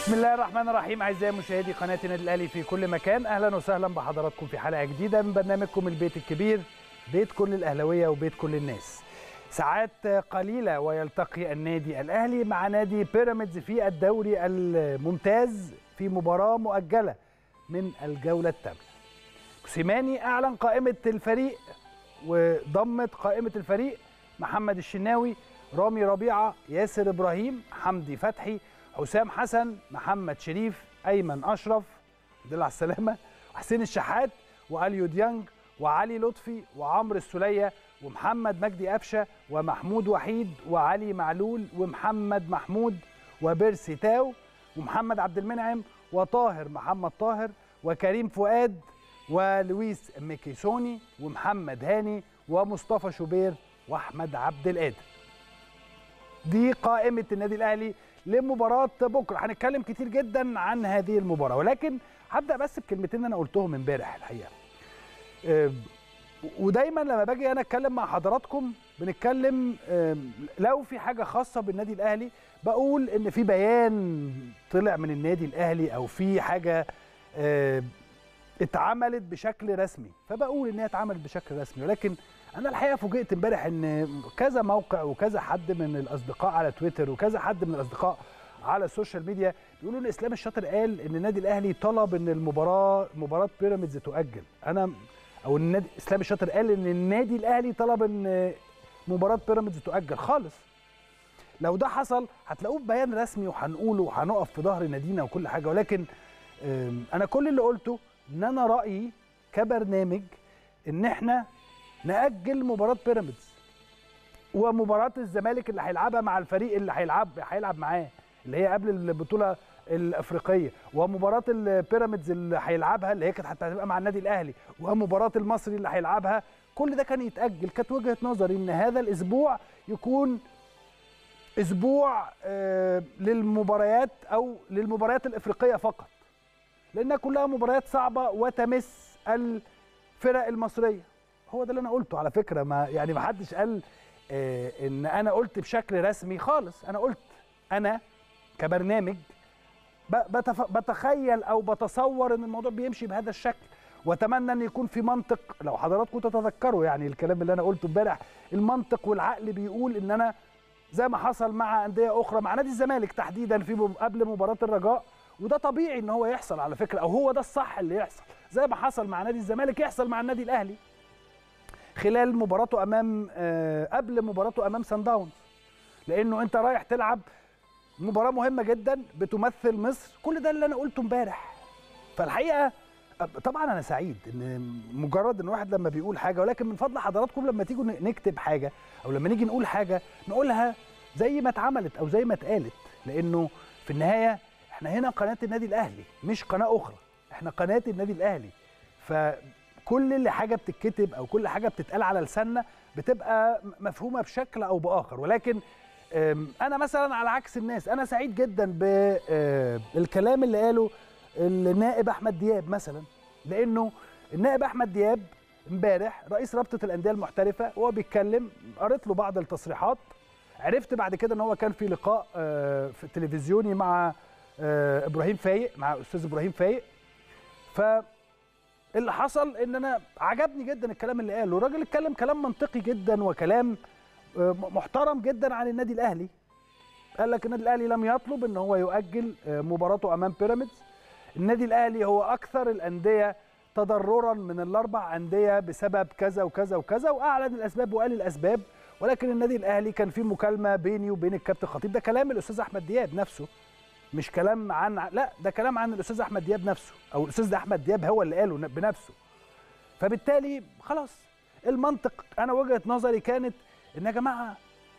بسم الله الرحمن الرحيم اعزائي مشاهدي قناه النادي الاهلي في كل مكان اهلا وسهلا بحضراتكم في حلقه جديده من برنامجكم البيت الكبير بيت كل الاهلاويه وبيت كل الناس ساعات قليله ويلتقي النادي الاهلي مع نادي بيراميدز في الدوري الممتاز في مباراه مؤجله من الجوله الثامنه موسيماني اعلن قائمه الفريق وضمت قائمه الفريق محمد الشناوي رامي ربيعه ياسر ابراهيم حمدي فتحي حسام حسن محمد شريف ايمن اشرف دل على السلامه وحسين الشحات واليو ديانج وعلي لطفي وعمرو السوليه ومحمد مجدي قفشه ومحمود وحيد وعلي معلول ومحمد محمود وبيرسي تاو ومحمد عبد المنعم وطاهر محمد طاهر وكريم فؤاد ولويس ميكيسوني ومحمد هاني ومصطفى شوبير واحمد عبد القادر دي قائمه النادي الاهلي لمباراه بكره هنتكلم كتير جدا عن هذه المباراه ولكن هبدا بس بكلمتين انا قلتهم امبارح الحقيقه أه ودايما لما باجي انا اتكلم مع حضراتكم بنتكلم أه لو في حاجه خاصه بالنادي الاهلي بقول ان في بيان طلع من النادي الاهلي او في حاجه أه اتعملت بشكل رسمي فبقول ان هي اتعملت بشكل رسمي ولكن انا الحقيقه فوجئت امبارح ان كذا موقع وكذا حد من الاصدقاء على تويتر وكذا حد من الاصدقاء على السوشيال ميديا بيقولوا ان اسلام الشاطر قال ان النادي الاهلي طلب ان المباراه مباراه بيراميدز تؤجل انا او النادي اسلام الشاطر قال ان النادي الاهلي طلب ان مباراه بيراميدز تؤجل خالص لو ده حصل هتلاقوه في بيان رسمي وهنقوله وهنقف في ظهر نادينا وكل حاجه ولكن انا كل اللي قلته ان انا رايي كبرنامج ان احنا نأجل مباراة بيراميدز ومباراة الزمالك اللي هيلعبها مع الفريق اللي هيلعب هيلعب معاه اللي هي قبل البطولة الأفريقية ومباراة البيراميدز اللي هيلعبها اللي هي كانت هتبقى مع النادي الأهلي ومباراة المصري اللي هيلعبها كل ده كان يتأجل كانت وجهة نظري إن هذا الأسبوع يكون أسبوع آه للمباريات أو للمباريات الأفريقية فقط لأنها كلها مباريات صعبة وتمس الفرق المصرية هو ده اللي انا قلته على فكره ما يعني ما حدش قال آه ان انا قلت بشكل رسمي خالص انا قلت انا كبرنامج بتف... بتخيل او بتصور ان الموضوع بيمشي بهذا الشكل واتمنى ان يكون في منطق لو حضراتكم تتذكروا يعني الكلام اللي انا قلته امبارح المنطق والعقل بيقول ان انا زي ما حصل مع انديه اخرى مع نادي الزمالك تحديدا في قبل مباراه الرجاء وده طبيعي ان هو يحصل على فكره او هو ده الصح اللي يحصل زي ما حصل مع نادي الزمالك يحصل مع النادي الاهلي خلال مباراته امام آه قبل مباراته امام سان داونز لانه انت رايح تلعب مباراه مهمه جدا بتمثل مصر كل ده اللي انا قلته امبارح فالحقيقه طبعا انا سعيد ان مجرد ان واحد لما بيقول حاجه ولكن من فضل حضراتكم لما تيجوا نكتب حاجه او لما نيجي نقول حاجه نقولها زي ما اتعملت او زي ما اتقالت لانه في النهايه احنا هنا قناه النادي الاهلي مش قناه اخرى احنا قناه النادي الاهلي ف كل اللي حاجه بتتكتب او كل حاجه بتتقال على لساننا بتبقى مفهومه بشكل او باخر ولكن انا مثلا على عكس الناس انا سعيد جدا بالكلام اللي قاله النائب احمد دياب مثلا لانه النائب احمد دياب امبارح رئيس رابطه الانديه المحترفه وهو بيتكلم قريت له بعض التصريحات عرفت بعد كده ان هو كان في لقاء في تلفزيوني مع ابراهيم فايق مع استاذ ابراهيم فايق ف اللي حصل ان انا عجبني جدا الكلام اللي قاله الراجل اتكلم كلام منطقي جدا وكلام محترم جدا عن النادي الاهلي قال لك النادي الاهلي لم يطلب ان هو يؤجل مباراته امام بيراميدز النادي الاهلي هو اكثر الانديه تضررا من الاربع انديه بسبب كذا وكذا وكذا واعلن الاسباب وقال الاسباب ولكن النادي الاهلي كان في مكالمه بيني وبين الكابتن خطيب ده كلام الاستاذ احمد دياب نفسه مش كلام عن لا ده كلام عن الاستاذ احمد دياب نفسه او الاستاذ احمد دياب هو اللي قاله بنفسه فبالتالي خلاص المنطق انا وجهه نظري كانت ان يا جماعه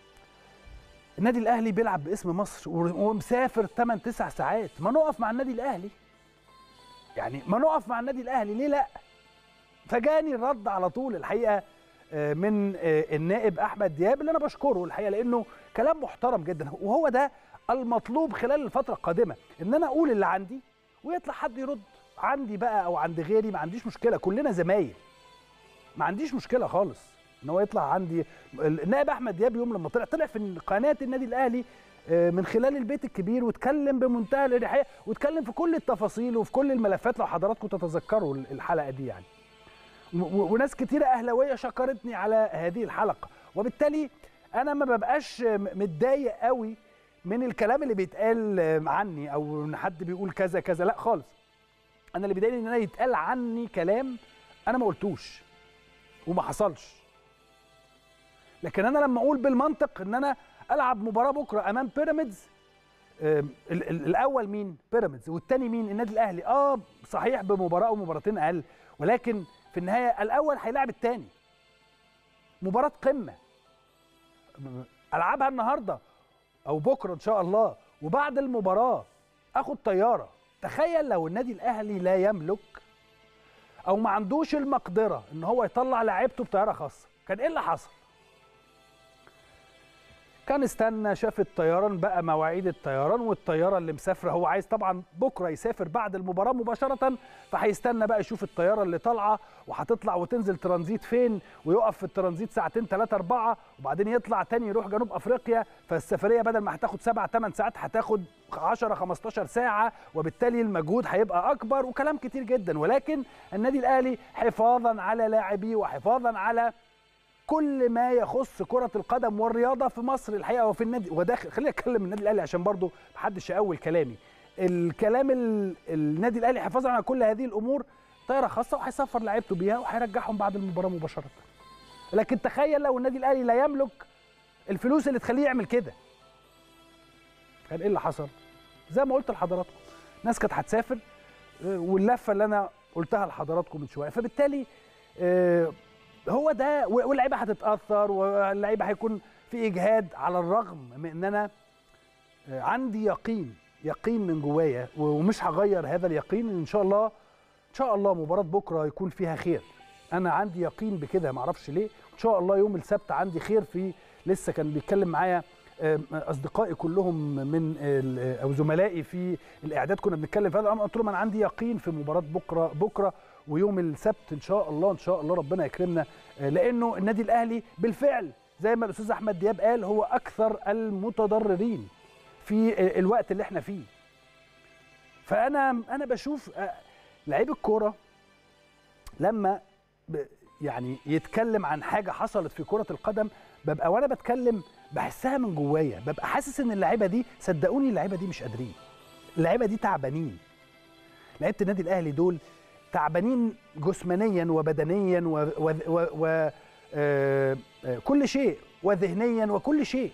النادي الاهلي بيلعب باسم مصر ومسافر 8 9 ساعات ما نقف مع النادي الاهلي يعني ما نقف مع النادي الاهلي ليه لا فجاني الرد على طول الحقيقه من النائب احمد دياب اللي انا بشكره الحقيقه لانه كلام محترم جدا وهو ده المطلوب خلال الفترة القادمة إن أنا أقول اللي عندي ويطلع حد يرد عندي بقى أو عند غيري ما عنديش مشكلة كلنا زمايل ما عنديش مشكلة خالص إن هو يطلع عندي النائب أحمد دياب يوم لما طلع طلع في قناة النادي الأهلي من خلال البيت الكبير واتكلم بمنتهى الاريحيه واتكلم في كل التفاصيل وفي كل الملفات لو حضراتكم تتذكروا الحلقه دي يعني وناس كتيره اهلاويه شكرتني على هذه الحلقه وبالتالي انا ما ببقاش متضايق قوي من الكلام اللي بيتقال عني او ان حد بيقول كذا كذا لا خالص انا اللي بيضايقني ان انا يتقال عني كلام انا ما قلتوش وما حصلش لكن انا لما اقول بالمنطق ان انا العب مباراه بكره امام بيراميدز الاول مين بيراميدز والتاني مين النادي الاهلي اه صحيح بمباراه او مباراتين اقل ولكن في النهايه الاول هيلاعب الثاني مباراه قمه العبها النهارده او بكره ان شاء الله وبعد المباراه اخد طياره تخيل لو النادي الاهلي لا يملك او ما عندوش المقدره ان هو يطلع لعيبته بطياره خاصه كان ايه اللي حصل كان استنى شاف الطيران بقى مواعيد الطيران والطياره اللي مسافره هو عايز طبعا بكره يسافر بعد المباراه مباشره فهيستنى بقى يشوف الطياره اللي طالعه وهتطلع وتنزل ترانزيت فين ويقف في الترانزيت ساعتين ثلاثه اربعه وبعدين يطلع تاني يروح جنوب افريقيا فالسفريه بدل ما هتاخد سبع ثمان ساعات هتاخد 10 15 ساعه وبالتالي المجهود هيبقى اكبر وكلام كتير جدا ولكن النادي الاهلي حفاظا على لاعبيه وحفاظا على كل ما يخص كرة القدم والرياضة في مصر الحقيقة وفي النادي وداخل خليني اتكلم النادي الاهلي عشان برضو محدش يقول كلامي الكلام ال... النادي الاهلي حفاظا على كل هذه الامور طيارة خاصة وهيسفر لعيبته بيها وهيرجعهم بعد المباراة مباشرة لكن تخيل لو النادي الاهلي لا يملك الفلوس اللي تخليه يعمل كده كان ايه اللي حصل زي ما قلت لحضراتكم ناس كانت هتسافر واللفه اللي انا قلتها لحضراتكم من شويه فبالتالي هو ده واللعيبه هتتاثر واللعيبه هيكون في اجهاد على الرغم من ان انا عندي يقين يقين من جوايا ومش هغير هذا اليقين ان شاء الله ان شاء الله مباراه بكره يكون فيها خير انا عندي يقين بكده ما اعرفش ليه ان شاء الله يوم السبت عندي خير في لسه كان بيتكلم معايا اصدقائي كلهم من او زملائي في الاعداد كنا بنتكلم في هذا الامر قلت لهم انا عندي يقين في مباراه بكره بكره ويوم السبت ان شاء الله ان شاء الله ربنا يكرمنا لانه النادي الاهلي بالفعل زي ما الاستاذ احمد دياب قال هو اكثر المتضررين في الوقت اللي احنا فيه فانا انا بشوف لعيب الكوره لما يعني يتكلم عن حاجه حصلت في كره القدم ببقى وانا بتكلم بحسها من جوايا ببقى حاسس ان اللعيبه دي صدقوني اللعيبه دي مش قادرين اللعيبه دي تعبانين لعيبه النادي الاهلي دول تعبانين جسمانيا وبدنيا و, و, و, و آه كل شيء وذهنيا وكل شيء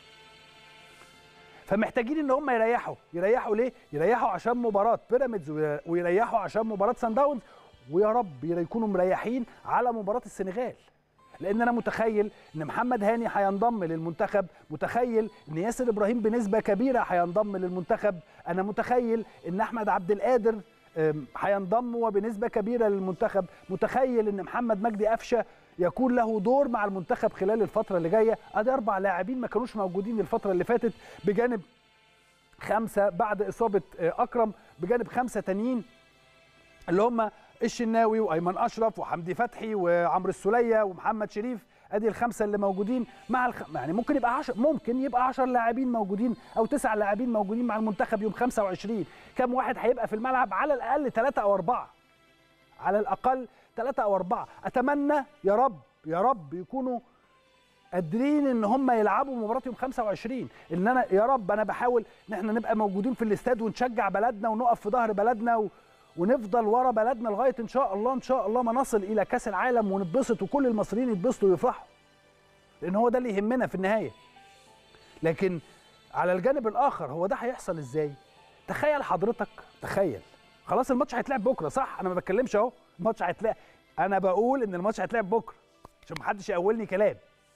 فمحتاجين ان هم يريحوا يريحوا ليه يريحوا عشان مباراه بيراميدز ويريحوا عشان مباراه سان داونز ويا رب يكونوا مريحين على مباراه السنغال لان انا متخيل ان محمد هاني هينضم للمنتخب متخيل ان ياسر ابراهيم بنسبه كبيره هينضم للمنتخب انا متخيل ان احمد عبد القادر هينضم وبنسبه كبيره للمنتخب متخيل ان محمد مجدي قفشه يكون له دور مع المنتخب خلال الفتره اللي جايه ادي اربع لاعبين ما كانوش موجودين الفتره اللي فاتت بجانب خمسه بعد اصابه اكرم بجانب خمسه تانيين اللي هم الشناوي وايمن اشرف وحمدي فتحي وعمرو السوليه ومحمد شريف ادي الخمسه اللي موجودين مع الخ... يعني ممكن يبقى 10 ممكن يبقى 10 لاعبين موجودين او تسع لاعبين موجودين مع المنتخب يوم 25 كم واحد هيبقى في الملعب على الاقل ثلاثه او اربعه على الاقل ثلاثه او اربعه اتمنى يا رب يا رب يكونوا قادرين ان هم يلعبوا مباراه يوم 25 ان انا يا رب انا بحاول ان احنا نبقى موجودين في الاستاد ونشجع بلدنا ونقف في ظهر بلدنا و... ونفضل ورا بلدنا لغايه ان شاء الله ان شاء الله ما نصل الى كاس العالم ونتبسط وكل المصريين يتبسطوا ويفرحوا لان هو ده اللي يهمنا في النهايه لكن على الجانب الاخر هو ده هيحصل ازاي تخيل حضرتك تخيل خلاص الماتش هيتلعب بكره صح انا ما بتكلمش اهو الماتش هيتلعب انا بقول ان الماتش هيتلعب بكره عشان ما حدش يقولني كلام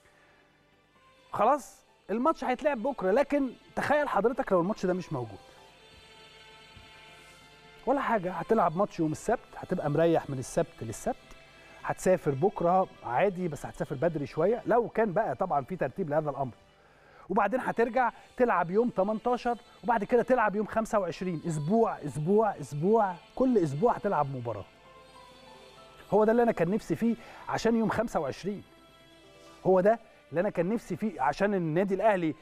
خلاص الماتش هيتلعب بكره لكن تخيل حضرتك لو الماتش ده مش موجود ولا حاجه هتلعب ماتش يوم السبت هتبقى مريح من السبت للسبت هتسافر بكره عادي بس هتسافر بدري شويه لو كان بقى طبعا في ترتيب لهذا الامر وبعدين هترجع تلعب يوم 18 وبعد كده تلعب يوم 25 اسبوع اسبوع اسبوع كل اسبوع هتلعب مباراه هو ده اللي انا كان نفسي فيه عشان يوم 25 هو ده اللي انا كان نفسي فيه عشان النادي الاهلي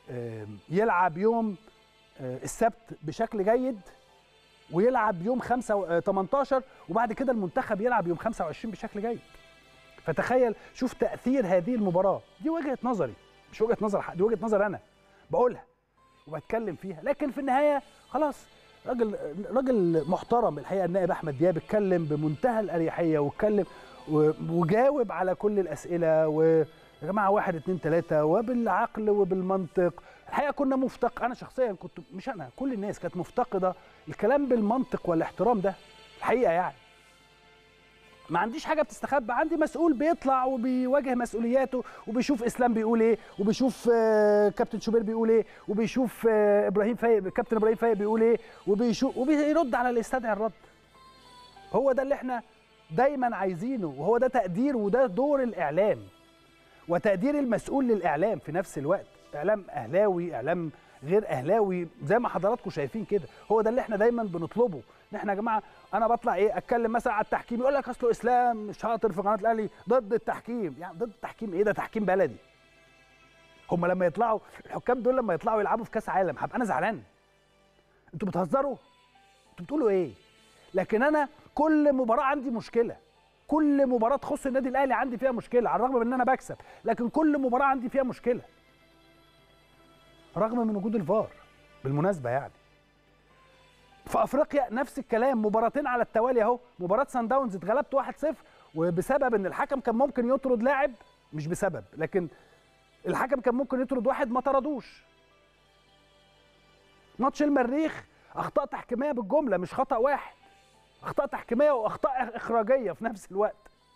آم، يلعب يوم آه، السبت بشكل جيد ويلعب يوم 5 و- آه، 18 وبعد كده المنتخب يلعب يوم 25 بشكل جيد فتخيل شوف تاثير هذه المباراه دي وجهه نظري مش وجهه نظر حد دي وجهه نظر انا بقولها وبتكلم فيها لكن في النهايه خلاص راجل راجل محترم الحقيقه النائب احمد دياب اتكلم بمنتهى الاريحيه واتكلم و- وجاوب على كل الاسئله ويا جماعه واحد اتنين تلاته وبالعقل وبالمنطق الحقيقه كنا مفتق انا شخصيا كنت مش انا كل الناس كانت مفتقده الكلام بالمنطق والاحترام ده الحقيقه يعني ما عنديش حاجه بتستخبى عندي مسؤول بيطلع وبيواجه مسؤولياته وبيشوف اسلام بيقول ايه وبيشوف آه، كابتن شوبير بيقول ايه وبيشوف آه، ابراهيم فايق كابتن ابراهيم فايق بيقول ايه وبيشوف وبيرد على اللي يستدعي الرد هو ده اللي احنا دايما عايزينه وهو ده تقدير وده دور الاعلام وتقدير المسؤول للاعلام في نفس الوقت اعلام اهلاوي اعلام غير اهلاوي زي ما حضراتكم شايفين كده هو ده اللي احنا دايما بنطلبه ان احنا يا جماعه انا بطلع ايه اتكلم مثلا على التحكيم يقول لك اصله اسلام شاطر في قناه الاهلي ضد التحكيم يعني ضد التحكيم ايه ده تحكيم بلدي هم لما يطلعوا الحكام دول لما يطلعوا يلعبوا في كاس عالم هبقى انا زعلان انتوا بتهزروا انتوا بتقولوا ايه لكن انا كل مباراه عندي مشكله كل مباراه تخص النادي الاهلي عندي فيها مشكله على الرغم من ان انا بكسب لكن كل مباراه عندي فيها مشكله رغم من وجود الفار بالمناسبه يعني في افريقيا نفس الكلام مباراتين على التوالي اهو مباراه سان داونز اتغلبت 1-0 وبسبب ان الحكم كان ممكن يطرد لاعب مش بسبب لكن الحكم كان ممكن يطرد واحد ما طردوش ماتش المريخ اخطاء تحكيميه بالجمله مش خطا واحد اخطاء تحكيميه واخطاء اخراجيه في نفس الوقت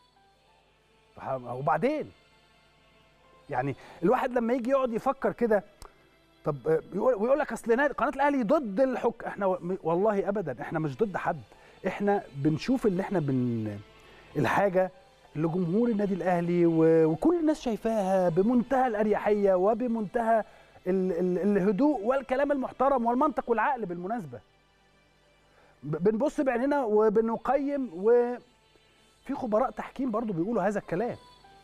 وبعدين يعني الواحد لما يجي يقعد يفكر كده طب يقول ويقول لك اصل نادي- قناه الاهلي ضد الحك احنا و- والله ابدا احنا مش ضد حد احنا بنشوف اللي احنا بن الحاجه اللي جمهور النادي الاهلي و... وكل الناس شايفاها بمنتهى الاريحيه وبمنتهى ال... ال... الهدوء والكلام المحترم والمنطق والعقل بالمناسبه ب- بنبص بعيننا وبنقيم وفي خبراء تحكيم برضو بيقولوا هذا الكلام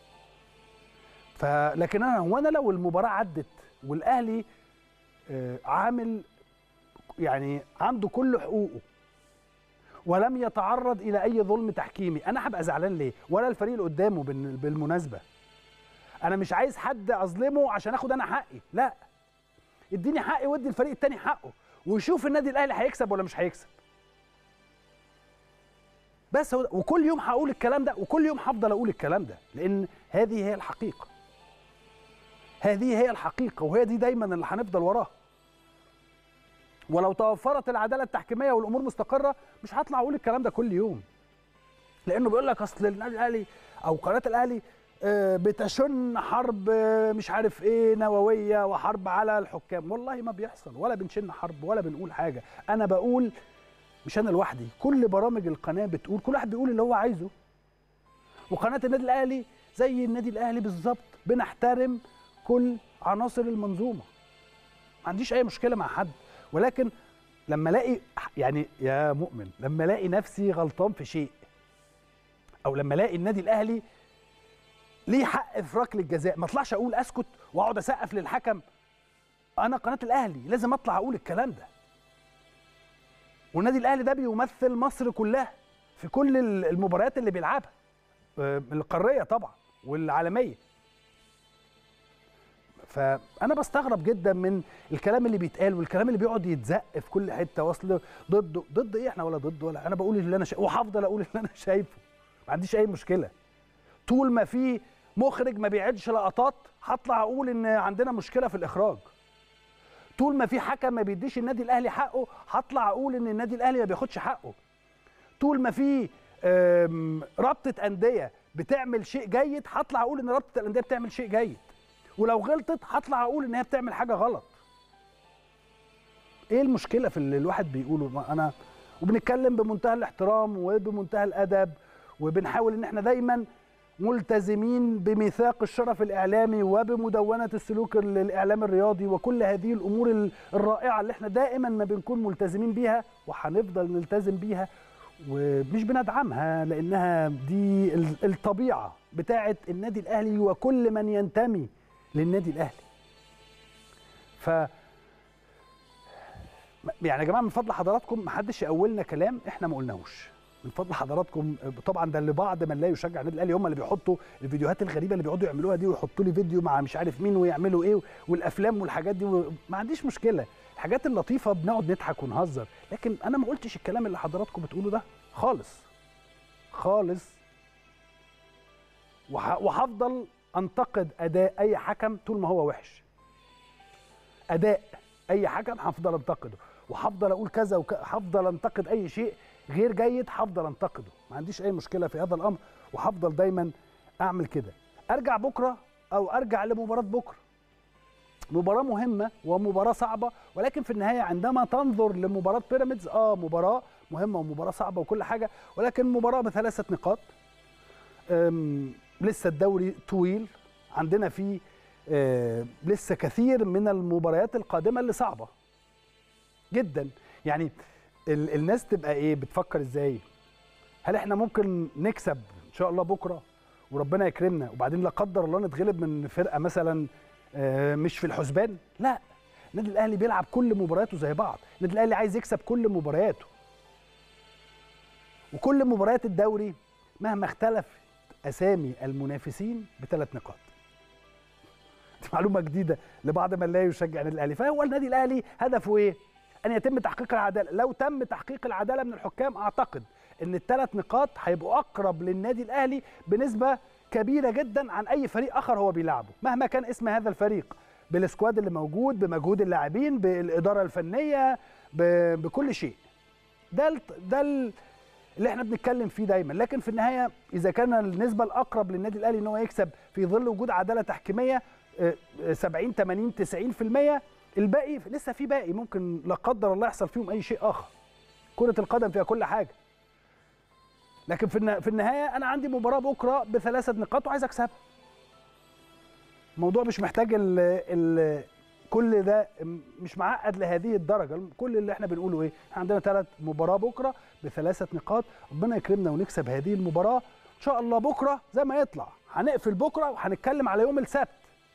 فلكن انا هو انا لو المباراه عدت والاهلي آه، عامل يعني عنده كل حقوقه ولم يتعرض الى اي ظلم تحكيمي انا هبقى زعلان ليه ولا الفريق اللي قدامه بال- بالمناسبه انا مش عايز حد اظلمه عشان اخد انا حقي لا اديني حقي وادي الفريق التاني حقه ويشوف النادي الاهلي هيكسب ولا مش هيكسب بس هو ده. وكل يوم هقول الكلام ده وكل يوم هفضل اقول الكلام ده لان هذه هي الحقيقه هذه هي الحقيقه وهي دي دايما اللي هنفضل وراها ولو توفرت العداله التحكيميه والامور مستقره مش هطلع اقول الكلام ده كل يوم لانه بيقول لك اصل النادي الاهلي او قناه الاهلي آه، بتشن حرب آه، مش عارف ايه نوويه وحرب على الحكام والله ما بيحصل ولا بنشن حرب ولا بنقول حاجه انا بقول مش انا لوحدي كل برامج القناه بتقول كل واحد بيقول اللي هو عايزه وقناه النادي الاهلي زي النادي الاهلي بالظبط بنحترم كل عناصر المنظومه ما عنديش اي مشكله مع حد ولكن لما الاقي يعني يا مؤمن لما الاقي نفسي غلطان في شيء او لما الاقي النادي الاهلي ليه حق في ركله الجزاء ما اطلعش اقول اسكت واقعد اسقف للحكم انا قناه الاهلي لازم اطلع اقول الكلام ده والنادي الاهلي ده بيمثل مصر كلها في كل المباريات اللي بيلعبها آه، القاريه طبعا والعالميه فانا بستغرب جدا من الكلام اللي بيتقال والكلام اللي بيقعد يتزق في كل حته واصل ضد ضد ايه احنا ولا ضد ولا انا بقول اللي انا شايفه وهفضل اقول اللي انا شايفه ما عنديش اي مشكله طول ما في مخرج ما بيعدش لقطات هطلع اقول ان عندنا مشكله في الاخراج طول ما في حكم ما بيديش النادي الاهلي حقه هطلع اقول ان النادي الاهلي ما بياخدش حقه طول ما في آم، رابطه انديه بتعمل شيء جيد هطلع اقول ان رابطه الانديه بتعمل شيء جيد ولو غلطت هطلع اقول ان هي بتعمل حاجه غلط ايه المشكله في اللي الواحد بيقوله ما انا وبنتكلم بمنتهى الاحترام وبمنتهى الادب وبنحاول ان احنا دايما ملتزمين بميثاق الشرف الاعلامي وبمدونه السلوك الاعلام الرياضي وكل هذه الامور ال- الرائعه اللي احنا دائما ما بنكون ملتزمين بيها وهنفضل نلتزم بيها ومش بندعمها لانها دي ال- الطبيعه بتاعه النادي الاهلي وكل من ينتمي للنادي الاهلي ف يعني يا جماعه من فضل حضراتكم ما حدش يقولنا كلام احنا ما قلناهوش من فضل حضراتكم طبعا ده اللي بعض من لا يشجع النادي الاهلي هم اللي بيحطوا الفيديوهات الغريبه اللي بيقعدوا يعملوها دي ويحطوا لي فيديو مع مش عارف مين ويعملوا ايه والافلام والحاجات دي ما عنديش مشكله الحاجات اللطيفه بنقعد نضحك ونهزر لكن انا ما قلتش الكلام اللي حضراتكم بتقولوا ده خالص خالص وهفضل انتقد اداء اي حكم طول ما هو وحش اداء اي حكم هفضل انتقده وهفضل اقول كذا وهفضل انتقد اي شيء غير جيد هفضل انتقده ما عنديش اي مشكله في هذا الامر وهفضل دايما اعمل كده ارجع بكره او ارجع لمباراه بكره مباراه مهمه ومباراه صعبه ولكن في النهايه عندما تنظر لمباراه بيراميدز اه مباراه مهمه ومباراه صعبه وكل حاجه ولكن مباراه بثلاثه نقاط لسه الدوري طويل عندنا فيه آه لسه كثير من المباريات القادمه اللي صعبه جدا يعني ال الناس تبقى ايه بتفكر ازاي هل احنا ممكن نكسب ان شاء الله بكره وربنا يكرمنا وبعدين لا قدر الله نتغلب من فرقه مثلا آه مش في الحسبان لا النادي الاهلي بيلعب كل مبارياته زي بعض النادي الاهلي عايز يكسب كل مبارياته وكل مباريات الدوري مهما اختلف اسامي المنافسين بثلاث نقاط دي معلومه جديده لبعض من لا يشجع النادي الاهلي فهو النادي الاهلي هدفه ايه ان يتم تحقيق العداله لو تم تحقيق العداله من الحكام اعتقد ان الثلاث نقاط هيبقوا اقرب للنادي الاهلي بنسبه كبيره جدا عن اي فريق اخر هو بيلعبه مهما كان اسم هذا الفريق بالسكواد اللي موجود بمجهود اللاعبين بالاداره الفنيه بكل شيء ده ال ده ال اللي احنا بنتكلم فيه دايما لكن في النهايه اذا كان النسبه الاقرب للنادي الاهلي ان هو يكسب في ظل وجود عداله تحكيميه 70 80 90% الباقي لسه في باقي ممكن لا قدر الله يحصل فيهم اي شيء اخر كره القدم فيها كل حاجه لكن في في النهايه انا عندي مباراه بكره بثلاثه نقاط وعايز اكسبها الموضوع مش محتاج ال ال كل ده مش معقد لهذه الدرجه كل اللي احنا بنقوله ايه احنا عندنا ثلاث مباراه بكره بثلاثه نقاط ربنا يكرمنا ونكسب هذه المباراه ان شاء الله بكره زي ما يطلع هنقفل بكره وهنتكلم على يوم السبت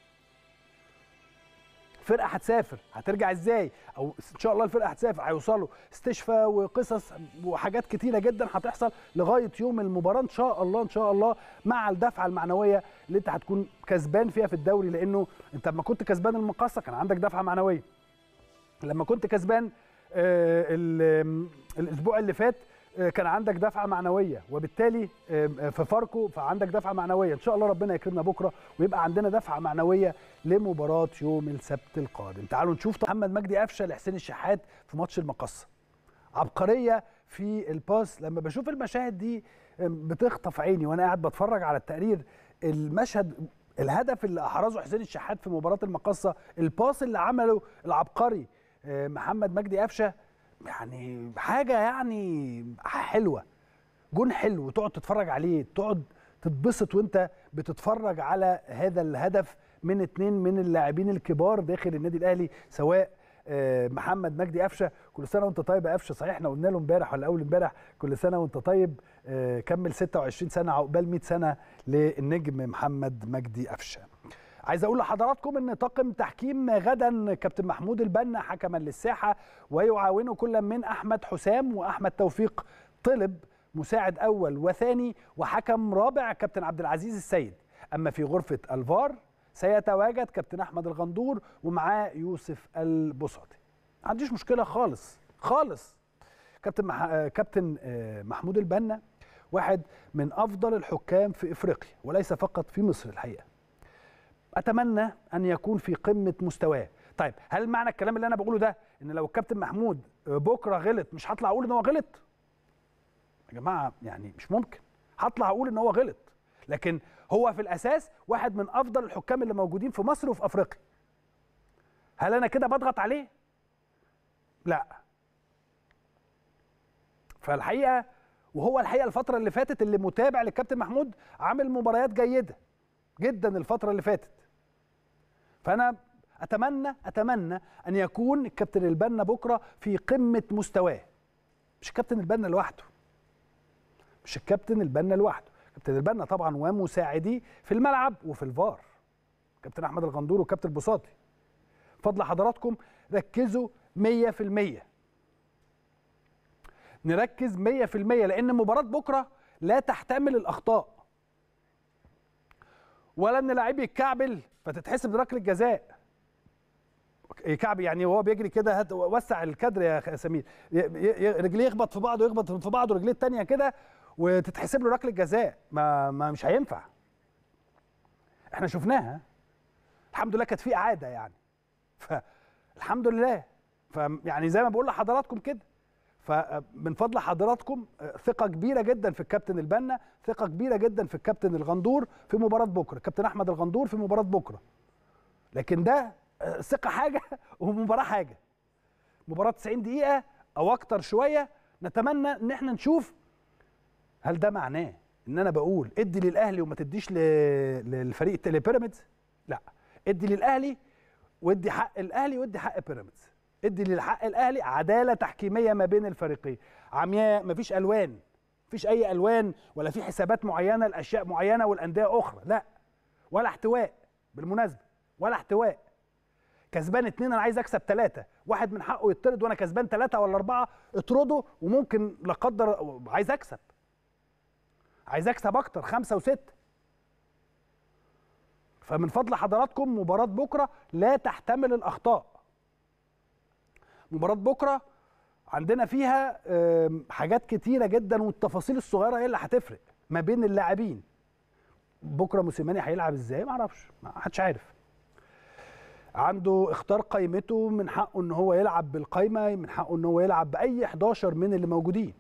فرقه هتسافر هترجع ازاي او ان شاء الله الفرقه هتسافر هيوصلوا استشفاء وقصص وحاجات كتيره جدا هتحصل لغايه يوم المباراه ان شاء الله ان شاء الله مع الدفعه المعنويه اللي انت هتكون كسبان فيها في الدوري لانه انت لما كنت كسبان المقصه كان عندك دفعه معنويه لما كنت كسبان آه الاسبوع اللي فات كان عندك دفعه معنويه وبالتالي في فاركو فعندك دفعه معنويه ان شاء الله ربنا يكرمنا بكره ويبقى عندنا دفعه معنويه لمباراه يوم السبت القادم تعالوا نشوف محمد مجدي قفشه لحسين الشحات في ماتش المقصه عبقريه في الباس لما بشوف المشاهد دي بتخطف عيني وانا قاعد بتفرج على التقرير المشهد الهدف اللي احرزه حسين الشحات في مباراه المقصه الباس اللي عمله العبقري محمد مجدي قفشه يعني حاجه يعني حلوه جون حلو تقعد تتفرج عليه تقعد تتبسط وانت بتتفرج على هذا الهدف من اتنين من اللاعبين الكبار داخل النادي الاهلي سواء محمد مجدي قفشه كل سنه وانت طيب يا قفشه صحيح احنا قلنا له امبارح ولا اول امبارح كل سنه وانت طيب كمل 26 سنه عقبال 100 سنه للنجم محمد مجدي قفشه عايز اقول لحضراتكم ان طاقم تحكيم غدا كابتن محمود البنا حكما للساحه ويعاونه كل من احمد حسام واحمد توفيق طلب مساعد اول وثاني وحكم رابع كابتن عبد العزيز السيد اما في غرفه الفار سيتواجد كابتن احمد الغندور ومعاه يوسف البساطي ما عنديش مشكله خالص خالص كابتن مح... كابتن محمود البنا واحد من افضل الحكام في افريقيا وليس فقط في مصر الحقيقه اتمنى ان يكون في قمه مستواه طيب هل معنى الكلام اللي انا بقوله ده ان لو الكابتن محمود بكره غلط مش هطلع اقول ان هو غلط يا جماعه يعني مش ممكن هطلع اقول ان هو غلط لكن هو في الاساس واحد من افضل الحكام اللي موجودين في مصر وفي افريقيا هل انا كده بضغط عليه لا فالحقيقه وهو الحقيقه الفتره اللي فاتت اللي متابع للكابتن محمود عامل مباريات جيده جدا الفتره اللي فاتت فانا اتمنى اتمنى ان يكون الكابتن البنا بكره في قمه مستواه مش الكابتن البنا لوحده مش الكابتن البنا لوحده كابتن البنا طبعا ومساعديه في الملعب وفي الفار كابتن احمد الغندور وكابتن البساطي فضل حضراتكم ركزوا 100% نركز 100% لان مباراه بكره لا تحتمل الاخطاء ولا ان لعيب يتكعبل فتتحسب ركله جزاء كعب يعني وهو بيجري كده هات وسع الكادر يا سمير رجليه يخبط في بعضه يخبط في بعضه رجليه الثانيه كده وتتحسب له ركله جزاء ما, ما مش هينفع احنا شفناها الحمد لله كانت في اعاده يعني فالحمد لله فيعني زي ما بقول لحضراتكم كده فمن فضل حضراتكم ثقة كبيرة جدا في الكابتن البنا ثقة كبيرة جدا في الكابتن الغندور في مباراة بكرة الكابتن أحمد الغندور في مباراة بكرة لكن ده ثقة حاجة ومباراة حاجة مباراة 90 دقيقة أو أكتر شوية نتمنى إن احنا نشوف هل ده معناه إن أنا بقول ادي للأهلي وما تديش للفريق بيراميدز؟ لا ادي للأهلي وادي حق الأهلي وادي حق بيراميدز ادي للحق الاهلي عداله تحكيميه ما بين الفريقين عمياء مفيش الوان مفيش اي الوان ولا في حسابات معينه لاشياء معينه والانديه اخرى لا ولا احتواء بالمناسبه ولا احتواء كسبان اتنين انا عايز اكسب ثلاثه واحد من حقه يطرد وانا كسبان ثلاثه ولا اربعه اطرده وممكن لا قدر عايز اكسب عايز اكسب اكتر خمسه وسته فمن فضل حضراتكم مباراه بكره لا تحتمل الاخطاء مباراه بكره عندنا فيها حاجات كتيره جدا والتفاصيل الصغيره هي اللي هتفرق ما بين اللاعبين بكره موسيماني هيلعب ازاي ما اعرفش ما حدش عارف عنده اختار قائمته من حقه ان هو يلعب بالقايمه من حقه ان هو يلعب باي 11 من اللي موجودين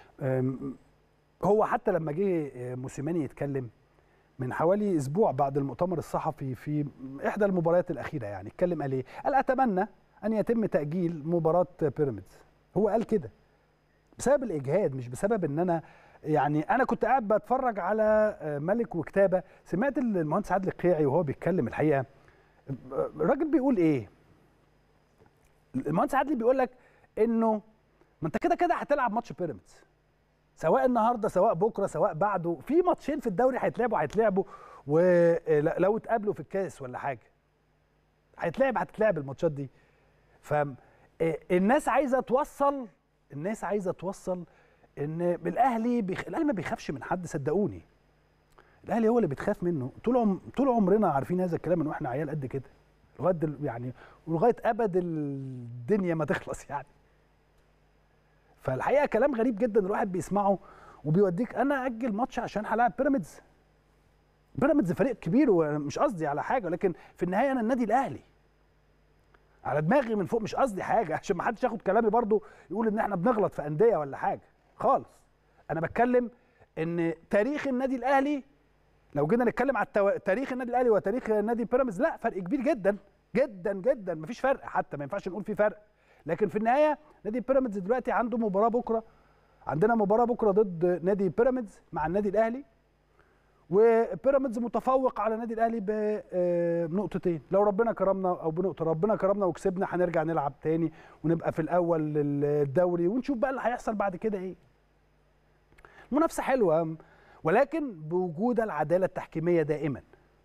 هو حتى لما جه موسيماني يتكلم من حوالي اسبوع بعد المؤتمر الصحفي في احدى المباريات الاخيره يعني اتكلم قال ايه قال اتمنى ان يتم تاجيل مباراه بيراميدز هو قال كده بسبب الاجهاد مش بسبب ان انا يعني انا كنت قاعد بتفرج على ملك وكتابه سمعت المهندس عادل القيعي وهو بيتكلم الحقيقه الراجل بيقول ايه المهندس عادل بيقول لك انه ما انت كده كده هتلعب ماتش بيراميدز سواء النهارده سواء بكره سواء بعده في ماتشين في الدوري هيتلعبوا هيتلعبوا ولو اتقابلوا في الكاس ولا حاجه هيتلعب هتتلعب الماتشات دي فالناس عايزه توصل الناس عايزه توصل ان الاهلي بيخ... الاهلي ما بيخافش من حد صدقوني الاهلي هو اللي بتخاف منه طول عم... طول عمرنا عارفين هذا الكلام من واحنا عيال قد كده لغايه دل... يعني ولغايه ابد الدنيا ما تخلص يعني فالحقيقه كلام غريب جدا الواحد بيسمعه وبيوديك انا اجل ماتش عشان هلاعب بيراميدز بيراميدز فريق كبير ومش قصدي على حاجه لكن في النهايه انا النادي الاهلي على دماغي من فوق مش قصدي حاجه عشان ما حدش ياخد كلامي برضو يقول ان احنا بنغلط في انديه ولا حاجه خالص انا بتكلم ان تاريخ النادي الاهلي لو جينا نتكلم على التو... تاريخ النادي الاهلي وتاريخ نادي بيراميدز لا فرق كبير جدا جدا جدا مفيش فرق حتى ما ينفعش نقول في فرق لكن في النهايه نادي بيراميدز دلوقتي عنده مباراه بكره عندنا مباراه بكره ضد نادي بيراميدز مع النادي الاهلي وبيراميدز متفوق على النادي الاهلي بنقطتين لو ربنا كرمنا او بنقطه ربنا كرمنا وكسبنا هنرجع نلعب تاني ونبقى في الاول الدوري ونشوف بقى اللي هيحصل بعد كده ايه منافسه حلوه ولكن بوجود العداله التحكيميه دائما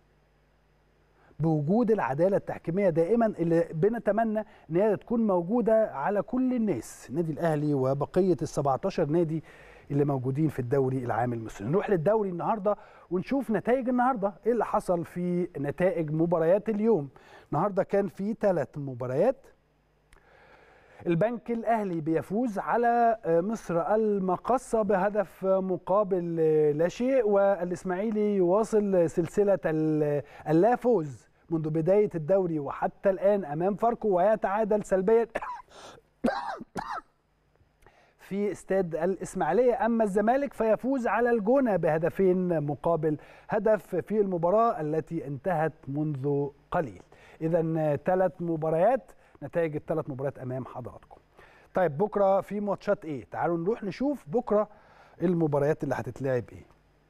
بوجود العداله التحكيميه دائما اللي بنتمنى ان هي تكون موجوده على كل الناس النادي الاهلي وبقيه ال 17 نادي اللي موجودين في الدوري العام المصري نروح للدوري النهارده ونشوف نتائج النهارده ايه اللي حصل في نتائج مباريات اليوم النهارده كان في ثلاث مباريات البنك الاهلي بيفوز على مصر المقصه بهدف مقابل لا شيء والاسماعيلي يواصل سلسله اللا فوز منذ بدايه الدوري وحتى الان امام فاركو ويتعادل سلبيا في استاد الإسماعيلية أما الزمالك فيفوز على الجونة بهدفين مقابل هدف في المباراة التي انتهت منذ قليل إذا ثلاث مباريات نتائج الثلاث مباريات أمام حضراتكم طيب بكرة في ماتشات إيه تعالوا نروح نشوف بكرة المباريات اللي هتتلعب إيه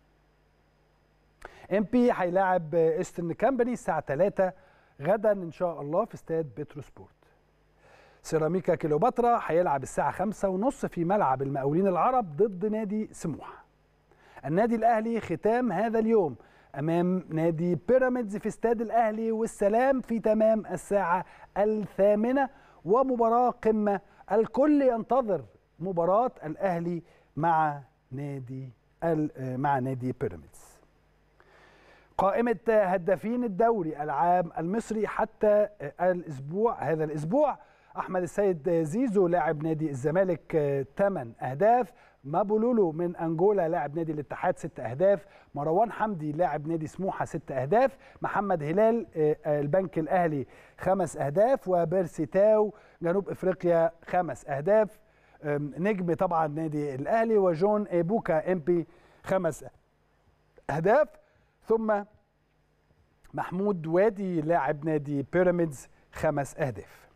ام بي هيلاعب ايسترن كامباني الساعة 3 غدا إن شاء الله في استاد بترو سبورت سيراميكا كيلوباترا هيلعب الساعة خمسة ونص في ملعب المقاولين العرب ضد نادي سموحة النادي الأهلي ختام هذا اليوم امام نادي بيراميدز في استاد الاهلي والسلام في تمام الساعه الثامنه ومباراه قمه الكل ينتظر مباراه الاهلي مع نادي مع نادي بيراميدز قائمة هدافين الدوري العام المصري حتى الأسبوع هذا الأسبوع أحمد السيد زيزو لاعب نادي الزمالك 8 أهداف مابولولو من أنجولا لاعب نادي الاتحاد 6 أهداف مروان حمدي لاعب نادي سموحة 6 أهداف محمد هلال البنك الأهلي 5 أهداف وبيرسي تاو جنوب إفريقيا 5 أهداف نجم طبعا نادي الأهلي وجون إيبوكا إمبي 5 أهداف ثم محمود وادي لاعب نادي بيراميدز خمس اهداف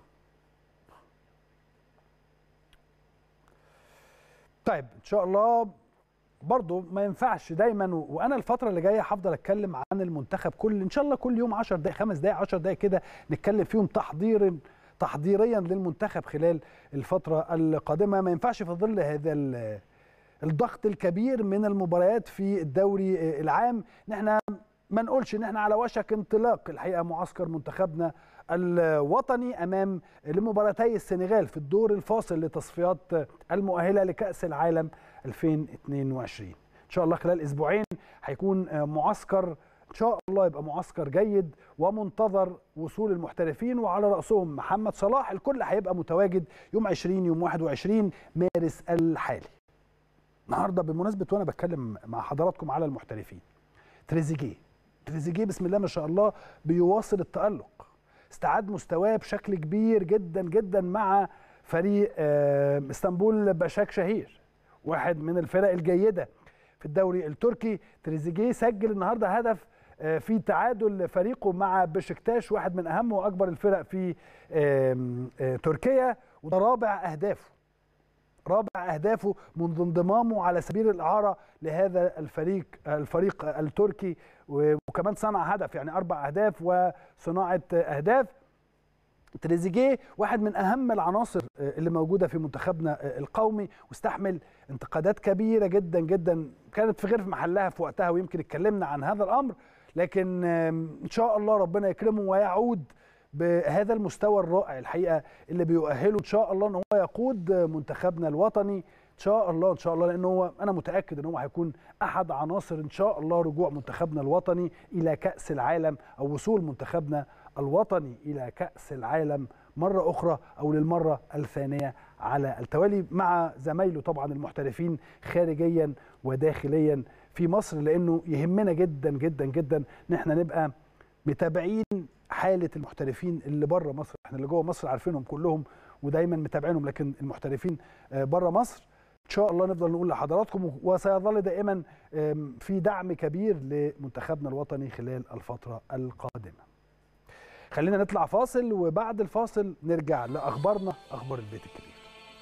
طيب ان شاء الله برضو ما ينفعش دايما وانا الفتره اللي جايه هفضل اتكلم عن المنتخب كل ان شاء الله كل يوم 10 دقائق خمس دقائق 10 دقائق كده نتكلم فيهم تحضير تحضيريا للمنتخب خلال الفتره القادمه ما ينفعش في ظل هذا الضغط الكبير من المباريات في الدوري العام ان احنا ما نقولش ان احنا على وشك انطلاق الحقيقه معسكر منتخبنا الوطني امام لمباراتي السنغال في الدور الفاصل لتصفيات المؤهله لكاس العالم 2022 ان شاء الله خلال اسبوعين هيكون معسكر ان شاء الله يبقى معسكر جيد ومنتظر وصول المحترفين وعلى راسهم محمد صلاح الكل هيبقى متواجد يوم 20 يوم 21 مارس الحالي النهارده بالمناسبه وانا بتكلم مع حضراتكم على المحترفين تريزيجيه تريزيجيه بسم الله ما شاء الله بيواصل التالق استعاد مستواه بشكل كبير جدا جدا مع فريق اسطنبول باشاك شهير واحد من الفرق الجيده في الدوري التركي تريزيجيه سجل النهارده هدف في تعادل فريقه مع بشكتاش واحد من اهم واكبر الفرق في تركيا وده رابع اهدافه رابع اهدافه منذ انضمامه على سبيل الاعاره لهذا الفريق الفريق التركي وكمان صنع هدف يعني اربع اهداف وصناعه اهداف تريزيجيه واحد من اهم العناصر اللي موجوده في منتخبنا القومي واستحمل انتقادات كبيره جدا جدا كانت في غير في محلها في وقتها ويمكن اتكلمنا عن هذا الامر لكن ان شاء الله ربنا يكرمه ويعود بهذا المستوى الرائع الحقيقه اللي بيؤهله ان شاء الله ان هو يقود منتخبنا الوطني ان شاء الله ان شاء الله لان هو انا متاكد ان هو هيكون احد عناصر ان شاء الله رجوع منتخبنا الوطني الى كاس العالم او وصول منتخبنا الوطني الى كاس العالم مره اخرى او للمره الثانيه على التوالي مع زمايله طبعا المحترفين خارجيا وداخليا في مصر لانه يهمنا جدا جدا جدا ان احنا نبقى متابعين حاله المحترفين اللي بره مصر احنا اللي جوه مصر عارفينهم كلهم ودايما متابعينهم لكن المحترفين بره مصر ان شاء الله نفضل نقول لحضراتكم وسيظل دائما في دعم كبير لمنتخبنا الوطني خلال الفتره القادمه خلينا نطلع فاصل وبعد الفاصل نرجع لاخبارنا اخبار البيت الكبير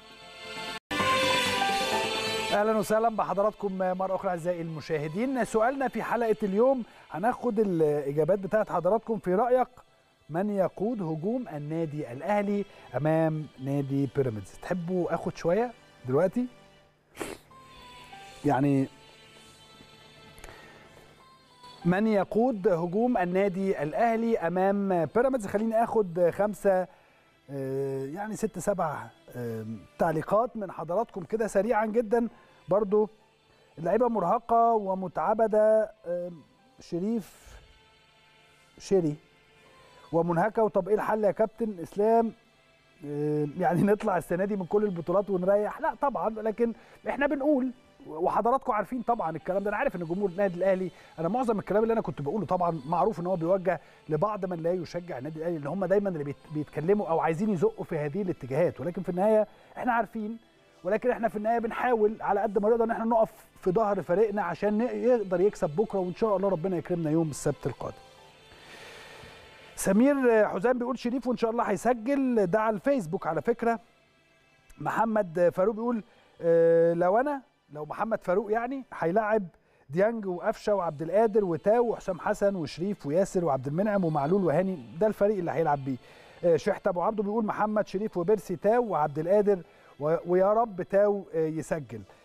اهلا وسهلا بحضراتكم مره اخرى اعزائي المشاهدين سؤالنا في حلقه اليوم هناخد الاجابات بتاعت حضراتكم في رايك من يقود هجوم النادي الاهلي امام نادي بيراميدز تحبوا اخد شويه دلوقتي يعني من يقود هجوم النادي الاهلي امام بيراميدز خليني اخد خمسه يعني ست سبع تعليقات من حضراتكم كده سريعا جدا برضو اللعيبه مرهقه ومتعبده شريف شيري ومنهكه وطب ايه الحل يا كابتن اسلام يعني نطلع السنه دي من كل البطولات ونريح لا طبعا لكن احنا بنقول وحضراتكم عارفين طبعا الكلام ده انا عارف ان جمهور النادي الاهلي انا معظم الكلام اللي انا كنت بقوله طبعا معروف ان هو بيوجه لبعض من لا يشجع النادي الاهلي اللي هم دايما اللي بيتكلموا او عايزين يزقوا في هذه الاتجاهات ولكن في النهايه احنا عارفين ولكن احنا في النهايه بنحاول على قد ما نقدر ان احنا نقف في ظهر فريقنا عشان يقدر يكسب بكره وان شاء الله ربنا يكرمنا يوم السبت القادم. سمير حسام بيقول شريف وان شاء الله هيسجل ده على الفيسبوك على فكره. محمد فاروق بيقول اه لو انا لو محمد فاروق يعني هيلاعب ديانج وقفشه وعبد القادر وتاو وحسام حسن وشريف وياسر وعبد المنعم ومعلول وهاني ده الفريق اللي هيلعب بيه. اه شحت ابو عبده بيقول محمد شريف وبيرسي تاو وعبد القادر ويا رب تاو يسجل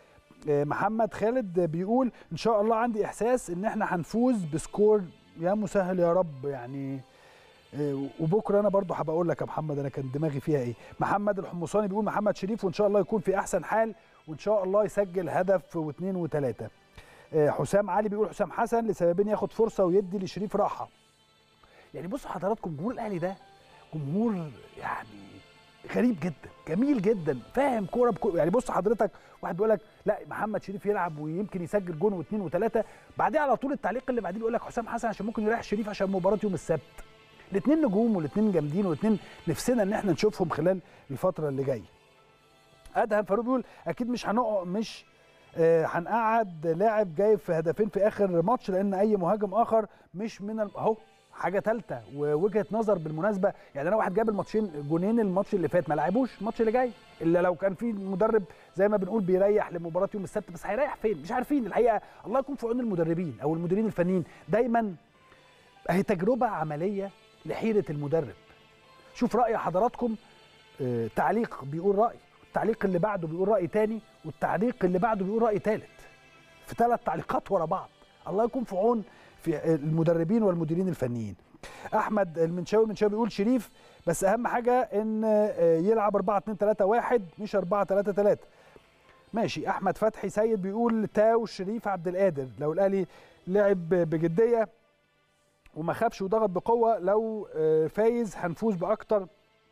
محمد خالد بيقول ان شاء الله عندي احساس ان احنا هنفوز بسكور يا مسهل يا رب يعني وبكره انا برضو هبقى اقول لك يا محمد انا كان دماغي فيها ايه محمد الحمصاني بيقول محمد شريف وان شاء الله يكون في احسن حال وان شاء الله يسجل هدف واثنين وثلاثه حسام علي بيقول حسام حسن لسببين ياخد فرصه ويدي لشريف راحه يعني بصوا حضراتكم جمهور الاهلي ده جمهور يعني غريب جدا جميل جدا فاهم كوره بكو... يعني بص حضرتك واحد بيقول لك لا محمد شريف يلعب ويمكن يسجل جون واثنين وثلاثه بعدين على طول التعليق اللي بعدين يقول لك حسام حسن عشان ممكن يريح شريف عشان مباراه يوم السبت الاثنين نجوم والاثنين جامدين والاثنين نفسنا ان احنا نشوفهم خلال الفتره اللي جايه ادهم فاروق بيقول اكيد مش هنقع مش هنقعد آه لاعب جايب في هدفين في اخر ماتش لان اي مهاجم اخر مش من اهو حاجه ثالثه ووجهه نظر بالمناسبه يعني انا واحد جاب الماتشين جونين الماتش اللي فات ما لعبوش الماتش اللي جاي الا لو كان في مدرب زي ما بنقول بيريح لمباراه يوم السبت بس هيريح فين مش عارفين الحقيقه الله يكون في عون المدربين او المديرين الفنيين دايما اهي تجربه عمليه لحيره المدرب شوف راي حضراتكم آه تعليق بيقول راي التعليق اللي بعده بيقول راي تاني والتعليق اللي بعده بيقول راي ثالث في ثلاث تعليقات ورا بعض الله يكون في عون في المدربين والمديرين الفنيين احمد المنشاوي المنشاوي بيقول شريف بس اهم حاجه ان يلعب 4 2 3 1 مش 4 3 3 ماشي احمد فتحي سيد بيقول تاو شريف عبد القادر لو الاهلي لعب بجديه وما خافش وضغط بقوه لو فايز هنفوز باكتر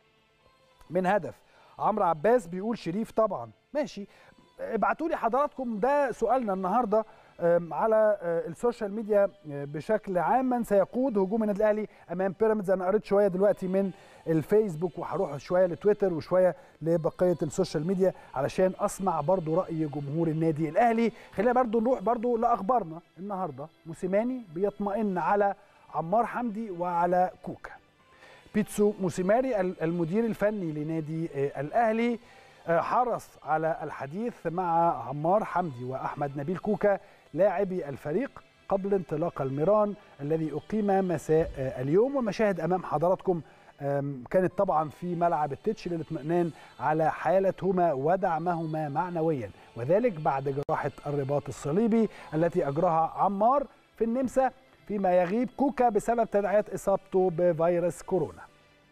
من هدف عمرو عباس بيقول شريف طبعا ماشي ابعتوا لي حضراتكم ده سؤالنا النهارده على السوشيال ميديا بشكل عام من سيقود هجوم النادي الاهلي امام بيراميدز انا قريت شويه دلوقتي من الفيسبوك وهروح شويه لتويتر وشويه لبقيه السوشيال ميديا علشان اسمع برضو راي جمهور النادي الاهلي خلينا برضو نروح برضو لاخبارنا النهارده موسيماني بيطمئن على عمار حمدي وعلى كوكا بيتسو موسيماري المدير الفني لنادي الاهلي حرص على الحديث مع عمار حمدي واحمد نبيل كوكا لاعبي الفريق قبل انطلاق الميران الذي اقيم مساء اليوم ومشاهد امام حضراتكم كانت طبعا في ملعب التتش للاطمئنان على حالتهما ودعمهما معنويا وذلك بعد جراحه الرباط الصليبي التي اجراها عمار في النمسا فيما يغيب كوكا بسبب تداعيات اصابته بفيروس كورونا.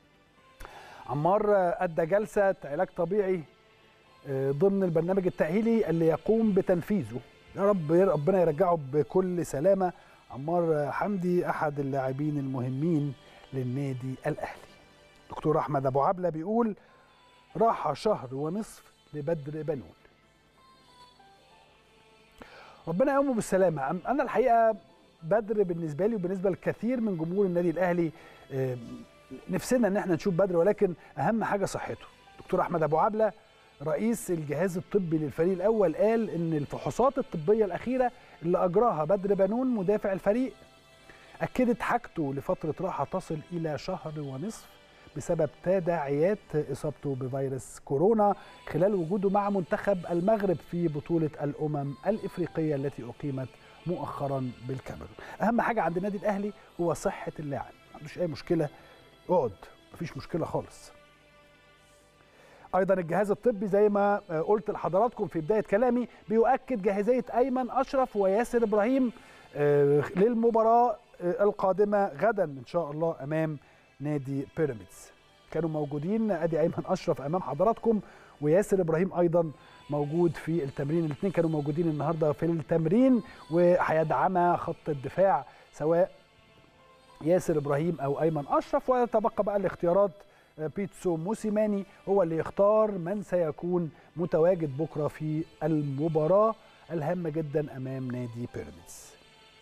عمار ادى جلسه علاج طبيعي ضمن البرنامج التاهيلي اللي يقوم بتنفيذه يا رب ربنا يرجعه بكل سلامه عمار حمدي احد اللاعبين المهمين للنادي الاهلي. دكتور احمد ابو عبله بيقول راحه شهر ونصف لبدر بنون. ربنا يقومه بالسلامه انا الحقيقه بدر بالنسبه لي وبالنسبه لكثير من جمهور النادي الاهلي نفسنا ان احنا نشوف بدر ولكن اهم حاجه صحته دكتور احمد ابو عبله رئيس الجهاز الطبي للفريق الاول قال ان الفحوصات الطبيه الاخيره اللي اجراها بدر بنون مدافع الفريق اكدت حاجته لفتره راحه تصل الى شهر ونصف بسبب تداعيات اصابته بفيروس كورونا خلال وجوده مع منتخب المغرب في بطوله الامم الافريقيه التي اقيمت مؤخرا بالكاميرون اهم حاجه عند النادي الاهلي هو صحه اللاعب ما عندوش اي مشكله اقعد مفيش مشكله خالص ايضا الجهاز الطبي زي ما قلت لحضراتكم في بدايه كلامي بيؤكد جاهزيه ايمن اشرف وياسر ابراهيم للمباراه القادمه غدا ان شاء الله امام نادي بيراميدز كانوا موجودين ادي ايمن اشرف امام حضراتكم وياسر ابراهيم ايضا موجود في التمرين الاثنين كانوا موجودين النهارده في التمرين وهيدعما خط الدفاع سواء ياسر ابراهيم او ايمن اشرف ويتبقى بقى الاختيارات بيتسو موسيماني هو اللي يختار من سيكون متواجد بكره في المباراه الهامه جدا امام نادي بيراميدز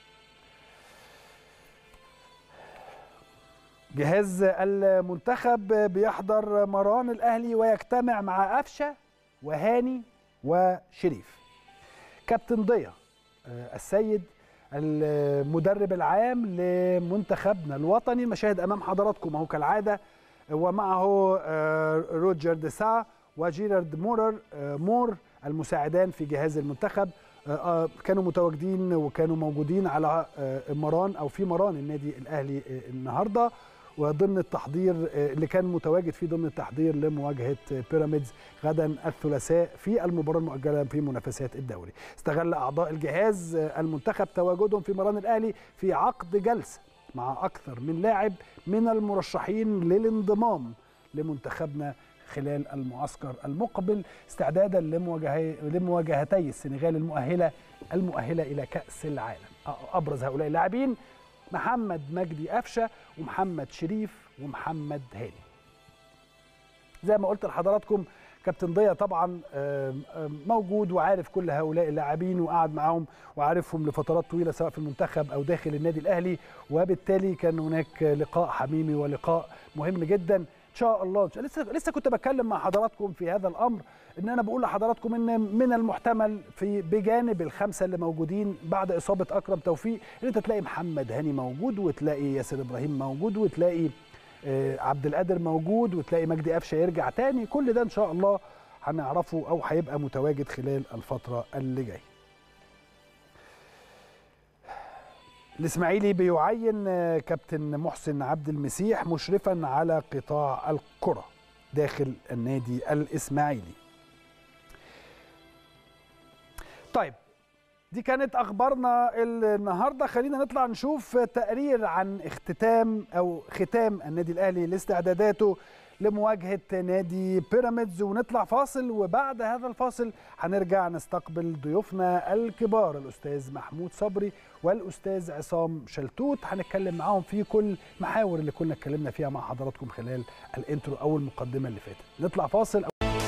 جهاز المنتخب بيحضر مران الاهلي ويجتمع مع قفشه وهاني وشريف كابتن ضيا السيد المدرب العام لمنتخبنا الوطني المشاهد امام حضراتكم اهو كالعاده ومعه روجر ديسا وجيرارد مورر مور المساعدان في جهاز المنتخب كانوا متواجدين وكانوا موجودين على مران او في مران النادي الاهلي النهارده وضمن التحضير اللي كان متواجد فيه ضمن التحضير لمواجهه بيراميدز غدا الثلاثاء في المباراه المؤجله في منافسات الدوري استغل اعضاء الجهاز المنتخب تواجدهم في مران الاهلي في عقد جلسه مع اكثر من لاعب من المرشحين للانضمام لمنتخبنا خلال المعسكر المقبل استعدادا لمواجهتي السنغال المؤهله المؤهله الى كاس العالم ابرز هؤلاء اللاعبين محمد مجدي قفشه ومحمد شريف ومحمد هاني زي ما قلت لحضراتكم كابتن ضيا طبعا موجود وعارف كل هؤلاء اللاعبين وقعد معاهم وعارفهم لفترات طويله سواء في المنتخب او داخل النادي الاهلي وبالتالي كان هناك لقاء حميمي ولقاء مهم جدا ان شاء الله لسه لسه كنت بتكلم مع حضراتكم في هذا الامر ان انا بقول لحضراتكم ان من المحتمل في بجانب الخمسه اللي موجودين بعد اصابه اكرم توفيق ان انت تلاقي محمد هاني موجود وتلاقي ياسر ابراهيم موجود وتلاقي عبد القادر موجود وتلاقي مجدي قفشه يرجع تاني كل ده ان شاء الله هنعرفه او هيبقى متواجد خلال الفتره اللي جايه الاسماعيلي بيعين كابتن محسن عبد المسيح مشرفا على قطاع الكره داخل النادي الاسماعيلي طيب دي كانت اخبارنا النهارده خلينا نطلع نشوف تقرير عن اختتام او ختام النادي الاهلي لاستعداداته لمواجهه نادي بيراميدز ونطلع فاصل وبعد هذا الفاصل هنرجع نستقبل ضيوفنا الكبار الاستاذ محمود صبري والاستاذ عصام شلتوت هنتكلم معاهم في كل محاور اللي كنا اتكلمنا فيها مع حضراتكم خلال الانترو او المقدمه اللي فاتت نطلع فاصل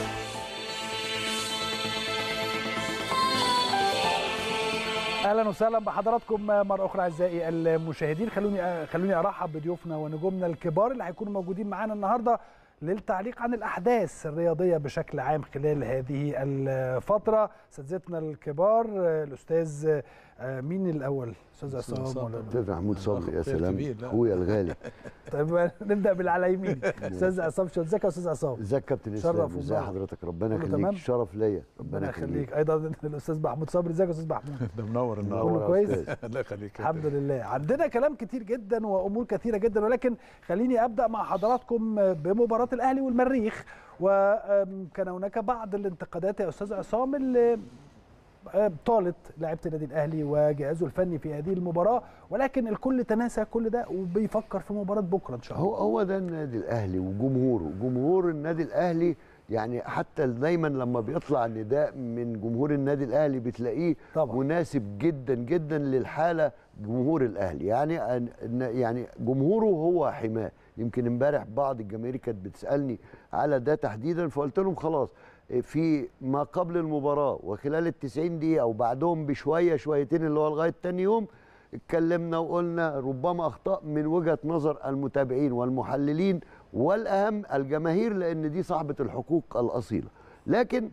اهلا وسهلا بحضراتكم مره اخرى اعزائي المشاهدين خلوني خلوني ارحب بضيوفنا ونجومنا الكبار اللي هيكونوا موجودين معانا النهارده للتعليق عن الاحداث الرياضيه بشكل عام خلال هذه الفتره اساتذتنا الكبار الاستاذ مين الاول استاذ عصام ولا استاذ محمود صبري يا سلام اخويا الغالي طيب نبدا باللي على يمين استاذ عصام شو ازيك يا استاذ عصام ازيك كابتن اسلام ازي حضرتك ربنا يخليك شرف ليا ربنا يخليك ايضا الاستاذ محمود صبري ازيك يا استاذ محمود ده منور النهارده كله كويس الله يخليك الحمد لله عندنا كلام كتير جدا وامور كثيره جدا ولكن خليني ابدا مع حضراتكم بمباراه الاهلي والمريخ وكان هناك بعض الانتقادات يا استاذ عصام اللي طالت لاعيبه النادي الاهلي وجهازه الفني في هذه المباراه ولكن الكل تناسى كل ده وبيفكر في مباراه بكره ان شاء الله هو هو ده النادي الاهلي وجمهوره جمهور النادي الاهلي يعني حتى دايما لما بيطلع نداء من جمهور النادي الاهلي بتلاقيه طبعا. مناسب جدا جدا للحاله جمهور الاهلي يعني يعني جمهوره هو حماه يمكن امبارح بعض الجماهير كانت بتسالني على ده تحديدا فقلت لهم خلاص في ما قبل المباراه وخلال ال 90 دقيقه وبعدهم بشويه شويتين اللي هو لغايه ثاني يوم اتكلمنا وقلنا ربما اخطاء من وجهه نظر المتابعين والمحللين والاهم الجماهير لان دي صاحبه الحقوق الاصيله لكن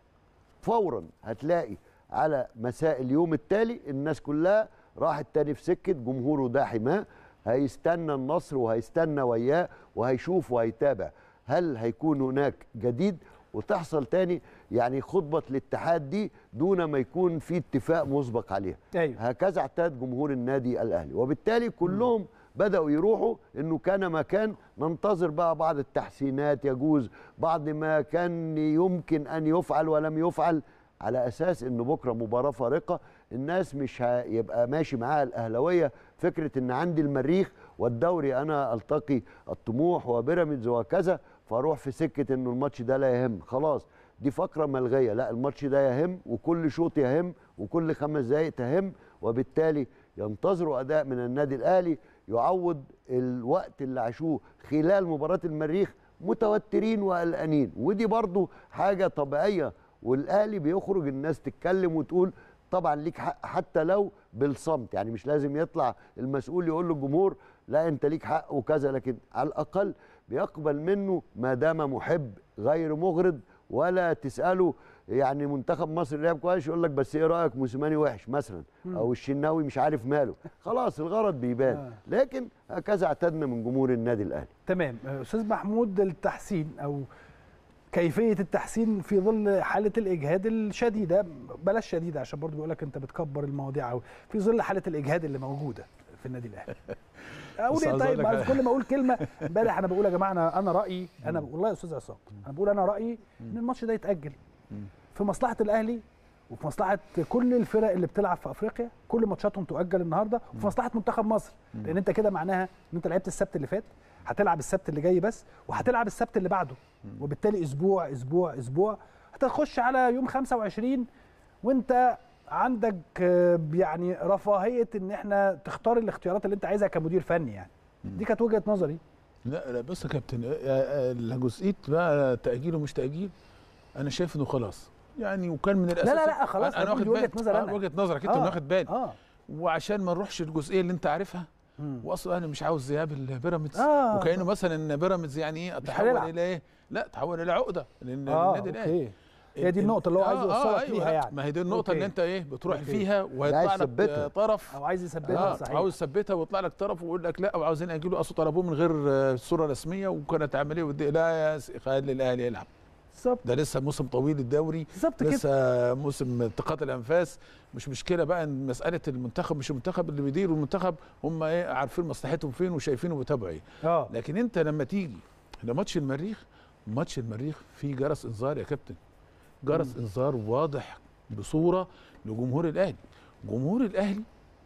فورا هتلاقي على مساء اليوم التالي الناس كلها راحت تاني في سكه جمهوره ده حماه هيستنى النصر وهيستنى وياه وهيشوف وهيتابع هل هيكون هناك جديد وتحصل تاني يعني خطبة الاتحاد دي دون ما يكون في اتفاق مسبق عليها أيوة. هكذا اعتاد جمهور النادي الأهلي وبالتالي كلهم م. بدأوا يروحوا انه كان مكان ننتظر بقى بعض التحسينات يجوز بعض ما كان يمكن ان يفعل ولم يفعل على اساس انه بكره مباراه فارقه الناس مش هيبقى ماشي معاها الاهلاويه فكره ان عندي المريخ والدوري انا التقي الطموح وبيراميدز وكذا فاروح في سكه انه الماتش ده لا يهم خلاص دي فقره ملغيه لا الماتش ده يهم وكل شوط يهم وكل خمس دقائق تهم وبالتالي ينتظروا اداء من النادي الاهلي يعوض الوقت اللي عاشوه خلال مباراه المريخ متوترين وقلقانين ودي برضو حاجه طبيعيه والاهلي بيخرج الناس تتكلم وتقول طبعا ليك حق حتى لو بالصمت يعني مش لازم يطلع المسؤول يقول للجمهور لا انت ليك حق وكذا لكن على الاقل بيقبل منه ما دام محب غير مغرض ولا تساله يعني منتخب مصر لعب كويس يقول لك بس ايه رايك موسيماني وحش مثلا او الشناوي مش عارف ماله خلاص الغرض بيبان لكن هكذا اعتدنا من جمهور النادي الاهلي تمام استاذ محمود التحسين او كيفيه التحسين في ظل حاله الاجهاد الشديده بلاش شديده عشان برضه بيقول لك انت بتكبر المواضيع قوي في ظل حاله الاجهاد اللي موجوده في النادي الاهلي اقول بس ايه عاوز أقول طيب لك عايز حاجة. كل ما اقول كلمه امبارح انا بقول يا جماعه انا انا رايي انا والله يا استاذ عصام انا بقول انا رايي ان الماتش ده يتاجل في مصلحه الاهلي وفي مصلحه كل الفرق اللي بتلعب في افريقيا كل ماتشاتهم تؤجل النهارده وفي مصلحه منتخب مصر لان انت كده معناها ان انت لعبت السبت اللي فات هتلعب السبت اللي جاي بس وهتلعب السبت اللي بعده وبالتالي اسبوع اسبوع اسبوع هتخش على يوم 25 وانت عندك آه، يعني رفاهيه ان احنا تختار الاختيارات اللي انت عايزها كمدير فني يعني دي كانت وجهه نظري لا لا بص يا كابتن آه، آه، جزئيه بقى تاجيل ومش تاجيل انا شايف انه خلاص يعني وكان من الاساس لا، لا، خلاص، انا, أنا أنا واخد بقول دي بالي وجهة نظر آه، أنا. وجهه نظرك انت آه، واخد بالي اه وعشان ما نروحش الجزئيه اللي انت عارفها مم. واصلا انا مش عاوز ذهاب البيراميدز آه. وكانه مثلا ان بيراميدز يعني ايه تحول هنلعب. الى ايه لا تحول الى عقده لان اه النادي الاهلي اوكي هي دي النقطه اللي هو عايز يوصلك ليها يعني ما هي دي النقطه أوكي. اللي انت ايه بتروح أوكي. فيها وهيطلع عايز لك يثبتها. آه، طرف او عايز يثبتها اه صحيح عاوز يثبتها ويطلع لك طرف ويقول لك لا وعاوزين ياجلوا اصل طلبوه من غير آه، صوره رسميه وكانت عمليه ودي لا يا س- خلي الاهلي يلعب بالظبط ده لسه موسم طويل الدوري بالظبط كده لسه موسم التقاط الانفاس مش مشكله بقى ان مساله المنتخب مش المنتخب اللي بيدير المنتخب هم ايه عارفين مصلحتهم فين وشايفين وبيتابعوا ايه اه لكن انت لما تيجي لماتش المريخ ماتش المريخ فيه جرس انذار يا كابتن جرس انذار واضح بصوره لجمهور الاهلي جمهور الاهلي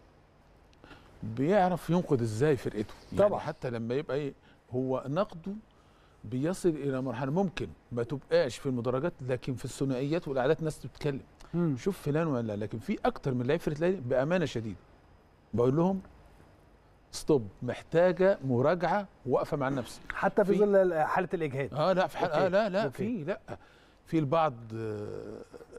بيعرف ينقذ ازاي فرقته يعني طبعا. حتى لما يبقى ايه هو نقده بيصل الى مرحله ممكن ما تبقاش في المدرجات لكن في الثنائيات والاعداد ناس بتتكلم مم. شوف فلان ولا لكن في اكتر من لعيب فرقه الاهلي بامانه شديده بقول لهم ستوب محتاجه مراجعه واقفه مع النفس حتى في في- ظل حاله الاجهاد اه لا في حال أوكي. اه لا لا أوكي. في لا في البعض آه،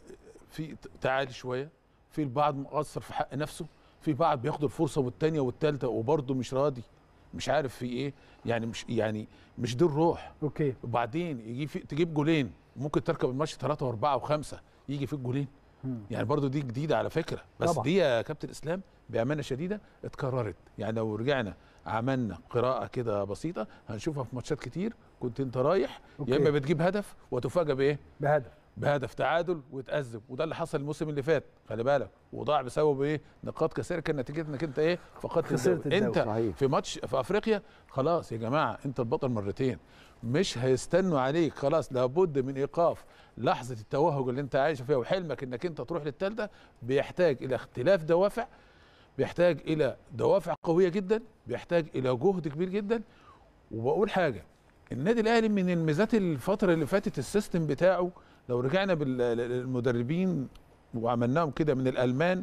في ت- تعالي شويه في البعض مقصر في حق نفسه في بعض بياخد الفرصه والتانيه والتالته وبرضه مش راضي مش عارف في ايه يعني مش يعني مش دي الروح اوكي وبعدين يجي في تجيب جولين ممكن تركب الماتش ثلاثة وأربعة وخمسة يجي فيك جولين مم. يعني برضو دي جديدة على فكرة بس طبعا. دي يا كابتن إسلام بأمانة شديدة اتكررت يعني لو رجعنا عملنا قراءة كده بسيطة هنشوفها في ماتشات كتير كنت أنت رايح أوكي. يا إما بتجيب هدف وتفاجأ بإيه؟ بهدف بهدف تعادل وتأذب وده اللي حصل الموسم اللي فات خلي بالك وضاع بسبب ايه نقاط كثيره كان نتيجه انك انت ايه فقدت خسرت الدوري الدوري. انت صحيح. في ماتش في افريقيا خلاص يا جماعه انت البطل مرتين مش هيستنوا عليك خلاص لابد من ايقاف لحظه التوهج اللي انت عايش فيها وحلمك انك انت تروح للثالثه بيحتاج الى اختلاف دوافع بيحتاج الى دوافع قويه جدا بيحتاج الى جهد كبير جدا وبقول حاجه النادي الاهلي من الميزات الفتره اللي فاتت السيستم بتاعه لو رجعنا بالمدربين وعملناهم كده من الالمان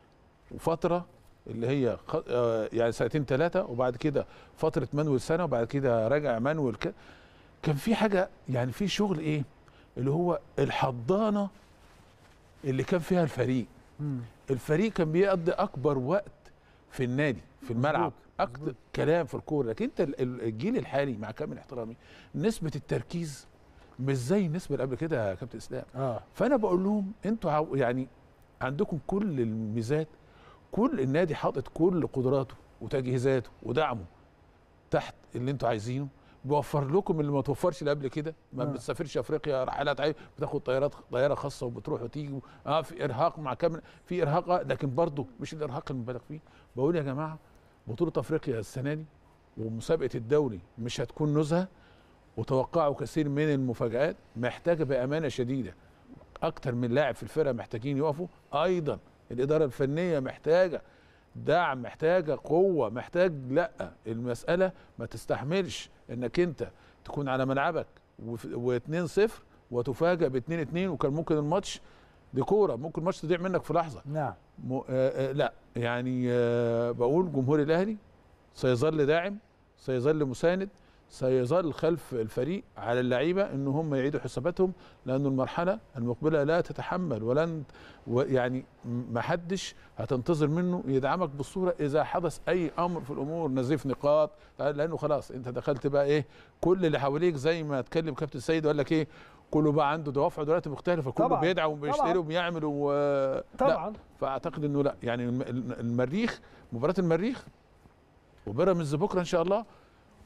وفتره اللي هي خ- آه يعني سنتين ثلاثه وبعد كده فتره مانويل سنه وبعد كده رجع مانويل ك... كان في حاجه يعني في شغل ايه اللي هو الحضانه اللي كان فيها الفريق مم. الفريق كان بيقضي اكبر وقت في النادي في الملعب مظبوط، اكتر مظبوط. كلام في الكوره لكن انت ال- ال- الجيل الحالي مع كامل احترامي نسبه التركيز مش زي النسبه اللي قبل كده يا كابتن اسلام اه فانا بقول لهم انتوا عاو- يعني عندكم كل الميزات كل النادي حاطط كل قدراته وتجهيزاته ودعمه تحت اللي انتوا عايزينه بيوفر لكم اللي ما توفرش اللي قبل كده ما آه. بتسافرش افريقيا رحلات عايز بتاخد طيارات طياره خاصه وبتروح وتيجي اه في ارهاق مع كامل في ارهاق آه، لكن برضه مش الارهاق المبالغ فيه بقول يا جماعه بطوله افريقيا السنه دي ومسابقه الدوري مش هتكون نزهه وتوقعوا كثير من المفاجآت محتاجه بامانه شديده اكتر من لاعب في الفرقه محتاجين يقفوا ايضا الاداره الفنيه محتاجه دعم محتاجه قوه محتاج لا المساله ما تستحملش انك انت تكون على ملعبك و2-0 وتفاجئ ب 2-2 وكان ممكن الماتش دي كوره ممكن الماتش تضيع منك في لحظه نعم م... آه آه لا يعني آه بقول جمهور الاهلي سيظل داعم سيظل مساند سيظل خلف الفريق على اللعيبه ان هم يعيدوا حساباتهم لأن المرحله المقبله لا تتحمل ولن و- يعني ما حدش هتنتظر منه يدعمك بالصوره اذا حدث اي امر في الامور نزيف نقاط لانه خلاص انت دخلت بقى ايه كل اللي حواليك زي ما اتكلم كابتن سيد وقال لك ايه كله بقى عنده دوافع دلوقتي مختلفه كله طبعاً، بيدعم وبيشتري طبعاً. وبيعمل و... لا طبعا فاعتقد انه لا يعني الم- المريخ مباراه المريخ وبيراميدز بكره ان شاء الله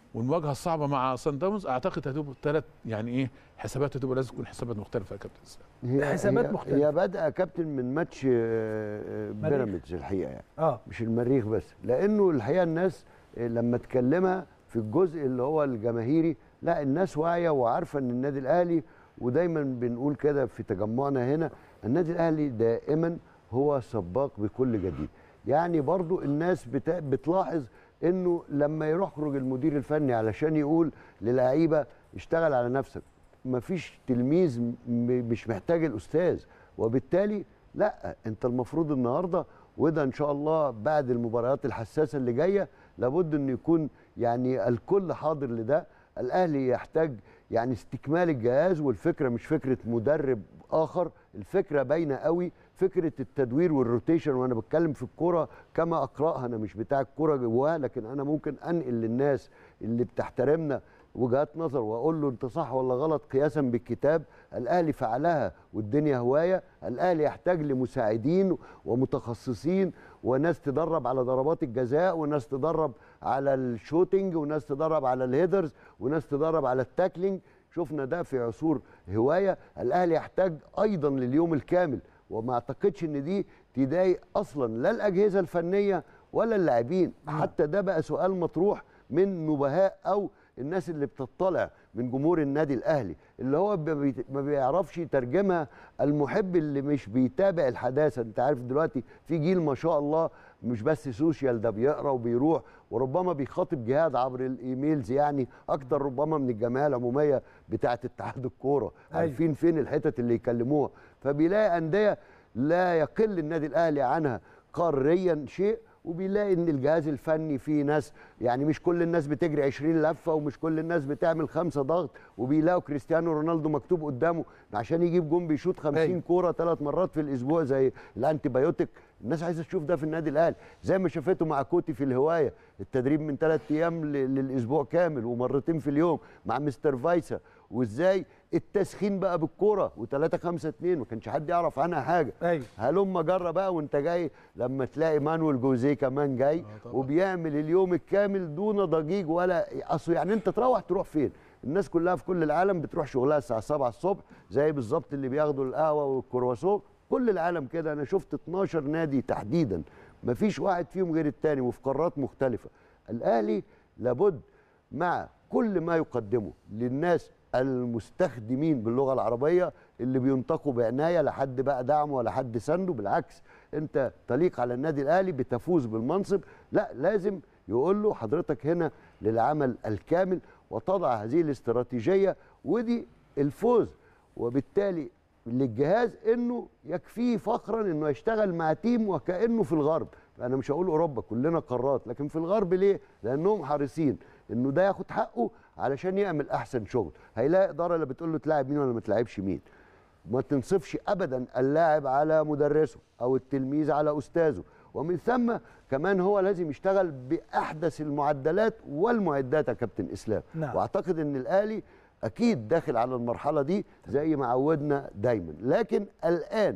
والمواجهه الصعبه مع سان داونز اعتقد هتبقى ثلاث يعني ايه حسابات هتبقى لازم تكون حسابات مختلفه يا كابتن اسلام هي حسابات هي مختلفة. هي بادئه يا كابتن من ماتش آه، آه، مريخ. بيراميدز الحقيقه يعني اه مش المريخ بس لانه الحقيقه الناس آه، لما تكلمها في الجزء اللي هو الجماهيري لا الناس واعيه وعارفه ان النادي الاهلي ودايما بنقول كده في تجمعنا هنا النادي الاهلي دائما هو سباق بكل جديد يعني برضو الناس بتا... بتلاحظ انه لما يروح يخرج المدير الفني علشان يقول للعيبه اشتغل على نفسك مفيش تلميذ م- مش محتاج الاستاذ وبالتالي لا انت المفروض النهارده وده ان شاء الله بعد المباريات الحساسه اللي جايه لابد انه يكون يعني الكل حاضر لده الاهلي يحتاج يعني استكمال الجهاز والفكره مش فكره مدرب اخر الفكره باينه قوي فكره التدوير والروتيشن وانا بتكلم في الكوره كما اقراها انا مش بتاع الكوره جواها لكن انا ممكن انقل للناس اللي بتحترمنا وجهات نظر واقول له انت صح ولا غلط قياسا بالكتاب الاهلي فعلها والدنيا هوايه الاهلي يحتاج لمساعدين ومتخصصين وناس تدرب على ضربات الجزاء وناس تدرب على الشوتينج وناس تدرب على الهيدرز وناس تدرب على التاكلينج شفنا ده في عصور هوايه الاهلي يحتاج ايضا لليوم الكامل وما اعتقدش ان دي تضايق اصلا لا الاجهزه الفنيه ولا اللاعبين حتى ده بقى سؤال مطروح من نبهاء او الناس اللي بتطلع من جمهور النادي الاهلي اللي هو ما بي- ما بيعرفش يترجمها المحب اللي مش بيتابع الحداثه انت عارف دلوقتي في جيل ما شاء الله مش بس سوشيال ده بيقرا وبيروح وربما بيخاطب جهاد عبر الايميلز يعني اكتر ربما من الجمعيه العموميه بتاعه اتحاد الكوره أيوة. عارفين فين الحتت اللي يكلموها فبيلاقي انديه لا يقل النادي الاهلي عنها قاريا شيء وبيلاقي ان الجهاز الفني فيه ناس يعني مش كل الناس بتجري 20 لفه ومش كل الناس بتعمل خمسه ضغط وبيلاقوا كريستيانو رونالدو مكتوب قدامه عشان يجيب جون بيشوط 50 أيوة. كوره ثلاث مرات في الاسبوع زي الانتي بايوتيك الناس عايزه تشوف ده في النادي الاهلي زي ما شافته مع كوتي في الهوايه التدريب من ثلاث ايام ل- للاسبوع كامل ومرتين في اليوم مع مستر فايسا وازاي التسخين بقى بالكوره و3 5 2 ما كانش حد يعرف عنها حاجه ايوه هلم جرة بقى وانت جاي لما تلاقي مانويل جوزيه كمان جاي طبعا. وبيعمل اليوم الكامل دون ضجيج ولا اصل يعني انت تروح تروح فين الناس كلها في كل العالم بتروح شغلها الساعه 7 الصبح زي بالظبط اللي بياخدوا القهوه والكرواسون كل العالم كده انا شفت 12 نادي تحديدا مفيش واحد فيهم غير التاني وفي قارات مختلفه الاهلي لابد مع كل ما يقدمه للناس المستخدمين باللغه العربيه اللي بينطقوا بعنايه لا حد بقى دعمه ولا حد سنده بالعكس انت تليق على النادي الاهلي بتفوز بالمنصب لا لازم يقول له حضرتك هنا للعمل الكامل وتضع هذه الاستراتيجيه ودي الفوز وبالتالي للجهاز انه يكفيه فخرا انه يشتغل مع تيم وكانه في الغرب انا مش هقول اوروبا كلنا قارات لكن في الغرب ليه لانهم حريصين انه ده ياخد حقه علشان يعمل احسن شغل هيلاقي اداره اللي بتقول له تلاعب مين ولا ما تلاعبش مين ما تنصفش ابدا اللاعب على مدرسه او التلميذ على استاذه ومن ثم كمان هو لازم يشتغل باحدث المعدلات والمعدات يا كابتن اسلام نعم. واعتقد ان الاهلي اكيد داخل على المرحله دي زي ما عودنا دايما لكن الان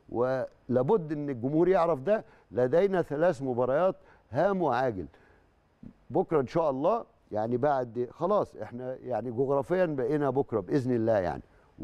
ولابد ان الجمهور يعرف ده لدينا ثلاث مباريات هام وعاجل بكره ان شاء الله يعني بعد خلاص احنا يعني جغرافيا بقينا بكره باذن الله يعني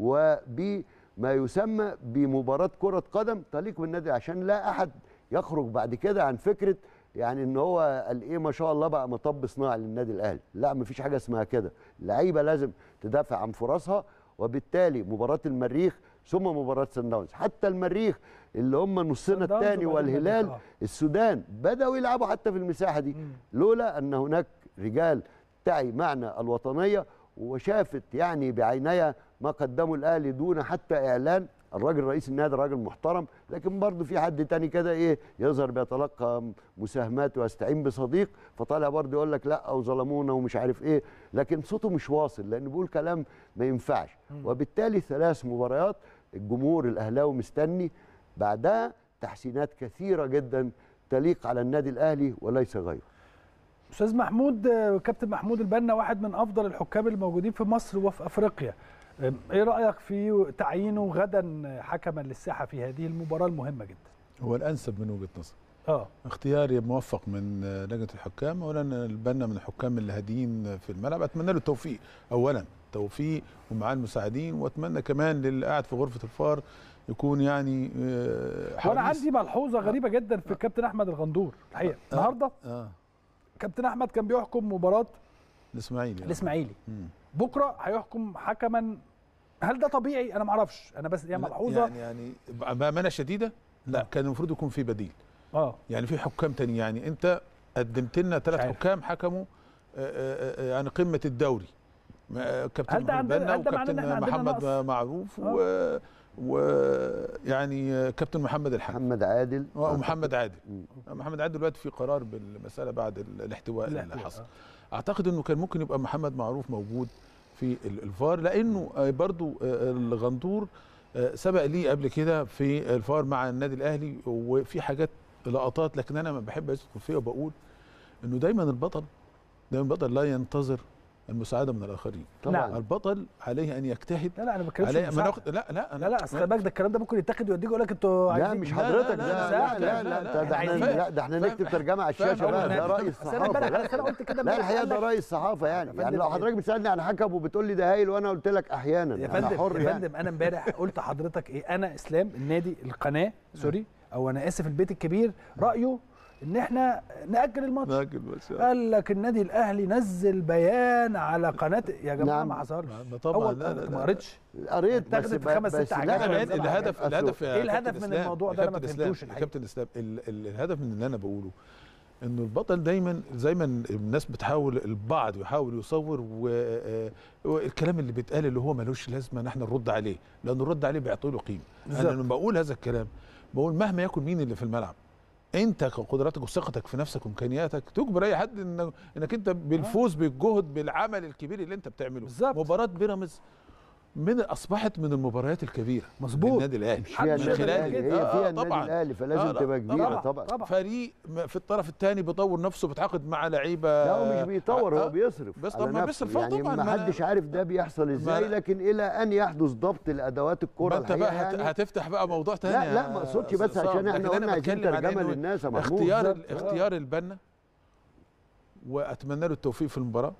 وبما يسمى بمباراه كره قدم تليق بالنادي عشان لا احد يخرج بعد كده عن فكره يعني ان هو قال ايه ما شاء الله بقى مطب صناعي للنادي الاهلي لا مفيش حاجه اسمها كده اللعيبه لازم تدافع عن فرصها وبالتالي مباراه المريخ ثم مباراه سان داونز حتى المريخ اللي هم نصنا سان داونز الثاني وبعدين والهلال المريخ، آه. السودان بداوا يلعبوا حتى في المساحه دي لولا ان هناك رجال تعي معنى الوطنيه وشافت يعني بعينيها ما قدمه الاهلي دون حتى اعلان الراجل رئيس النادي راجل محترم لكن برضه في حد تاني كده ايه يظهر بيتلقى مساهمات ويستعين بصديق فطالع برضه يقول لك لا وظلمونا ومش عارف ايه لكن صوته مش واصل لان بيقول كلام ما ينفعش وبالتالي ثلاث مباريات الجمهور الاهلاوي مستني بعدها تحسينات كثيره جدا تليق على النادي الاهلي وليس غيره استاذ محمود آه، كابتن محمود البنا واحد من افضل الحكام الموجودين في مصر وفي افريقيا آم، ايه رايك في تعيينه غدا حكما للساحه في هذه المباراه المهمه جدا هو الانسب من وجهه نظري اه اختياري موفق من آه، لجنه الحكام اولا البنا من الحكام اللي هاديين في الملعب اتمنى له التوفيق اولا توفيق ومعاه المساعدين واتمنى كمان للي قاعد في غرفه الفار يكون يعني آه، وانا حريص. عندي ملحوظه غريبه جدا في الكابتن احمد الغندور الحقيقه آه. النهارده اه كابتن احمد كان بيحكم مباراه الاسماعيلي آه. الاسماعيلي مم. بكره هيحكم حكما هل ده طبيعي انا ما اعرفش انا بس هي لا، ملحوظه يعني يعني بامانه شديده لا كان المفروض يكون في بديل اه يعني في حكام تاني يعني انت قدمت لنا ثلاث عارف. حكام حكموا آه، آه، آه، يعني قمه الدوري ما- كابتن هل ده محمد عندنا- بنا هل ده معناه إن وكابتن إحنا عندنا محمد نقص؟ معروف آه. و ويعني كابتن محمد الحمد محمد عادل ومحمد عادل مم. محمد عادل دلوقتي في قرار بالمساله بعد ال- الاحتواء اللي لا، حصل آه. اعتقد انه كان ممكن يبقى محمد معروف موجود في ال- الفار لانه آه، برضو آه، الغندور آه، سبق لي قبل كده في الفار مع النادي الاهلي وفي حاجات لقطات لكن انا ما بحب ادخل فيها وبقول انه دايما البطل دايما البطل لا ينتظر المساعده من الاخرين طبعا نعم. البطل عليه ان يجتهد لا لا انا ما بتكلمش عليه في ما المساعدة. ناخد لا لا لا لا اصل خلي بالك ده الكلام ده ممكن يتاخد ويوديك يقول لك انتوا لا عايزين مش لا، حضرتك لا، ده لا، لا لا لا، لا لا، ده ده احنا فاهم. لا ده احنا فاهم. نكتب ترجمه على فاهم. الشاشه بقى أنا- ده رأي أصل انا الصحافه امبارح لا أصل انا قلت كده لا امبارح الحقيقه قال ده لك- رأي الصحافه يعني فندم، يعني لو إيه؟ حضرتك بتسالني عن حكم وبتقول لي ده هايل وانا قلت لك احيانا يا انا فندم حر يا يعني فندم انا امبارح قلت لحضرتك ايه انا اسلام النادي القناه سوري او انا اسف البيت الكبير رايه ان احنا ناجل الماتش لكن بس قال لك النادي الاهلي نزل بيان على قناه يا جماعه نعم. ما حصلش ما طبعا أول لا لا ما لا. قريتش قريت بس اتاخدت في خمس بس ست لا، حاجات. أنا- كمان الهدف أصل- الهدف يا إيه كابتن الهدف من إسلام؟ الموضوع يا ده؟ أنا ما كابتن فهمتوش إسلام، يا الحقيقة. كابتن اسلام ال- ال- الهدف من اللي انا بقوله انه البطل دايما زي ما الناس بتحاول البعض يحاول يصور و- آه، والكلام اللي بيتقال اللي هو ملوش لازمه ان احنا نرد عليه لان الرد عليه بيعطي له قيمه انا بالظبط. لما بقول هذا الكلام بقول مهما يكن مين اللي في الملعب انت قدراتك وثقتك في نفسك وامكانياتك تجبر اي حد إن انك انت بالفوز بالجهد بالعمل الكبير اللي انت بتعمله بالظبط. مباراه بيراميدز من اصبحت من المباريات الكبيره مظبوط. النادي الاهلي مش فيها محدش النادي يقدر الاهلي كده. هي آه، فيها آه، النادي طبعاً. الاهلي فلازم آه، لا، تبقى كبيره طبعاً. طبعا طبعا فريق م- في الطرف الثاني بيطور نفسه بيتعاقد مع لعيبه لا هو مش بيطور آه، هو بيصرف بس على طب ما نفسه. بيصرف، آه، يعني طبعاً، ما ما- حدش عارف ده بيحصل ازاي ما- لكن الى ان يحدث ضبط لادوات الكره ما انت بقى الحقيقه هت- يعني هتفتح بقى موضوع تاني لا لا يا ما اقصدش أستاذ بس صابر. عشان احنا لكن قلنا أنا عايزين بتكلم على ترجمه إنه للناس يا محمود اختيار بالظبط. ال- اختيار البنا واتمنى له التوفيق في المباراه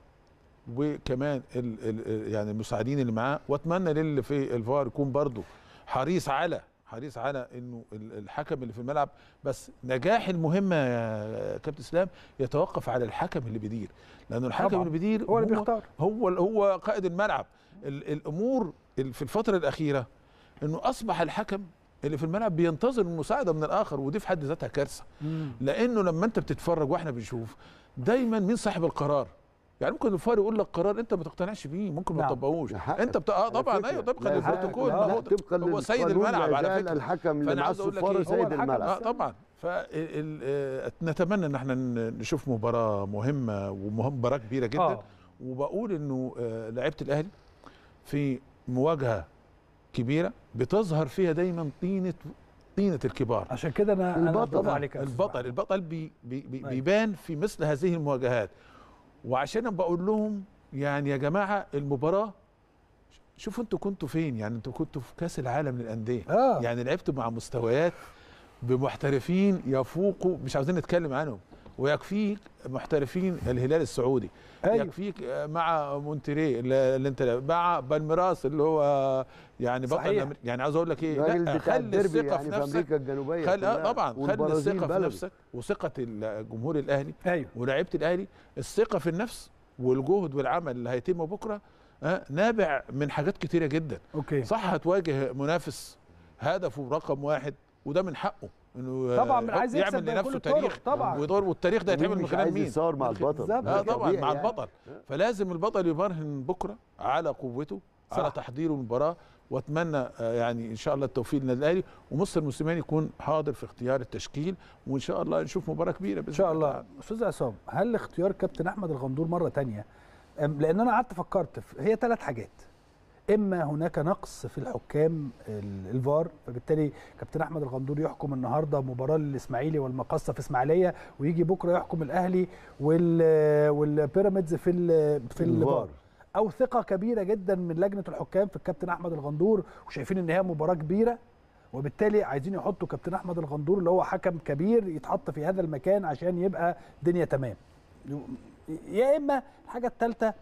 وكمان ال ال يعني المساعدين اللي معاه واتمنى للي في الفار يكون برضه حريص على حريص على انه ال- الحكم اللي في الملعب بس نجاح المهمه يا كابتن اسلام يتوقف على الحكم اللي بيدير لانه الحكم طبعاً. اللي بيدير هو اللي بيختار هو هو قائد الملعب ال- الامور ال- في الفتره الاخيره انه اصبح الحكم اللي في الملعب بينتظر المساعده من الاخر ودي في حد ذاتها كارثه لانه لما انت بتتفرج واحنا بنشوف دايما مين صاحب القرار يعني ممكن الفار يقول لك قرار انت ما تقتنعش بيه ممكن ما نعم. تطبقوش ده حقك. انت بت... اه على طبعا فكرة. ايوه طبقا لا، للبروتوكول لا، ما لا، هو طبقا هو سيد للقانون الملعب لا على زال فكره الحكم اللي فانا مع عاوز اقول لك الصفاره ايه سيد الحكم. الملعب اه طبعا فنتمنى ان احنا ن- نشوف مباراه مهمه ومباراه كبيره جدا اه وبقول انه آه، لعيبه الاهلي في مواجهه كبيره بتظهر فيها دايما طينه طينه الكبار عشان كده انا انا البطل. برافو عليك يا أستاذ البطل محمد. البطل بي بي بي أيوة. بيبان في مثل هذه المواجهات وعشان أنا بقول لهم يعني يا جماعه المباراه شوفوا انتوا كنتوا فين يعني انتوا كنتوا في كاس العالم للانديه اه يعني لعبتوا مع مستويات بمحترفين يفوقوا مش عاوزين نتكلم عنهم ويكفيك محترفين الهلال السعودي ايوه يكفيك مع مونتري اللي اللي انت مع بالميراس اللي هو يعني بطل صحيح. الأمر- يعني عاوز اقول لك ايه الراجل لا بتاع خلي الديربي الثقه يعني في في نفسك امريكا الجنوبيه خل آه كلها. طبعا خلي والبرازيل الثقه في بلدي. نفسك وثقه الجمهور الاهلي ايوه ولاعيبه الاهلي الثقه في النفس والجهد والعمل اللي هيتم بكره آه نابع من حاجات كتيره جدا اوكي صح هتواجه منافس هدفه رقم واحد وده من حقه انه طبعا من عايز يكسب يعمل بكل لنفسه الطرق، تاريخ طبعا ويدور والتاريخ ده ومين هيتعمل من مش خلال عايز مين؟ يتصور مع بالظبط. البطل آه، ده اه طبعا طبيعي مع يعني. البطل فلازم البطل يبرهن بكره على قوته صح. على تحضيره المباراه واتمنى آه، يعني ان شاء الله التوفيق للنادي الاهلي ومصر المسلمين يكون حاضر في اختيار التشكيل وان شاء الله نشوف مباراه كبيره باذن ان شاء الله تعالى. استاذ عصام هل اختيار كابتن احمد الغندور مره تانية أم- لان انا قعدت فكرت في- هي ثلاث حاجات اما هناك نقص في الحكام ال- الفار فبالتالي كابتن احمد الغندور يحكم النهارده مباراه للاسماعيلي والمقصه في اسماعيليه ويجي بكره يحكم الاهلي وال والبيراميدز في ال- في الفار الفار. او ثقه كبيره جدا من لجنه الحكام في الكابتن احمد الغندور وشايفين ان هي مباراه كبيره وبالتالي عايزين يحطوا كابتن احمد الغندور اللي هو حكم كبير يتحط في هذا المكان عشان يبقى الدنيا تمام يا اما الحاجه الثالثه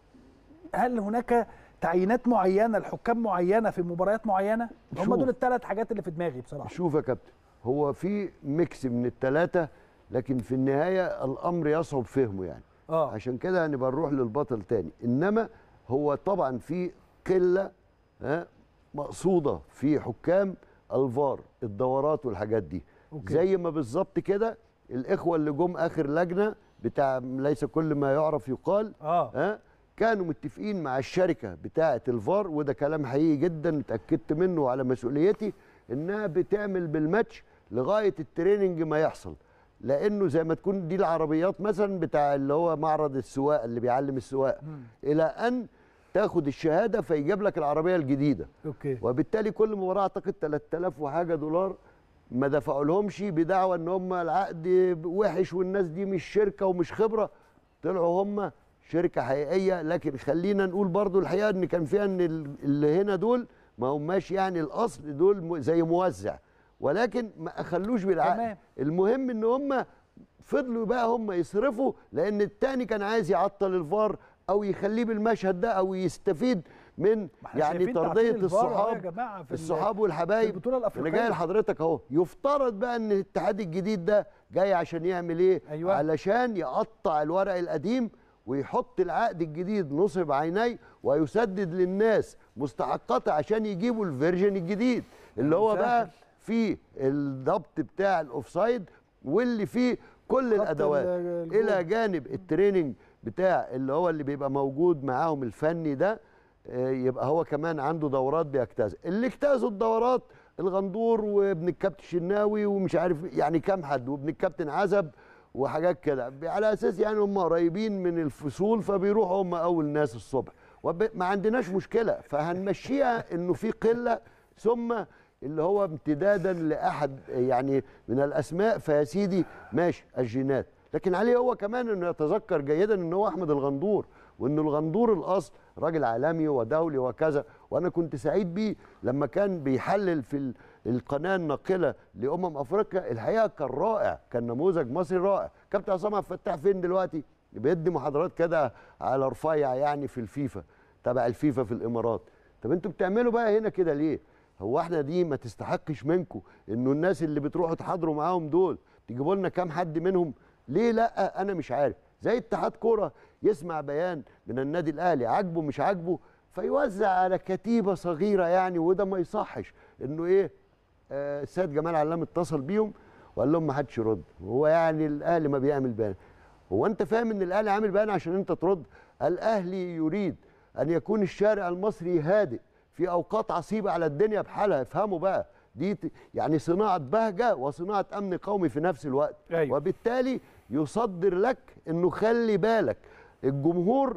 هل هناك تعيينات معينه لحكام معينه في مباريات معينه هم شوف. دول الثلاث حاجات اللي في دماغي بصراحه شوف يا كابتن هو في ميكس من الثلاثه لكن في النهايه الامر يصعب فهمه يعني اه عشان كده هنبقى نروح للبطل تاني انما هو طبعا في قله ها مقصوده في حكام الفار الدورات والحاجات دي أوكي. زي ما بالظبط كده الاخوه اللي جم اخر لجنه بتاع ليس كل ما يعرف يقال اه ها كانوا متفقين مع الشركه بتاعه الفار وده كلام حقيقي جدا اتاكدت منه على مسؤوليتي انها بتعمل بالماتش لغايه التريننج ما يحصل لانه زي ما تكون دي العربيات مثلا بتاع اللي هو معرض السواقه اللي بيعلم السواقه الى ان تاخد الشهاده فيجيب لك العربيه الجديده اوكي وبالتالي كل مباراه اعتقد 3000 وحاجه دولار ما دفعوا لهمش بدعوى ان هم العقد وحش والناس دي مش شركه ومش خبره طلعوا هم شركه حقيقيه لكن خلينا نقول برضو الحقيقه ان كان فيها ان ال- اللي هنا دول ما هماش يعني الاصل دول م- زي موزع ولكن ما اخلوش بالعقد تمام. المهم ان هم فضلوا بقى هم يصرفوا لان التاني كان عايز يعطل الفار او يخليه بالمشهد ده او يستفيد من ما احنا يعني شايفين ترضيه تعطيل الفار أهو يا الصحاب جماعة في ال- الصحاب والحبايب في البطولة انا الأفريقية. جاي لحضرتك اهو يفترض بقى ان الاتحاد الجديد ده جاي عشان يعمل ايه أيوة. علشان يقطع الورق القديم ويحط العقد الجديد نصب عيني ويسدد للناس مستحقاتها عشان يجيبوا الفيرجن الجديد اللي هو بقى مسهل. فيه الضبط بتاع الاوفسايد واللي فيه كل خط الادوات ال- الجول. الى جانب التريننج بتاع اللي هو اللي بيبقى موجود معاهم الفني ده آه، يبقى هو كمان عنده دورات بيجتاز اللي اجتازوا الدورات الغندور وابن الكابتن الشناوي ومش عارف يعني كام حد وابن الكابتن عزب وحاجات كده على اساس يعني هم قريبين من الفصول فبيروحوا هم اول ناس الصبح وما عندناش مشكله فهنمشيها انه في قله ثم اللي هو امتدادا لاحد يعني من الاسماء فيا سيدي ماشي الجينات لكن عليه هو كمان انه يتذكر جيدا ان هو احمد الغندور وان الغندور الاصل راجل عالمي ودولي وكذا وانا كنت سعيد بيه لما كان بيحلل في ال- القناه الناقله لامم افريقيا الحقيقه كان رائع كان نموذج مصري رائع كابتن عصام عبد الفتاح فين دلوقتي بيدي محاضرات كده على رفيع يعني في الفيفا تبع الفيفا في الامارات طب انتوا بتعملوا بقى هنا كده ليه هو احنا دي ما تستحقش منكم انه الناس اللي بتروحوا تحاضروا معاهم دول تجيبوا لنا كام حد منهم ليه لا انا مش عارف زي اتحاد كوره يسمع بيان من النادي الاهلي عاجبه مش عاجبه فيوزع على كتيبه صغيره يعني وده ما يصحش انه ايه آه، السيد جمال علام اتصل بيهم وقال لهم ما حدش يرد هو يعني الاهلي ما بيعمل بيان هو انت فاهم ان الاهلي عامل بيان عشان انت ترد الاهلي يريد ان يكون الشارع المصري هادئ في اوقات عصيبه على الدنيا بحالها افهموا بقى دي ت- يعني صناعه بهجه وصناعه امن قومي في نفس الوقت أيوة. وبالتالي يصدر لك انه خلي بالك الجمهور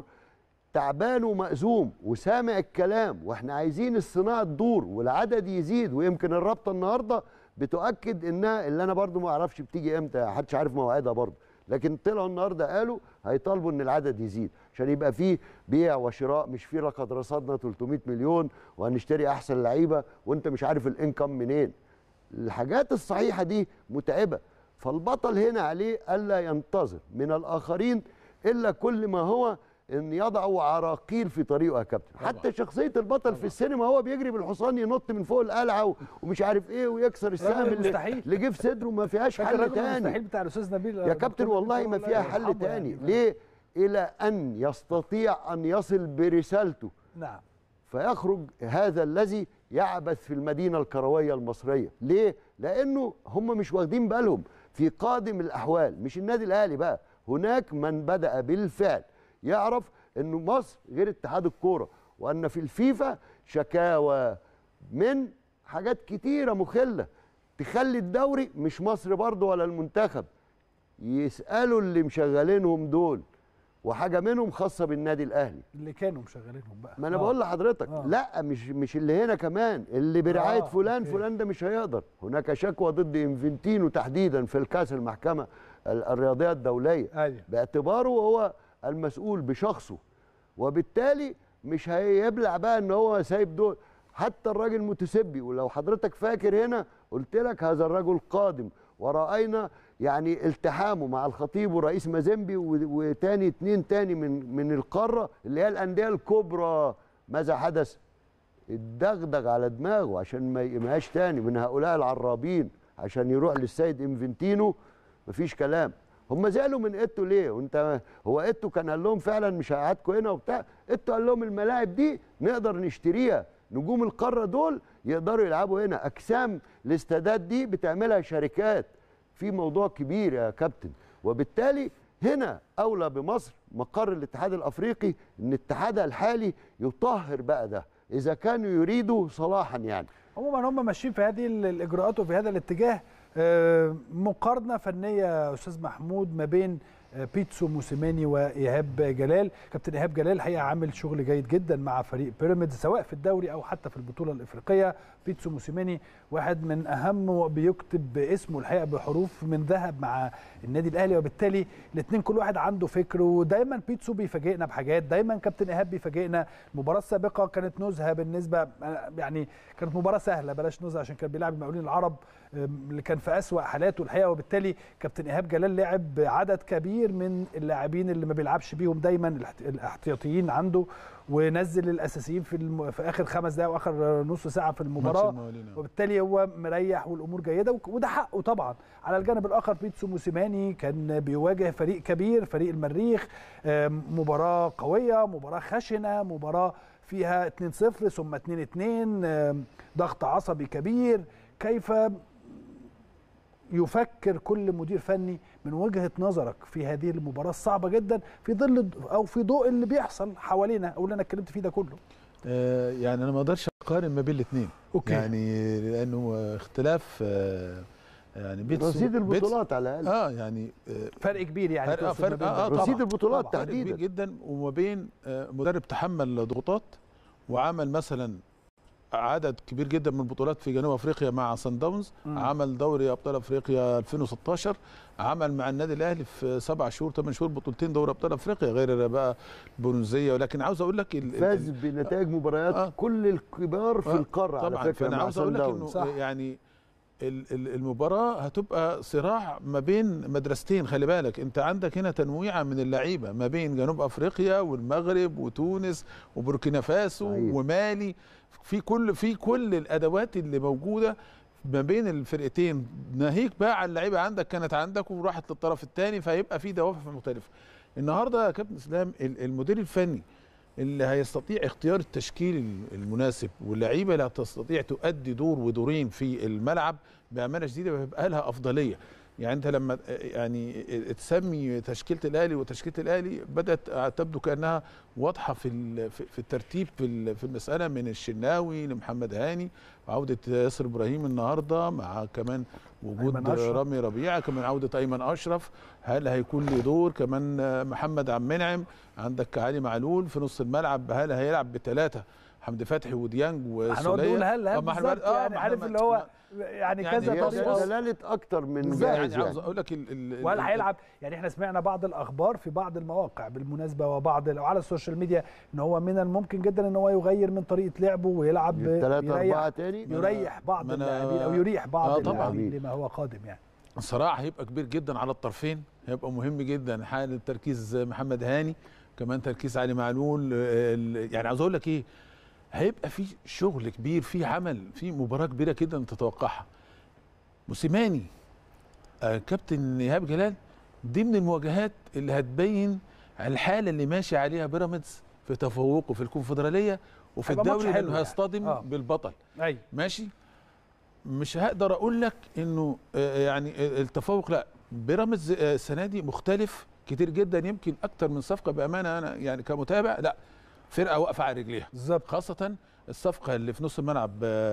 تعبان ومأزوم وسامع الكلام واحنا عايزين الصناعه تدور والعدد يزيد ويمكن الرابطه النهارده بتؤكد انها اللي انا برضو ما اعرفش بتيجي امتى محدش عارف موعدها برضو لكن طلعوا النهارده قالوا هيطالبوا ان العدد يزيد عشان يبقى فيه بيع وشراء مش في لقد رصدنا 300 مليون وهنشتري احسن لعيبه وانت مش عارف الانكم منين الحاجات الصحيحه دي متعبه فالبطل هنا عليه الا ينتظر من الاخرين الا كل ما هو ان يضعوا عراقيل في طريقه يا كابتن طبعا. حتى شخصيه البطل في السينما هو بيجري بالحصان ينط من فوق القلعه و- ومش عارف ايه ويكسر السهم الراجل اللي, المستحيل. اللي جه في صدره ما فيهاش فاكر حل الرجل تاني المستحيل بتاع الاستاذ نبيل يا كابتن والله ما فيها حل تاني ليه الى ان يستطيع ان يصل برسالته نعم فيخرج هذا الذي يعبث في المدينة الكروية المصرية ليه؟ لأنه هم مش واخدين بالهم في قادم الأحوال مش النادي الأهلي بقى هناك من بدأ بالفعل يعرف أنه مصر غير اتحاد الكورة وأن في الفيفا شكاوى من حاجات كتيرة مخلة تخلي الدوري مش مصر برضه ولا المنتخب يسألوا اللي مشغلينهم دول وحاجة منهم خاصة بالنادي الأهلي اللي كانوا مشغلينهم بقى ما انا آه. بقول لحضرتك آه. لا مش مش اللي هنا كمان اللي برعايه آه، فلان أوكي. فلان ده مش هيقدر هناك شكوى ضد انفنتينو تحديدا في الكاس المحكمه ال- الرياضيه الدوليه ايوه باعتباره هو المسؤول بشخصه وبالتالي مش هيبلع بقى ان هو سايب دول حتى الراجل متسبي ولو حضرتك فاكر هنا قلت لك هذا الرجل قادم ورأينا يعني التحامه مع الخطيب ورئيس مازيمبي و- وتاني اتنين تاني من من القاره اللي هي الانديه الكبرى ماذا حدث؟ اتدغدغ على دماغه عشان ما يقيمهاش تاني من هؤلاء العرابين عشان يروح للسيد انفنتينو مفيش كلام هم زعلوا من ايتو ليه وانت هو ايتو كان قال لهم فعلا مش هقعدكم هنا وبتاع ايتو قال لهم الملاعب دي نقدر نشتريها نجوم القاره دول يقدروا يلعبوا هنا اجسام الاستادات دي بتعملها شركات في موضوع كبير يا كابتن وبالتالي هنا اولى بمصر مقر الاتحاد الافريقي ان اتحادها الحالي يطهر بقى ده اذا كانوا يريدوا صلاحا يعني عموما هم ماشيين في هذه ال- الاجراءات وفي هذا الاتجاه آه، مقارنه فنيه يا استاذ محمود ما بين آه، بيتسو موسيماني وايهاب جلال كابتن ايهاب جلال الحقيقه عامل شغل جيد جدا مع فريق بيراميدز سواء في الدوري او حتى في البطوله الافريقيه بيتسو موسيماني واحد من اهم بيكتب اسمه الحقيقه بحروف من ذهب مع النادي الاهلي وبالتالي الاثنين كل واحد عنده فكر ودايما بيتسو بيفاجئنا بحاجات دايما كابتن ايهاب بيفاجئنا المباراه السابقه كانت نزهه بالنسبه يعني كانت مباراه سهله بلاش نزهه عشان كان بيلعب المقاولين العرب أم، اللي كان في اسوا حالاته الحقيقه وبالتالي كابتن ايهاب جلال لعب عدد كبير من اللاعبين اللي ما بيلعبش بيهم دايما الاحت- الاحتياطيين عنده ونزل الاساسيين في الم... في اخر خمس دقائق واخر نص ساعه في ماتش المباراه المقاولين، آه. وبالتالي هو مريح والامور جيده وك- وده حقه طبعا على الجانب الاخر بيتسو موسيماني كان بيواجه فريق كبير فريق المريخ آم، مباراه قويه مباراه خشنه مباراه فيها 2-0 ثم 2-2 آم، ضغط عصبي كبير كيف يفكر كل مدير فني من وجهه نظرك في هذه المباراه الصعبه جدا في ظل او في ضوء اللي بيحصل حوالينا او اللي انا اتكلمت فيه ده كله آه، يعني انا ما اقدرش اقارن ما بين الاثنين أوكي. يعني لانه اختلاف آه، يعني بيتسو رصيد بيتسو- البطولات على الاقل اه يعني آه، فرق كبير يعني فرق- تقصد ما فرق- بين آه، ده. طبعاً. رصيد البطولات طبعاً. فرق كبير تحديدا جدا وما بين آه، مدرب تحمل ضغوطات وعمل مثلا عدد كبير جدا من البطولات في جنوب افريقيا مع سان داونز مم. عمل دوري ابطال افريقيا 2016 عمل مع النادي الاهلي في سبع شهور ثمان شهور بطولتين دوري ابطال افريقيا غير بقى البرونزيه ولكن عاوز اقول لك ال- ال- فاز بنتائج مباريات آه. كل الكبار في آه، القاره على طبعا فكره فانا مع عاوز اقول سان لك داونز انه صح. يعني ال- ال- المباراه هتبقى صراع ما بين مدرستين خلي بالك انت عندك هنا تنويعه من اللعيبه ما بين جنوب افريقيا والمغرب وتونس وبوركينا فاسو صحيح. ومالي في كل في كل الادوات اللي موجوده ما بين الفرقتين ناهيك بقى على اللعيبه عندك كانت عندك وراحت للطرف الثاني فهيبقى في دوافع مختلفه النهارده يا كابتن اسلام ال- المدير الفني اللي هيستطيع اختيار التشكيل المناسب واللعيبه اللي هتستطيع تؤدي دور ودورين في الملعب بامانه شديده بيبقى لها افضليه يعني انت لما يعني تسمي تشكيله الاهلي وتشكيله الاهلي بدات تبدو كانها واضحه في ال- في في الترتيب في ال- في المساله من الشناوي لمحمد هاني وعوده ياسر ابراهيم النهارده مع كمان وجود أيمن أشرف. رامي ربيعه كمان عوده ايمن اشرف هل هيكون له دور كمان محمد عبد المنعم عندك علي معلول في نص الملعب هل هيلعب بثلاثه حمدي فتحي وديانج وسوليه هنقعد نقول هل آه، هل ما إحنا بالظبط بقى- آه، يعني ما عارف إحنا- اللي هو ما- يعني يعني كذا هي هي طريقه دلالة اكتر من بالظبط. جاهز يعني عاوز يعني اقول لك ال- ال- وهل ال- هيلعب يعني احنا سمعنا بعض الاخبار في بعض المواقع بالمناسبه وبعض على السوشيال ميديا ان هو من الممكن جدا ان هو يغير من طريقه لعبه ويلعب ب- ثلاثة يريح- أربعة تاني ما أنا- يريح بعض ما أنا- اللاعبين او يريح بعض آه، طبعاً. اللاعبين لما هو قادم يعني الصراع هيبقى كبير جدا على الطرفين هيبقى مهم جدا حال تركيز محمد هاني كمان تركيز علي معلول ال- يعني عاوز اقول لك ايه هيبقى في شغل كبير في عمل في مباراه كبيره جدا تتوقعها موسيماني آه كابتن ايهاب جلال دي من المواجهات اللي هتبين الحاله اللي ماشي عليها بيراميدز في تفوقه في الكونفدراليه وفي هيبقى ماتش الدوري حلو لانه يعني. هيصطدم آه. بالبطل ايوه ماشي مش هقدر اقول لك انه آه، يعني التفوق لا بيراميدز آه، السنه دي مختلف كتير جدا يمكن اكتر من صفقه بامانه انا يعني كمتابع لا فرقه واقفه على رجليها بالظبط خاصه الصفقه اللي في نص الملعب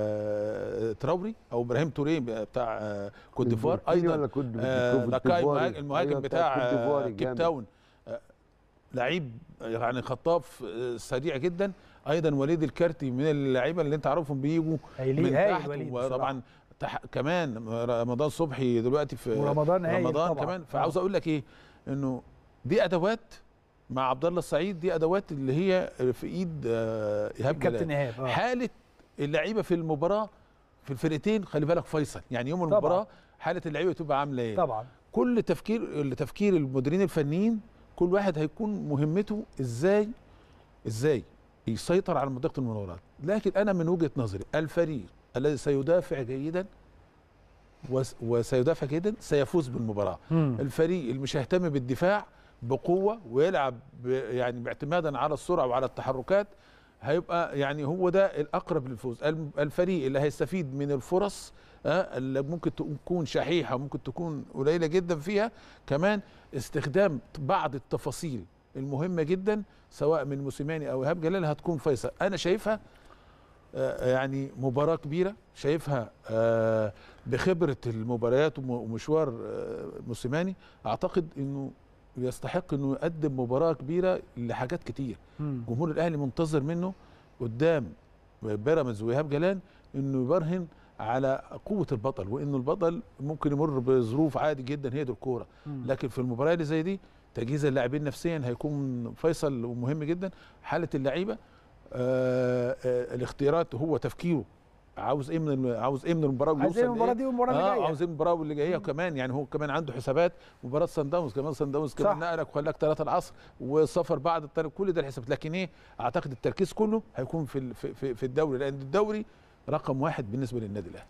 آه، تراوري او ابراهيم توريه بتاع آه، كوت ديفوار بوركيني ايضا ولا كوت آه، كوت لاكاي ديفواري؟ المهاجم- المهاجم أيوة، بتاع كوت آه، ديفواري كيب جامد. تاون آه، لعيب يعني خطاف آه، سريع جدا ايضا وليد الكارتي من اللعيبه اللي انت عارفهم بيجوا هيليق من هايل تحت وليد وطبعا تح... كمان رمضان صبحي دلوقتي في ورمضان هايل رمضان طبعاً. كمان فعاوز اقول لك ايه انه دي ادوات مع عبد الله السعيد دي ادوات اللي هي في ايد آه، ايهاب الكابتن جلال ايهاب آه. حاله اللعيبه في المباراه في الفرقتين خلي بالك فيصل يعني يوم طبعاً. المباراه حاله اللعيبه تبقى عامله ايه طبعا كل تفكير تفكير المديرين الفنيين كل واحد هيكون مهمته ازاي ازاي يسيطر على منطقه المباراه لكن انا من وجهه نظري الفريق الذي سيدافع جيدا وس- وسيدافع جيدا سيفوز بالمباراه مم. الفريق اللي مش هيهتم بالدفاع بقوه ويلعب ب- يعني باعتمادا على السرعه وعلى التحركات هيبقى يعني هو ده الاقرب للفوز الم- الفريق اللي هيستفيد من الفرص آه، اللي ممكن تكون شحيحه ممكن تكون قليله جدا فيها كمان استخدام بعض التفاصيل المهمه جدا سواء من موسيماني او ايهاب جلال هتكون فيصل انا شايفها آه، يعني مباراه كبيره شايفها آه، بخبره المباريات وم- ومشوار آه، موسيماني اعتقد انه يستحق انه يقدم مباراه كبيره لحاجات كتير مم. جمهور الاهلي منتظر منه قدام بيراميدز وايهاب جلال انه يبرهن على قوه البطل وانه البطل ممكن يمر بظروف عادي جدا هي دي الكوره مم. لكن في المباراه اللي زي دي تجهيز اللاعبين نفسيا هيكون فيصل ومهم جدا حاله اللعيبه آه آه الاختيارات هو تفكيره عاوز ايه من الم- عاوز ايه من المباراه عايز ايه ويوصل المباراه دي والمباراه اللي اه جايه عاوز ايه المباراه واللي جايه كمان يعني هو كمان عنده حسابات مباراه سان داونز كمان سان داونز صح. كمان نقلك وخلاك 3 العصر وسفر بعد الطريق كل ده الحسابات لكن ايه اعتقد التركيز كله هيكون في ال- في في, في الدوري لان الدوري رقم واحد بالنسبه للنادي الاهلي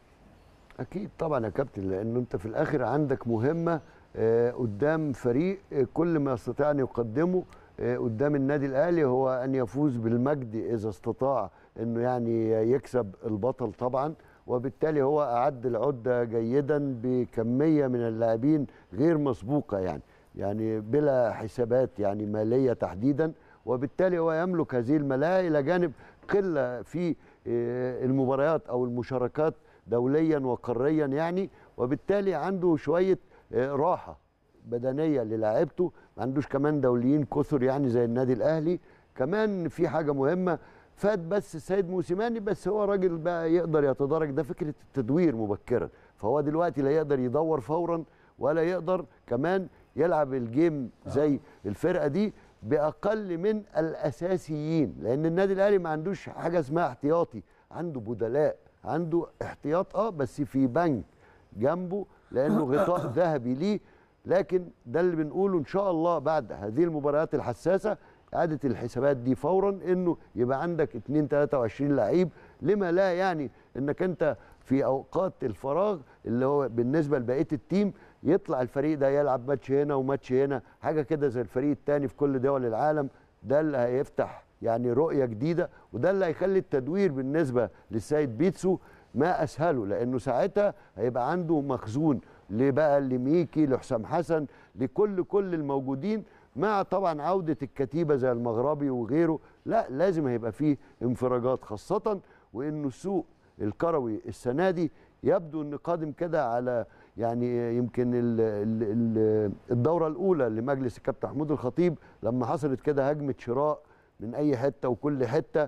اكيد طبعا يا كابتن لانه انت في الاخر عندك مهمه آه، قدام فريق آه، كل ما يستطيع ان يقدمه آه، قدام النادي الاهلي هو ان يفوز بالمجد اذا استطاع انه يعني يكسب البطل طبعا وبالتالي هو اعد العده جيدا بكميه من اللاعبين غير مسبوقه يعني يعني بلا حسابات يعني ماليه تحديدا وبالتالي هو يملك هذه الملاهي الى جانب قله في آه، المباريات او المشاركات دوليا وقاريا يعني وبالتالي عنده شويه آه، راحه بدنيه للاعيبته ما عندوش كمان دوليين كثر يعني زي النادي الاهلي كمان في حاجه مهمه فات بس السيد موسيماني بس هو راجل بقى يقدر يتدرج ده فكره التدوير مبكرا فهو دلوقتي لا يقدر يدور فورا ولا يقدر كمان يلعب الجيم زي الفرقه دي باقل من الاساسيين لان النادي الاهلي ما عندوش حاجه اسمها احتياطي عنده بدلاء عنده احتياط اه بس في بنك جنبه لانه غطاء ذهبي ليه لكن ده اللي بنقوله ان شاء الله بعد هذه المباريات الحساسه اعاده الحسابات دي فورا انه يبقى عندك 2 23 لعيب لما لا يعني انك انت في اوقات الفراغ اللي هو بالنسبه لبقيه التيم يطلع الفريق ده يلعب ماتش هنا وماتش هنا حاجه كده زي الفريق الثاني في كل دول العالم ده اللي هيفتح يعني رؤيه جديده وده اللي هيخلي التدوير بالنسبه للسيد بيتسو ما اسهله لانه ساعتها هيبقى عنده مخزون لبقى لميكي لحسام حسن لكل كل الموجودين مع طبعا عوده الكتيبه زي المغربي وغيره لا لازم هيبقى فيه انفراجات خاصه وانه السوق الكروي السنه دي يبدو ان قادم كده على يعني يمكن ال ال ال الدوره الاولى لمجلس الكابتن محمود الخطيب لما حصلت كده هجمه شراء من اي حته وكل حته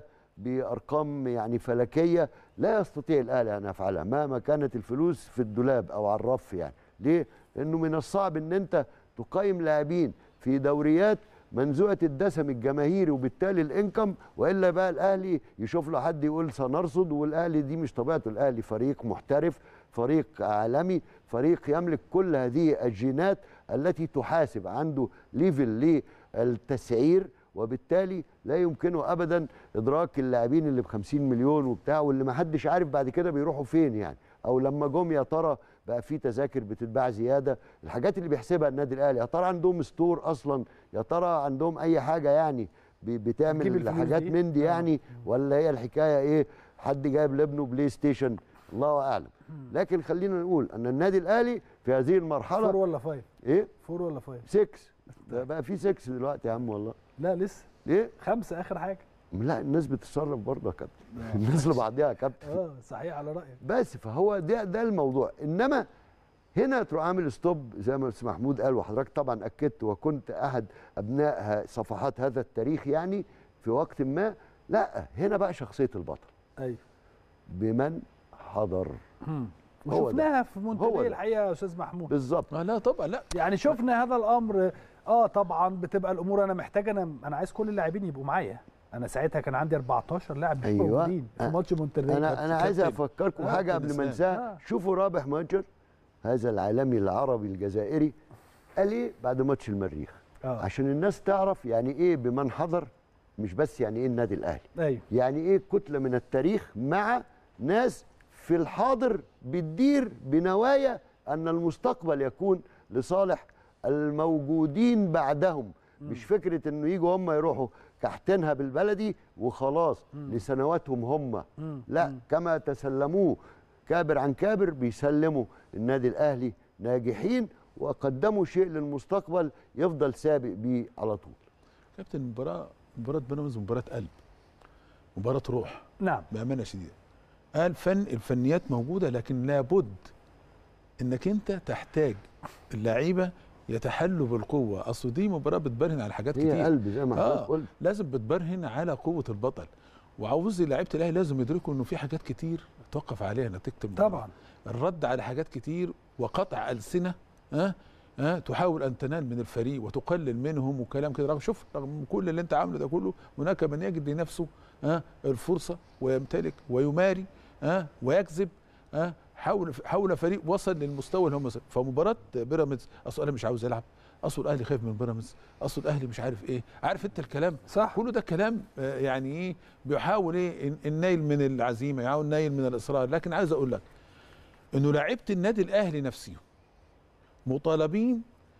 بارقام يعني فلكيه لا يستطيع الاهلي ان يفعلها مهما كانت الفلوس في الدولاب او على الرف يعني ليه لانه من الصعب ان انت تقيم لاعبين في دوريات منزوعه الدسم الجماهيري وبالتالي الانكم والا بقى الاهلي يشوف له حد يقول سنرصد والاهلي دي مش طبيعته الاهلي فريق محترف فريق عالمي فريق يملك كل هذه الجينات التي تحاسب عنده ليفل للتسعير وبالتالي لا يمكنه ابدا ادراك اللاعبين اللي ب 50 مليون وبتاع واللي ما حدش عارف بعد كده بيروحوا فين يعني او لما جم يا ترى بقى في تذاكر بتتباع زياده الحاجات اللي بيحسبها النادي الاهلي يا ترى عندهم ستور اصلا يا ترى عندهم اي حاجه يعني ب- تجيب بتعمل الفلوس حاجات دي؟ من دي آه. يعني ولا هي الحكايه ايه حد جايب لابنه بلاي ستيشن الله اعلم لكن خلينا نقول ان النادي الاهلي في هذه فور المرحله ولا فايف ايه فور ولا فايف 6 ده بقى في 6 دلوقتي يا عم والله لا لسه ليه خمسه اخر حاجه لا الناس بتصرف برضه يا كابتن الناس لبعضيها يا كابتن اه صحيح على رايك بس فهو ده ده الموضوع انما هنا تروح عامل ستوب زي ما الاستاذ محمود قال وحضرتك طبعا اكدت وكنت احد ابناء ه- صفحات هذا التاريخ يعني في وقت ما لا هنا بقى شخصيه البطل ايوه بمن حضر هو ده. وشفناها في هو منتدى ده. الحقيقه يا استاذ محمود بالظبط آه لا طبعا لا يعني شفنا هذا الامر اه طبعا بتبقى الامور انا محتاج انا انا عايز كل اللاعبين يبقوا معايا انا ساعتها كان عندي 14 لاعب مش أيوة. موجودين في أ- ماتش مونتري انا انا عايز كابتن. افكركم آه، حاجه كابتن قبل ما إسلام. انساها آه. شوفوا رابح ماجر هذا العالمي العربي الجزائري قال ايه بعد ماتش المريخ اه عشان الناس تعرف يعني ايه بمن حضر مش بس يعني ايه النادي الاهلي ايوه يعني ايه كتله من التاريخ مع ناس في الحاضر بتدير بنوايا ان المستقبل يكون لصالح الموجودين بعدهم مش فكره انه يجوا هم يروحوا كحتينها بالبلدي وخلاص لسنواتهم هم مم. لا كما تسلموه كابر عن كابر بيسلموا النادي الاهلي ناجحين وقدموا شيء للمستقبل يفضل سابق بيه على طول كابتن مباراه مباراه بيراميدز مباراه قلب مباراه روح نعم بامانه شديده قال فن الفنيات موجوده لكن لابد انك انت تحتاج اللعيبه يتحلوا بالقوه اصل دي مباراه بتبرهن على حاجات هي كتير قلب زي ما آه. حضرتك قلت لازم بتبرهن على قوه البطل وعاوز لعيبه الاهلي لازم يدركوا انه في حاجات كتير توقف عليها نتيجه المباراة. طبعا الرد على حاجات كتير وقطع السنه ها ها تحاول ان تنال من الفريق وتقلل منهم وكلام كده رغم شوف رغم كل اللي انت عامله ده كله هناك من يجد لنفسه ها الفرصه ويمتلك ويماري ها ويكذب ها حول حول فريق وصل للمستوى اللي هم وصلوا. فمباراه بيراميدز اصل الاهلي مش عاوز يلعب اصل الاهلي خايف من بيراميدز اصل الاهلي مش عارف ايه عارف انت الكلام صح كله ده كلام آه، يعني ايه بيحاول ايه إن- النيل من العزيمه يحاول النيل من الاصرار لكن عايز اقول لك انه لعيبه النادي الاهلي نفسهم مطالبين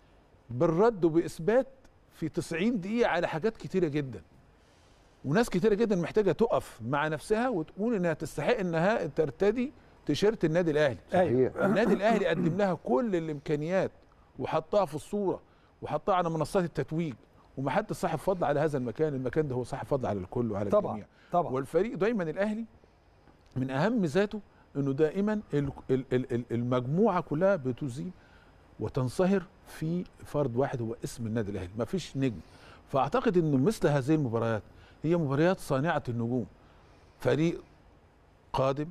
بالرد وباثبات في 90 دقيقه على حاجات كتيره جدا وناس كتيره جدا محتاجه تقف مع نفسها وتقول انها تستحق انها ترتدي تيشيرت النادي الاهلي ايوه صحيح النادي الاهلي قدم لها كل الامكانيات وحطها في الصوره وحطها على منصات التتويج ومحدش صاحب فضل على هذا المكان المكان ده هو صاحب فضل على الكل وعلى طبعا الجميع طبعا والفريق دايما الاهلي من اهم ميزاته انه دائما ال- ال- ال- ال- المجموعه كلها بتزيد وتنصهر في فرد واحد هو اسم النادي الاهلي ما فيش نجم فاعتقد انه مثل هذه المباريات هي مباريات صانعه النجوم فريق قادم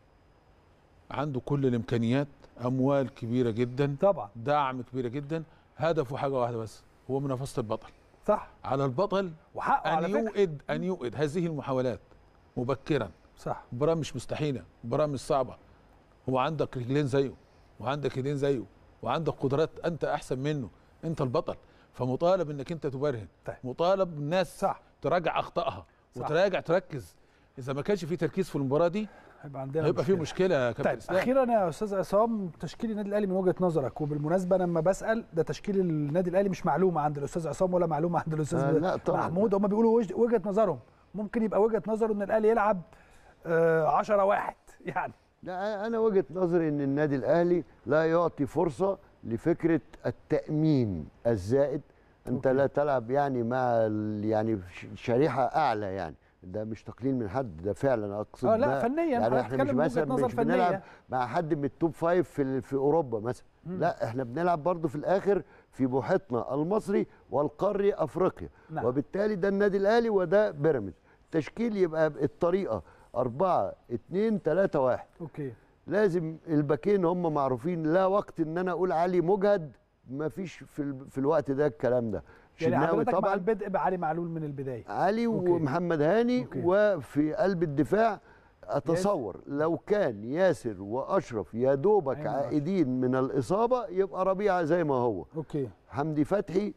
عنده كل الامكانيات اموال كبيره جدا طبعا دعم كبيره جدا هدفه حاجه واحده بس هو منافسه البطل صح على البطل وحقه ان على فكره يوئد ان يوئد هذه المحاولات مبكرا صح مباراه مش مستحيله مباراه مش صعبه هو عندك رجلين زيه وعندك ايدين زيه وعندك قدرات انت احسن منه انت البطل فمطالب انك انت تبرهن طيب. مطالب الناس صح تراجع اخطائها صح. وتراجع تركز اذا ما كانش في تركيز في المباراه دي هيبقى عندنا هيبقى في مشكلة. مشكله يا كابتن طيب اسلام اخيرا يا استاذ عصام تشكيل النادي الاهلي من وجهه نظرك وبالمناسبه انا لما بسال ده تشكيل النادي الاهلي مش معلومه عند الاستاذ عصام ولا معلومه عند الاستاذ آه لا طبعا محمود هم بيقولوا وج- وجهه نظرهم ممكن يبقى وجهه نظره ان الاهلي يلعب 10 واحد يعني لا انا وجهه نظري ان النادي الاهلي لا يعطي فرصه لفكره التامين الزائد انت أوكي. لا تلعب يعني مع ال- يعني ش- شريحه اعلى يعني ده مش تقليل من حد ده فعلا اقصد اه لا ده. فنيا يعني حضرتك احنا مش بتتكلم من وجهه مثلا نظر مش بنلعب فنيه مع حد من التوب فايف في ال- في اوروبا مثلا مم. لا احنا بنلعب برضو في الاخر في بوحتنا المصري والقاري افريقيا نعم. وبالتالي ده النادي الاهلي وده بيراميدز التشكيل يبقى الطريقه 4 2 3 1 اوكي لازم الباكين هم معروفين لا وقت ان انا اقول علي مجهد ما فيش في, ال... في الوقت ده الكلام ده يعني شناوي حضرتك مع طبعا البدء بعلي معلول من البدايه علي أوكي. ومحمد هاني أوكي. وفي قلب الدفاع اتصور لو كان ياسر واشرف يا دوبك أيمن عائدين من الاصابه يبقى ربيعه زي ما هو اوكي حمدي فتحي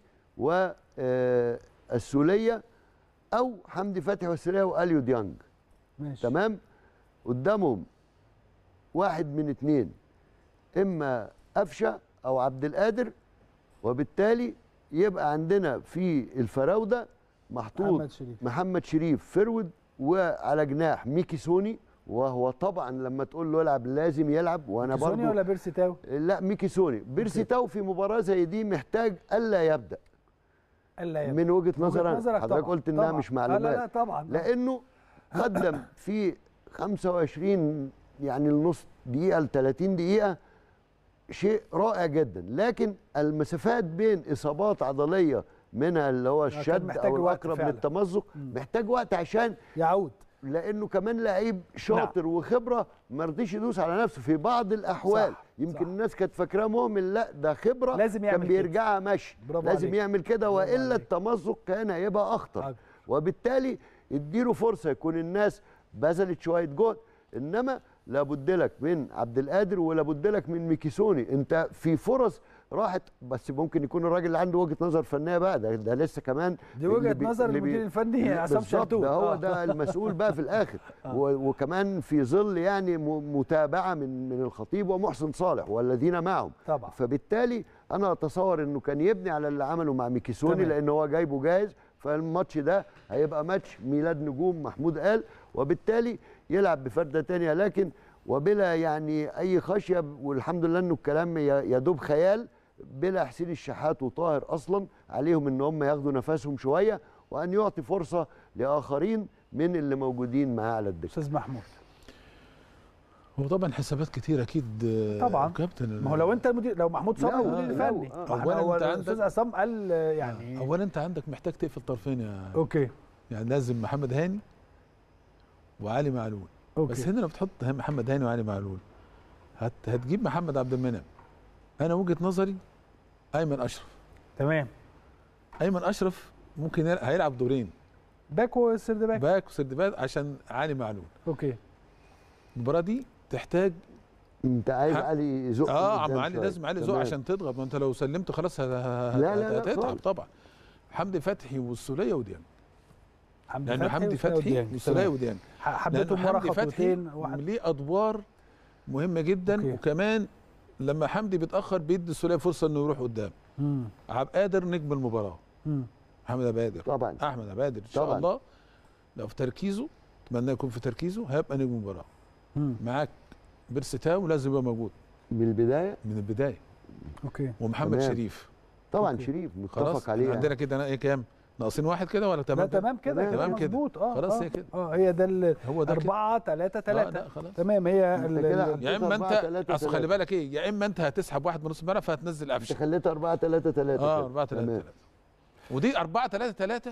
والسوليه او حمدي فتحي والسوليه واليو ديانج ماشي تمام قدامهم واحد من اتنين اما قفشه او عبد القادر وبالتالي يبقى عندنا في الفراوده محطوط محمد شريف محمد شريف فرود وعلى جناح ميكي سوني وهو طبعا لما تقول له العب لازم يلعب وانا سوني برضو ولا بيرسي تاو لا ميكي سوني بيرسي تاو في مباراه زي دي محتاج الا يبدا الا يبقى. من وجهه نظر وجهة انا نظرك حضرتك طبعاً، قلت انها طبعاً. مش آه لا معلومات لا طبعا لانه قدم في 25 يعني النص دقيقه ل 30 دقيقه شيء رائع جدا لكن المسافات بين اصابات عضليه منها اللي هو كان الشد محتاج او وقت الاقرب فعلا. للتمزق مم. محتاج وقت عشان يعود لانه كمان لعيب شاطر وخبره ما رضيش يدوس على نفسه في بعض الاحوال صح، يمكن صح. الناس كانت فاكراه مهمل لا ده خبره لازم يعمل كان كده. بيرجعها مشي برافو لازم عليك. يعمل كده برافو والا عليك. التمزق كان هيبقى اخطر طيب. وبالتالي اديله فرصه يكون الناس بذلت شويه جهد انما لابد لك من عبد القادر ولابد لك من ميكيسوني انت في فرص راحت بس ممكن يكون الراجل اللي عنده وجهه نظر فنيه بقى ده, ده لسه كمان دي وجهة اللي بي- نظر اللي بي- المدير الفني عصام بالظبط، شلتوت. ده هو آه. ده المسؤول بقى في الاخر و- وكمان في ظل يعني م- متابعه من من الخطيب ومحسن صالح والذين معهم طبعا فبالتالي انا اتصور انه كان يبني على اللي عمله مع ميكيسوني تمام. لان هو جايبه جاهز فالماتش ده هيبقى ماتش ميلاد نجوم محمود قال وبالتالي يلعب بفرده تانية لكن وبلا يعني اي خشيه والحمد لله انه الكلام ي- يدوب خيال بلا حسين الشحات وطاهر اصلا عليهم ان هم ياخدوا نفسهم شويه وان يعطي فرصه لاخرين من اللي موجودين معاه على الدكه استاذ محمود هو طبعا حسابات كتير اكيد آه، طبعا. كابتن ما هو لو انت المدير لو محمود صبري لا، المدير لا، الفني آه. ما احنا أولاً هو أنت الاستاذ عندك- عصام قال آه، يعني اولا انت عندك محتاج تقفل طرفين يا اوكي يعني لازم محمد هاني وعلي معلول اوكي بس هنا لو بتحط محمد هاني وعلي معلول هت هتجيب محمد عبد المنعم انا وجهه نظري ايمن اشرف تمام ايمن اشرف ممكن يلعب هيلعب دورين باك وسرد باك باك وسردباك عشان علي معلول اوكي المباراه دي تحتاج انت عايز ح- علي يزق اه قدام عم علي شوية. لازم علي ذوق تمام. عشان تضغط ما انت لو سلمت خلاص ه- ه- لا، لا، لا هتتعب خالص. طبعا حمدي فتحي والسوليه وديانج حمدي لانه حمدي وسلاوي فتحي وديانج. والسوليه تمام. وديانج ح- لانه حبيتهم ورا حمدي فتحي خطوتين واحد ليه ادوار مهمه جدا أوكي. وكمان لما حمدي بيتاخر بيدي السوليه فرصه انه يروح قدام مم. عبد القادر نجم المباراه مم. محمد عبد القادر طبعا احمد عبد القادر ان شاء طبعاً. الله لو في تركيزه اتمنى يكون في تركيزه هيبقى نجم المباراه مم. معاك بيرستاو لازم يبقى موجود من البدايه من البدايه اوكي ومحمد تمام. شريف طبعا أوكي. شريف خلاص متفق عليه عندنا كده أنا ايه كام ناقصين واحد كده ولا لا تمام كده؟ تمام كده تمام. كده تمام كده. مظبوط اه خلاص آه. هي كده. اه هي ده ال- هو ده كده. 4 3 آه، 3 لا خلاص تمام هي أنت ال- كده ال- عندك يا اما أربعة، انت تلاتة، اصل خلي تلاتة. بالك ايه يا اما انت هتسحب واحد من نص الملعب فهتنزل انت قفشه خليتها 4 3 3 اه 4 3 3 ودي 4 3 3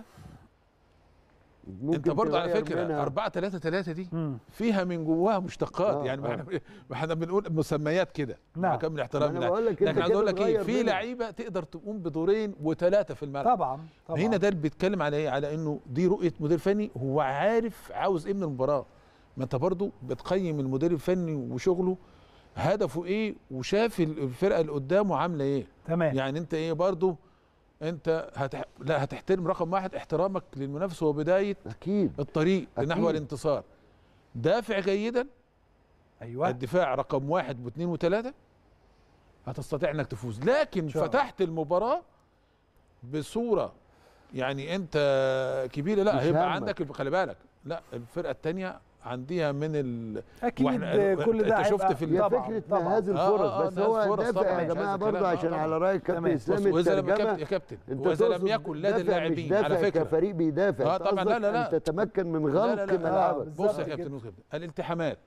انت برضه على فكره 4 3 3 دي مم. فيها من جواها مشتقات آه، يعني ما آه. احنا ما احنا بنقول مسميات كده نعم. مع كامل احترامي أنا لها. بقول لك أنت لكن عايز كده اقول لك ايه بتغير في منها. لعيبه تقدر تقوم بدورين وثلاثه في الملعب طبعا طبعا هنا ده اللي بيتكلم على ايه على انه دي رؤيه مدير فني هو عارف عاوز ايه من المباراه ما انت برضو بتقيم المدير الفني وشغله هدفه ايه وشاف الفرقه اللي قدامه عامله ايه تمام يعني انت ايه برضو انت هتح... لا هتحترم رقم واحد احترامك للمنافس هو بدايه اكيد الطريق أكيد. نحو الانتصار دافع جيدا ايوه الدفاع رقم واحد واثنين وثلاثه هتستطيع انك تفوز لكن شاء الله. فتحت المباراه بصوره يعني انت كبيره لا مش هيبقى همك. عندك خلي بالك لا الفرقه الثانيه عندها من ال... اكيد وإحنا- كل ده أنت شفت هيبقى- في ال- هي طبعا فكره طبعا نهاز آه، الفرص آه، بس نهاز هو فرص دافع طبعاً، يا مش جماعه عايز برضه الكلام، آه، عشان طبعاً. على راي كابتن تمام. اسلام بص واذا لما الترجمه كابتن يا كابتن انت واذا لم تقصد يكن لدى دافع مش اللاعبين دافع على فكره كفريق بيدافع آه، أنت طبعاً، لا، قصدك لا، لا. ان تتمكن من لا، غلق لا، لا، لا. ملعبك بالظبط بص يا كده. كابتن بص يا كابتن الالتحامات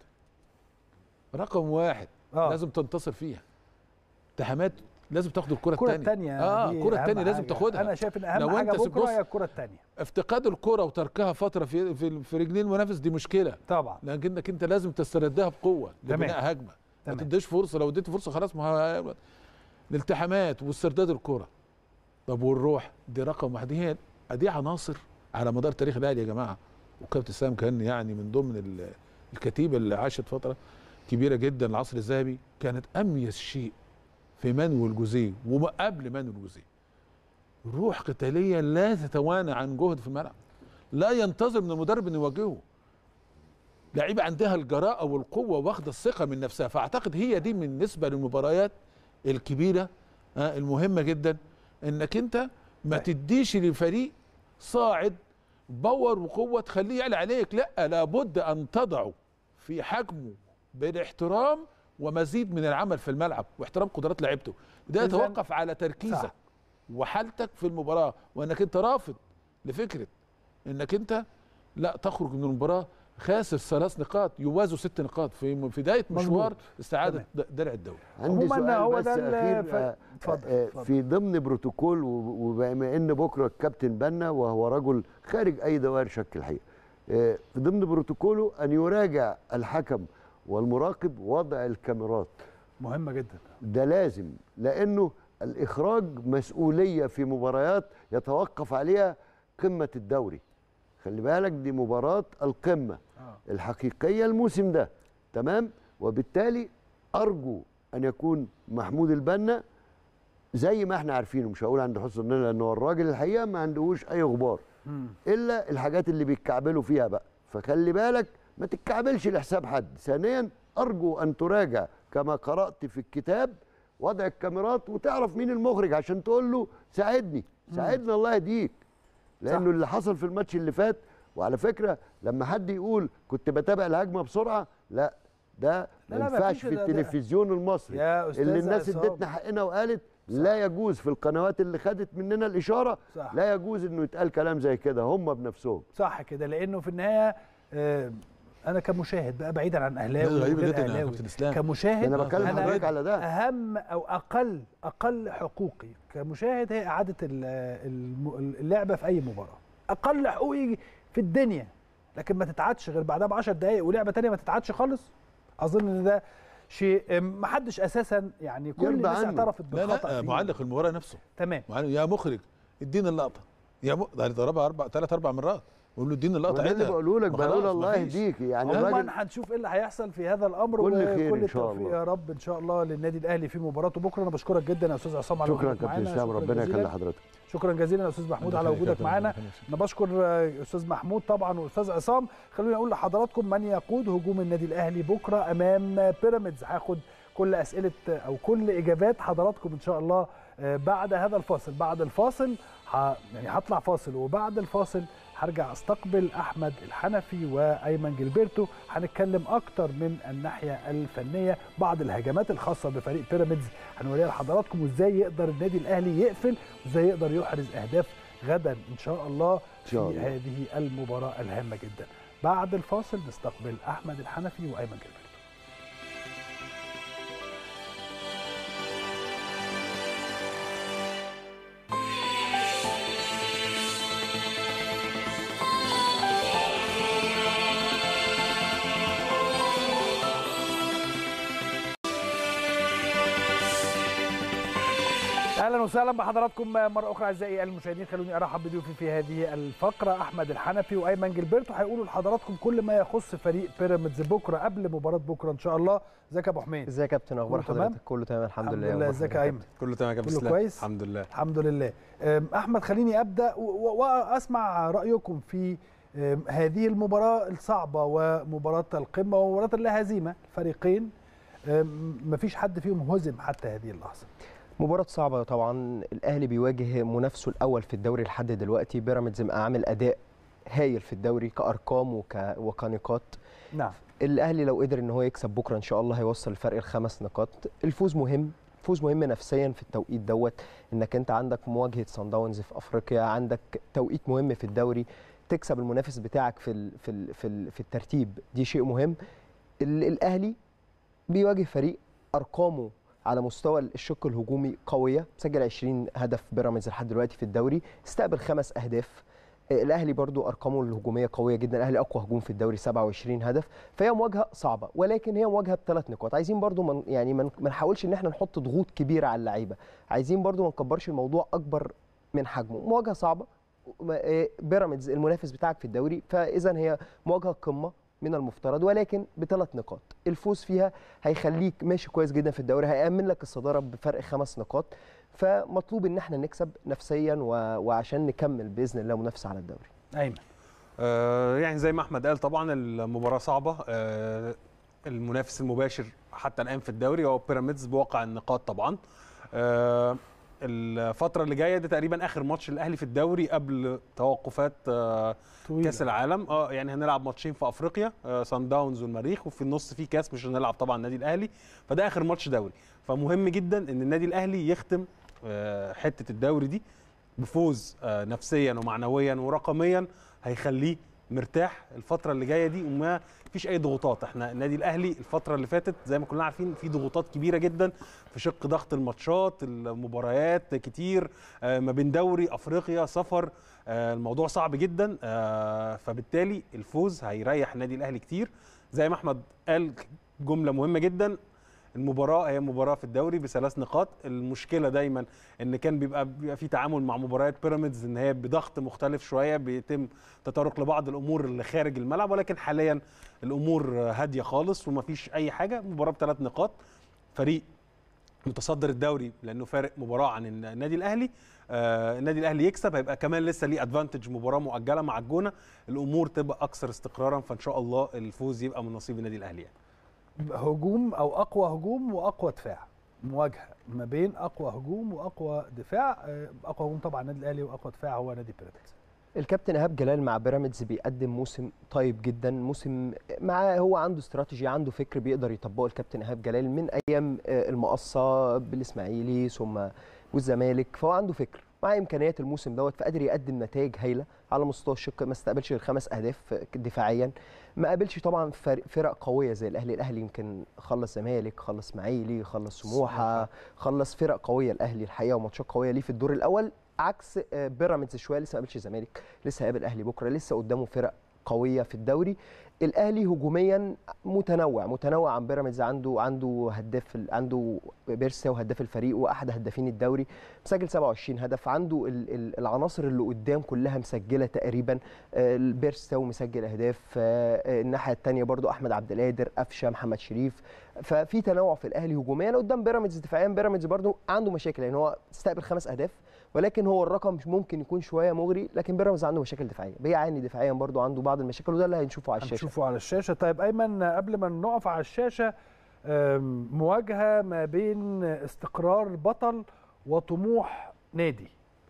رقم واحد آه. لازم تنتصر فيها التحامات لازم تاخد الكره الكره الثانيه الثانيه اه الكره الثانيه لازم تاخدها انا شايف ان اهم لو حاجه أنت بكره بص- هي الكره الثانيه افتقاد الكره وتركها فتره في في, في رجلين المنافس دي مشكله طبعا لكنك انت لازم تستردها بقوه تمام. لبناء هجمه ما تمام. تديش فرصه لو اديت فرصه خلاص ما هو- الالتحامات واسترداد الكره طب والروح دي رقم واحد هي دي عناصر على مدار تاريخ الاهلي يا جماعه وكابتن سام كان يعني من ضمن ال- الكتيبه اللي عاشت فتره كبيره جدا العصر الذهبي كانت اميز شيء في مانويل جوزيه وقبل مانويل جوزيه روح قتاليه لا تتوانى عن جهد في الملعب لا ينتظر من المدرب انه يواجهه لعيبه عندها الجراءه والقوه واخده الثقه من نفسها فاعتقد هي دي بالنسبه للمباريات الكبيره آه، المهمه جدا انك انت ما تديش للفريق صاعد باور وقوه تخليه يعلى عليك لا لابد ان تضعه في حجمه بالاحترام ومزيد من العمل في الملعب واحترام قدرات لعيبته ده إذن- يتوقف على تركيزك صح. وحالتك في المباراه وانك انت رافض لفكره انك انت لا تخرج من المباراه خاسر ثلاث نقاط يوازوا ست نقاط في بدايه مشوار مظبوط. استعاده د- درع الدوري عندي عموماً سؤال هو بس ده ال- اخير ف- آه، اتفضل، آه، اتفضل. في ضمن بروتوكول وب- وبما ان بكره الكابتن بنا وهو رجل خارج اي دوائر شك الحقيقه آه، في ضمن بروتوكوله ان يراجع الحكم والمراقب وضع الكاميرات مهمه جدا ده لازم لانه الاخراج مسؤوليه في مباريات يتوقف عليها قمه الدوري خلي بالك دي مباراه القمه آه. الحقيقيه الموسم ده تمام وبالتالي ارجو ان يكون محمود البنا زي ما احنا عارفينه مش هقول عند حسن ظننا لان هو الراجل الحقيقه ما عندهوش اي غبار مم. الا الحاجات اللي بيتكعبلوا فيها بقى فخلي بالك ما تتكعبلش لحساب حد ثانيا ارجو ان تراجع كما قرات في الكتاب وضع الكاميرات وتعرف مين المخرج عشان تقول له ساعدني ساعدنا الله يهديك لانه صح. اللي حصل في الماتش اللي فات وعلى فكره لما حد يقول كنت بتابع الهجمه بسرعه لا ده لا، ما لا، ينفعش مفيش في ده- ده- التلفزيون المصري يا أستاذ اللي الناس عصام. ادتنا حقنا وقالت لا يجوز في القنوات اللي خدت مننا الاشاره صح. لا يجوز انه يتقال كلام زي كده هم بنفسهم صح كده لانه في النهايه آه، انا كمشاهد بقى بعيدا عن اهلاوي ده غريبة وغير جدا يا أهلاوي، كابتن إسلام. كمشاهد انا بكلم أنا حضرتك على ده اهم او اقل اقل حقوقي كمشاهد هي اعاده ال- الم- اللعبه في اي مباراه اقل حقوقي في الدنيا لكن ما تتعادش غير بعدها ب 10 دقائق ولعبه تانية ما تتعادش خالص اظن ان ده شيء ما حدش اساسا يعني كل يرضى الناس عنه. اعترفت لا بالخطا لا فيه. معلق المباراه نفسه تمام معلق يا مخرج ادينا اللقطه يا م... ده ضربها اربع ثلاث اربع مرات قول له ادينا اللقطه ما ده اللي عيدها. بقوله لك ما بقول خلاص، الله مفيش. يهديك يعني عموما الراجل هنشوف ايه اللي هيحصل في هذا الامر كل خير وكل إن شاء التوفيق الله. يا رب ان شاء الله للنادي الاهلي في مباراته بكره انا بشكرك جدا يا استاذ عصام على شكرا وجودك كابتن معانا اسلام شكراً ربنا جزيلاً. يخلي حضرتك شكرا جزيلا يا استاذ محمود على يخليك يا وجودك كابتن، معانا ربنا يخليك. انا بشكر آه، استاذ محمود طبعا واستاذ عصام خلوني اقول لحضراتكم من يقود هجوم النادي الاهلي بكره امام بيراميدز هاخد كل اسئله او كل اجابات حضراتكم ان شاء الله آه، بعد هذا الفاصل بعد الفاصل ه... يعني هطلع فاصل وبعد الفاصل هرجع استقبل احمد الحنفي وايمن جilberto هنتكلم اكتر من الناحيه الفنيه بعض الهجمات الخاصه بفريق بيراميدز هنوريها لحضراتكم وازاي يقدر النادي الاهلي يقفل وازاي يقدر يحرز اهداف غدا ان شاء الله في شاء الله. هذه المباراه الهامه جدا بعد الفاصل نستقبل احمد الحنفي وايمن جilberto اهلا وسهلا بحضراتكم مره اخرى اعزائي المشاهدين خلوني ارحب بضيوفي في هذه الفقره احمد الحنفي وايمن جilberto هيقولوا لحضراتكم كل ما يخص فريق بيراميدز بكره قبل مباراه بكره ان شاء الله ازيك يا ابو حميد ازيك يا كابتن اخبار كله تمام؟ حضرتك كله تمام الحمد, الحمد لله لله أخبار ازيك يا حضرتك؟ ايمن كله تمام يا كابتن كله اسلام كويس؟ الحمد لله الحمد لله أم، احمد خليني ابدا و- و- واسمع رايكم في أم، هذه المباراه الصعبه ومباراه القمه ومباراه اللا هزيمه فريقين أم، مفيش حد فيهم هزم حتى هذه اللحظه مباراة صعبة طبعا الأهلي بيواجه منافسه الأول في الدوري لحد دلوقتي بيراميدز بقى عامل أداء هايل في الدوري كأرقام وك... وكنقاط نعم الأهلي لو قدر إن هو يكسب بكرة إن شاء الله هيوصل الفرق الخمس نقاط الفوز مهم فوز مهم نفسيا في التوقيت دوت انك انت عندك مواجهه صن داونز في افريقيا عندك توقيت مهم في الدوري تكسب المنافس بتاعك في ال في ال في, ال في الترتيب دي شيء مهم ال- الاهلي بيواجه فريق ارقامه على مستوى الشق الهجومي قويه سجل 20 هدف بيراميدز لحد دلوقتي في الدوري استقبل خمس اهداف آه، الاهلي برضو ارقامه الهجوميه قويه جدا الاهلي اقوى هجوم في الدوري 27 هدف فهي مواجهه صعبه ولكن هي مواجهه بثلاث نقاط عايزين برضو من يعني ما ما نحاولش ان احنا نحط ضغوط كبيره على اللعيبه عايزين برضو ما نكبرش الموضوع اكبر من حجمه مواجهه صعبه ما- آه، بيراميدز المنافس بتاعك في الدوري فاذا هي مواجهه قمه من المفترض ولكن بثلاث نقاط الفوز فيها هيخليك ماشي كويس جدا في الدوري هيأمن لك الصداره بفرق خمس نقاط فمطلوب ان احنا نكسب نفسيا و... وعشان نكمل باذن الله منافسه على الدوري ايمن آه يعني زي ما احمد قال طبعا المباراه صعبه آه المنافس المباشر حتى الان في الدوري هو بيراميدز بواقع النقاط طبعا آه الفتره اللي جايه ده تقريبا اخر ماتش الاهلي في الدوري قبل توقفات آه طويل كاس العالم اه يعني هنلعب ماتشين في افريقيا آه سان داونز والمريخ وفي النص في كاس مش هنلعب طبعا النادي الاهلي فده اخر ماتش دوري فمهم جدا ان النادي الاهلي يختم آه حته الدوري دي بفوز آه نفسيا ومعنويا ورقميا هيخليه مرتاح الفتره اللي جايه دي وما فيش اي ضغوطات احنا النادي الاهلي الفتره اللي فاتت زي ما كلنا عارفين في ضغوطات كبيره جدا في شق ضغط الماتشات المباريات كتير آه، ما بين دوري افريقيا سفر آه، الموضوع صعب جدا آه، فبالتالي الفوز هيريح النادي الاهلي كتير زي ما احمد قال جمله مهمه جدا المباراه هي مباراه في الدوري بثلاث نقاط المشكله دايما ان كان بيبقى بيبقى في تعامل مع مباريات بيراميدز ان هي بضغط مختلف شويه بيتم تطرق لبعض الامور اللي خارج الملعب ولكن حاليا الامور هاديه خالص ومفيش اي حاجه مباراه بثلاث نقاط فريق متصدر الدوري لانه فارق مباراه عن النادي الاهلي آه النادي الاهلي يكسب هيبقى كمان لسه ليه ادفانتج مباراه مؤجله مع الجونه الامور تبقى اكثر استقرارا فان شاء الله الفوز يبقى من نصيب النادي الاهلي يعني. هجوم او اقوى هجوم واقوى دفاع مواجهه ما بين اقوى هجوم واقوى دفاع آه، اقوى هجوم طبعا النادي الاهلي واقوى دفاع هو نادي بيراميدز الكابتن ايهاب جلال مع بيراميدز بيقدم موسم طيب جدا موسم معاه هو عنده استراتيجي عنده فكر بيقدر يطبقه الكابتن ايهاب جلال من ايام آه، المقصه بالاسماعيلي ثم والزمالك فهو عنده فكر مع امكانيات الموسم دوت فقادر يقدم نتائج هايله على مستوى الشق ما استقبلش غير خمس اهداف دفاعيا ما قابلش طبعا فرق- فرق قويه زي الاهلي الاهلي يمكن خلص زمالك خلص اسماعيلي خلص سموحه خلص فرق قويه الاهلي الحقيقه وماتشات قويه ليه في الدور الاول عكس آه، بيراميدز شويه لسه ما قابلش الزمالك لسه هيقابل الاهلي بكره لسه قدامه فرق قويه في الدوري الاهلي هجوميا متنوع متنوع عن بيراميدز عنده عنده هداف ال- عنده بيرسا وهداف الفريق واحد هدافين الدوري مسجل 27 هدف عنده ال- ال- العناصر اللي قدام كلها مسجله تقريبا آه، البيرسا ومسجل اهداف آه، آه، الناحيه الثانيه برضو احمد عبد القادر قفشه محمد شريف ففي تنوع في الاهلي هجوميا قدام بيراميدز دفاعيا بيراميدز برضو عنده مشاكل لان هو استقبل خمس اهداف ولكن هو الرقم مش ممكن يكون شويه مغري لكن بيراميدز عنده مشاكل دفاعيه بيعاني دفاعيا برضو عنده بعض المشاكل وده اللي هنشوفه على الشاشه هنشوفه على الشاشه طيب ايمن قبل ما نقف على الشاشه آم، مواجهه ما بين استقرار بطل وطموح نادي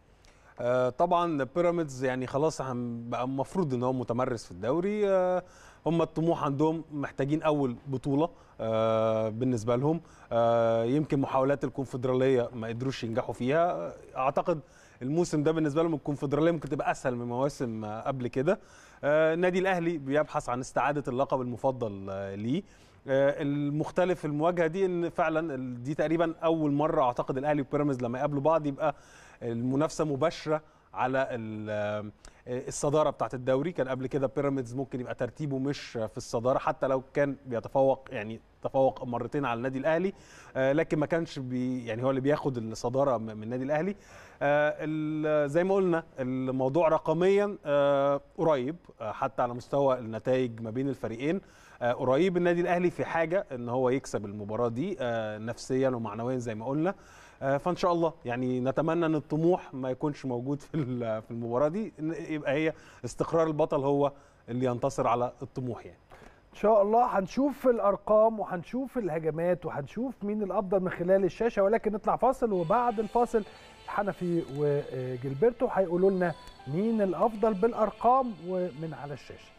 آه، طبعا بيراميدز يعني خلاص هم- بقى المفروض ان هو متمرس في الدوري آه، هم الطموح عندهم محتاجين اول بطوله آه، بالنسبه لهم آه، يمكن محاولات الكونفدراليه ما قدروش ينجحوا فيها اعتقد الموسم ده بالنسبه لهم الكونفدراليه ممكن تبقى اسهل من مواسم آه، قبل كده آه، النادي الاهلي بيبحث عن استعاده اللقب المفضل آه، ليه آه، المختلف في المواجهه دي ان فعلا ال- دي تقريبا اول مره اعتقد الاهلي وبيراميدز لما يقابلوا بعض يبقى المنافسه مباشره على ال- الصداره بتاعه الدوري كان قبل كده بيراميدز ممكن يبقى ترتيبه مش في الصداره حتى لو كان بيتفوق يعني تفوق مرتين على النادي الاهلي آه، لكن ما كانش بي يعني هو اللي بياخد الصداره م- من النادي الاهلي آه، ال- زي ما قلنا الموضوع رقميا آه، قريب آه، حتى على مستوى النتائج ما بين الفريقين آه، قريب النادي الاهلي في حاجه ان هو يكسب المباراه دي آه، نفسيا ومعنويا زي ما قلنا آه، فان شاء الله يعني نتمنى ان الطموح ما يكونش موجود في ال- في المباراه دي إن يبقى هي استقرار البطل هو اللي ينتصر على الطموح يعني ان شاء الله هنشوف الارقام وهنشوف الهجمات وهنشوف مين الافضل من خلال الشاشه ولكن نطلع فاصل وبعد الفاصل حنفي وجilberto هيقولوا لنا مين الافضل بالارقام ومن على الشاشه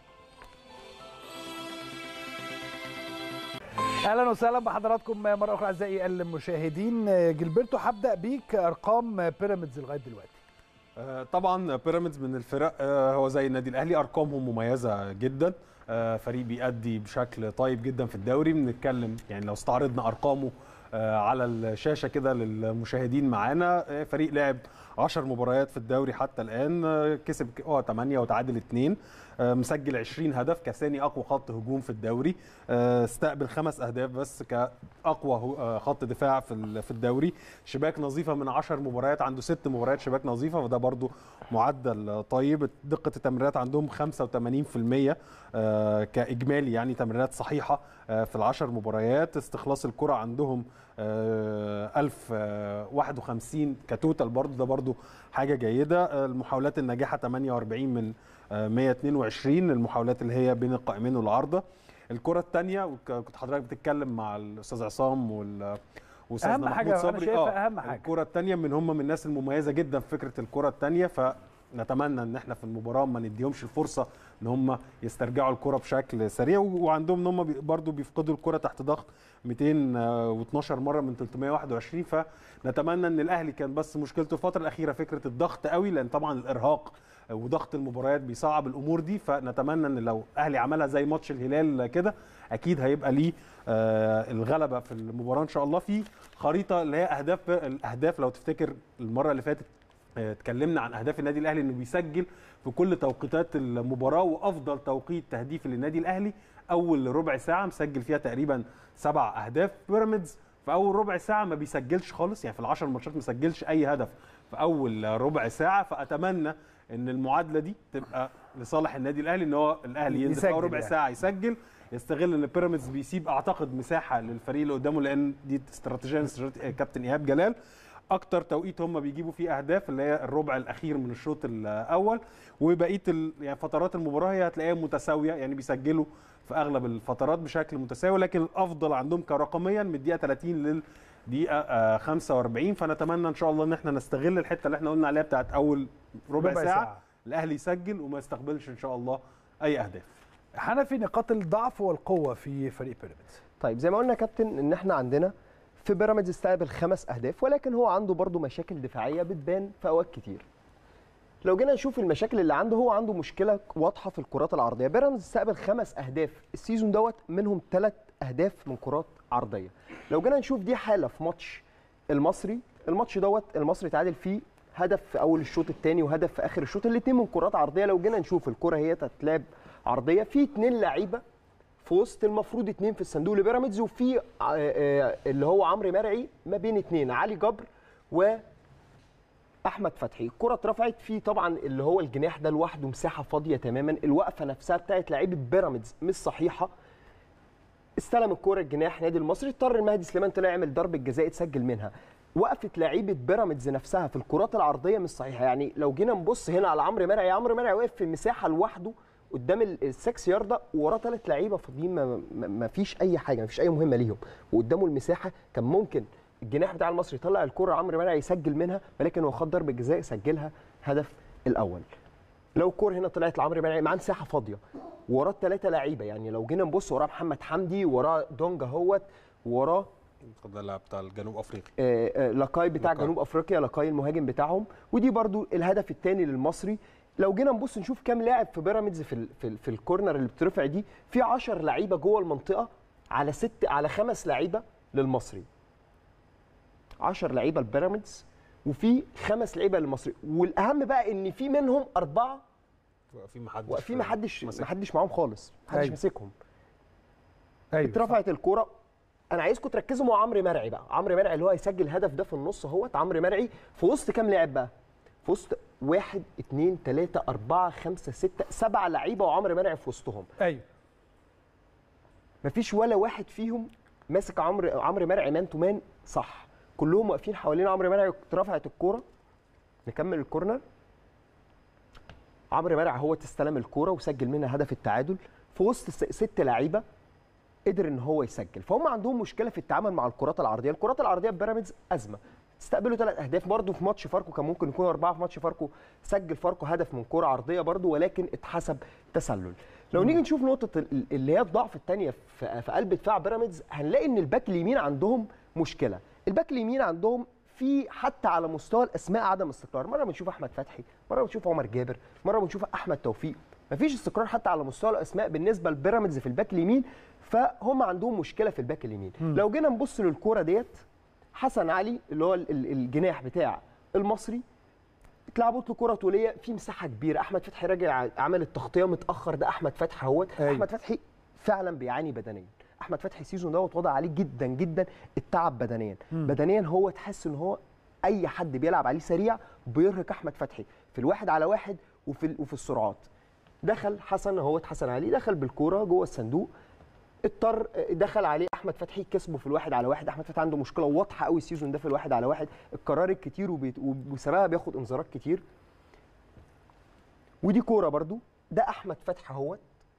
اهلا وسهلا بحضراتكم مره اخرى اعزائي المشاهدين جilberto هبدا بيك ارقام بيراميدز لغايه دلوقتي آه، طبعا بيراميدز من الفرق آه، هو زي النادي الاهلي ارقامهم مميزه جدا آه، فريق بيأدي بشكل طيب جدا في الدوري بنتكلم يعني لو استعرضنا ارقامه آه، على الشاشه كده للمشاهدين معانا آه، فريق لعب 10 مباريات في الدوري حتى الان آه، كسب اه 8 وتعادل 2 آه، مسجل 20 هدف كثاني اقوى خط هجوم في الدوري آه، استقبل خمس اهداف بس كاقوى هو- آه، خط دفاع في ال- في الدوري شباك نظيفه من 10 مباريات عنده ست مباريات شباك نظيفه وده برضو معدل طيب دقه التمريرات عندهم 85% آه، كاجمالي يعني تمريرات صحيحه آه، في العشر مباريات استخلاص الكره عندهم آه، 1051 كتوتال برضو ده برضو حاجه جيده آه، المحاولات الناجحه 48 من آه، 122 المحاولات اللي هي بين القائمين والعارضه الكره الثانيه وكنت حضرتك بتتكلم مع الاستاذ عصام وال واستاذنا أهم حاجة محمود أنا صبري شايفها أهم حاجة. الكره الثانيه من هم من الناس المميزه جدا في فكره الكره الثانيه فنتمنى ان احنا في المباراه ما نديهمش الفرصه ان هم يسترجعوا الكره بشكل سريع و- وعندهم ان هم بي- برضو بيفقدوا الكره تحت ضغط 212 مره من 321 فنتمنى ان الاهلي كان بس مشكلته الفتره الاخيره فكره الضغط قوي لان طبعا الارهاق وضغط المباريات بيصعب الامور دي فنتمنى ان لو الاهلي عملها زي ماتش الهلال كده اكيد هيبقى ليه آه، الغلبه في المباراه ان شاء الله في خريطه اللي هي اهداف الاهداف لو تفتكر المره اللي فاتت آه، اتكلمنا عن اهداف النادي الاهلي انه بيسجل في كل توقيتات المباراه وافضل توقيت تهديف للنادي الاهلي اول ربع ساعه مسجل فيها تقريبا سبع اهداف بيراميدز في اول ربع ساعه ما بيسجلش خالص يعني في العشر ماتشات ما سجلش اي هدف في اول ربع ساعه فاتمنى ان المعادله دي تبقى لصالح النادي الاهلي ان هو الاهلي ينزل في يسجل اول ربع يعني. ساعه يسجل يستغل ان بيراميدز بيسيب اعتقد مساحه للفريق اللي قدامه لان دي استراتيجيه من استراتيجيات كابتن ايهاب جلال اكتر توقيت هم بيجيبوا فيه اهداف اللي هي الربع الاخير من الشوط الاول وبقيه ال... يعني فترات المباراه هي هتلاقيها متساويه يعني بيسجلوا في اغلب الفترات بشكل متساوي لكن الافضل عندهم كرقميا من الدقيقه 30 للدقيقه آه، 45 فنتمنى ان شاء الله ان احنا نستغل الحته اللي احنا قلنا عليها بتاعت اول ربع, ربع ساعه, ساعة. ساعة. الاهلي يسجل وما يستقبلش ان شاء الله اي اهداف حنفي نقاط الضعف والقوه في فريق بيراميدز طيب زي ما قلنا يا كابتن ان احنا عندنا في بيراميدز استقبل خمس اهداف ولكن هو عنده برضه مشاكل دفاعيه بتبان في اوقات كتير لو جينا نشوف المشاكل اللي عنده هو عنده مشكله واضحه في الكرات العرضيه بيراميدز استقبل خمس اهداف السيزون دوت منهم ثلاث اهداف من كرات عرضيه لو جينا نشوف دي حاله في ماتش المصري الماتش دوت المصري تعادل فيه هدف في اول الشوط الثاني وهدف في اخر الشوط الاثنين من كرات عرضيه لو جينا نشوف الكره هي تتلعب عرضيه في اثنين لعيبه في وسط المفروض اتنين في الصندوق لبيراميدز وفي آه، آه، اللي هو عمرو مرعي ما بين اتنين علي جبر و احمد فتحي الكره اترفعت في طبعا اللي هو الجناح ده لوحده مساحه فاضيه تماما الوقفه نفسها بتاعت لعيبه بيراميدز مش صحيحه استلم الكره الجناح نادي المصري اضطر المهدي سليمان طلع يعمل ضربه جزاء اتسجل منها وقفه لعيبه بيراميدز نفسها في الكرات العرضيه مش صحيحه يعني لو جينا نبص هنا على عمرو مرعي عمرو مرعي واقف في المساحه لوحده قدام ال- السكس ياردة وراه ثلاث لعيبه فاضيين ما, ما, ما فيش اي حاجه ما فيش اي مهمه ليهم وقدامه المساحه كان ممكن الجناح بتاع المصري يطلع الكره عمرو مرعي يسجل منها ولكن هو خد ضربه جزاء سجلها هدف الاول لو الكوره هنا طلعت لعمرو مرعي معاه مساحه فاضيه وراه ثلاثه لعيبه يعني لو جينا نبص وراه محمد حمدي وراه دونجا هوت وراه ده اللاعب بتاع الجنوب افريقيا آه، آه، لاكاي بتاع لاكاي. جنوب افريقيا لاكاي المهاجم بتاعهم ودي برضو الهدف الثاني للمصري لو جينا نبص نشوف كام لاعب في بيراميدز في ال في, ال في الكورنر اللي بترفع دي في 10 لعيبه جوه المنطقه على ست على خمس لعيبه للمصري 10 لعيبه لبيراميدز وفي خمس لعيبه للمصري والاهم بقى ان في منهم اربعه واقفين محدش واقفين محدش ماسك. محدش معاهم خالص محدش أيوة. ماسكهم ايوه اترفعت الكوره انا عايزكم تركزوا مع عمرو مرعي بقى عمرو مرعي اللي هو هيسجل الهدف ده في النص اهوت عمرو مرعي في وسط كام لاعب بقى في وسط واحد اتنين تلاته اربعه خمسه سته سبعه لعيبه وعمرو مرعي في وسطهم ايوه مفيش ولا واحد فيهم ماسك عمرو عمرو مرعي مان تو مان صح كلهم واقفين حوالين عمرو مرعي اترفعت الكوره نكمل الكورنر عمرو مرعي هو استلم الكوره وسجل منها هدف التعادل في وسط س- ست لعيبه قدر ان هو يسجل فهم عندهم مشكله في التعامل مع الكرات العرضيه الكرات العرضيه في بيراميدز ازمه استقبلوا ثلاث اهداف برضه في ماتش فاركو كان ممكن يكون اربعه في ماتش فاركو سجل فاركو هدف من كره عرضيه برضه ولكن اتحسب تسلل لو نيجي نشوف نقطه ال- اللي هي الضعف الثانيه في في قلب دفاع بيراميدز هنلاقي ان الباك اليمين عندهم مشكله الباك اليمين عندهم في حتى على مستوى الاسماء عدم استقرار مره بنشوف احمد فتحي مره بنشوف عمر جابر مره بنشوف احمد توفيق مفيش استقرار حتى على مستوى الاسماء بالنسبه لبيراميدز في الباك اليمين فهم عندهم مشكله في الباك اليمين لو جينا نبص للكوره ديت حسن علي اللي هو ال- ال- الجناح بتاع المصري اتلعبت له كره طوليه في مساحه كبيره احمد فتحي راجل ع- عمل التغطيه متاخر ده احمد فتحي اهوت أيوة. احمد فتحي فعلا بيعاني بدنيا احمد فتحي السيزون دوت وضع عليه جدا جدا التعب بدنيا بدنيا هو تحس ان هو اي حد بيلعب عليه سريع بيرهق احمد فتحي في الواحد على واحد وفي ال- وفي السرعات دخل حسن هو حسن علي دخل بالكوره جوه الصندوق اضطر دخل عليه احمد فتحي كسبه في الواحد على واحد احمد فتحي عنده مشكله واضحه قوي السيزون ده في الواحد على واحد القرار الكتير وبيت- وبسببها بياخد انذارات كتير ودي كوره برضو ده احمد فتحي اهوت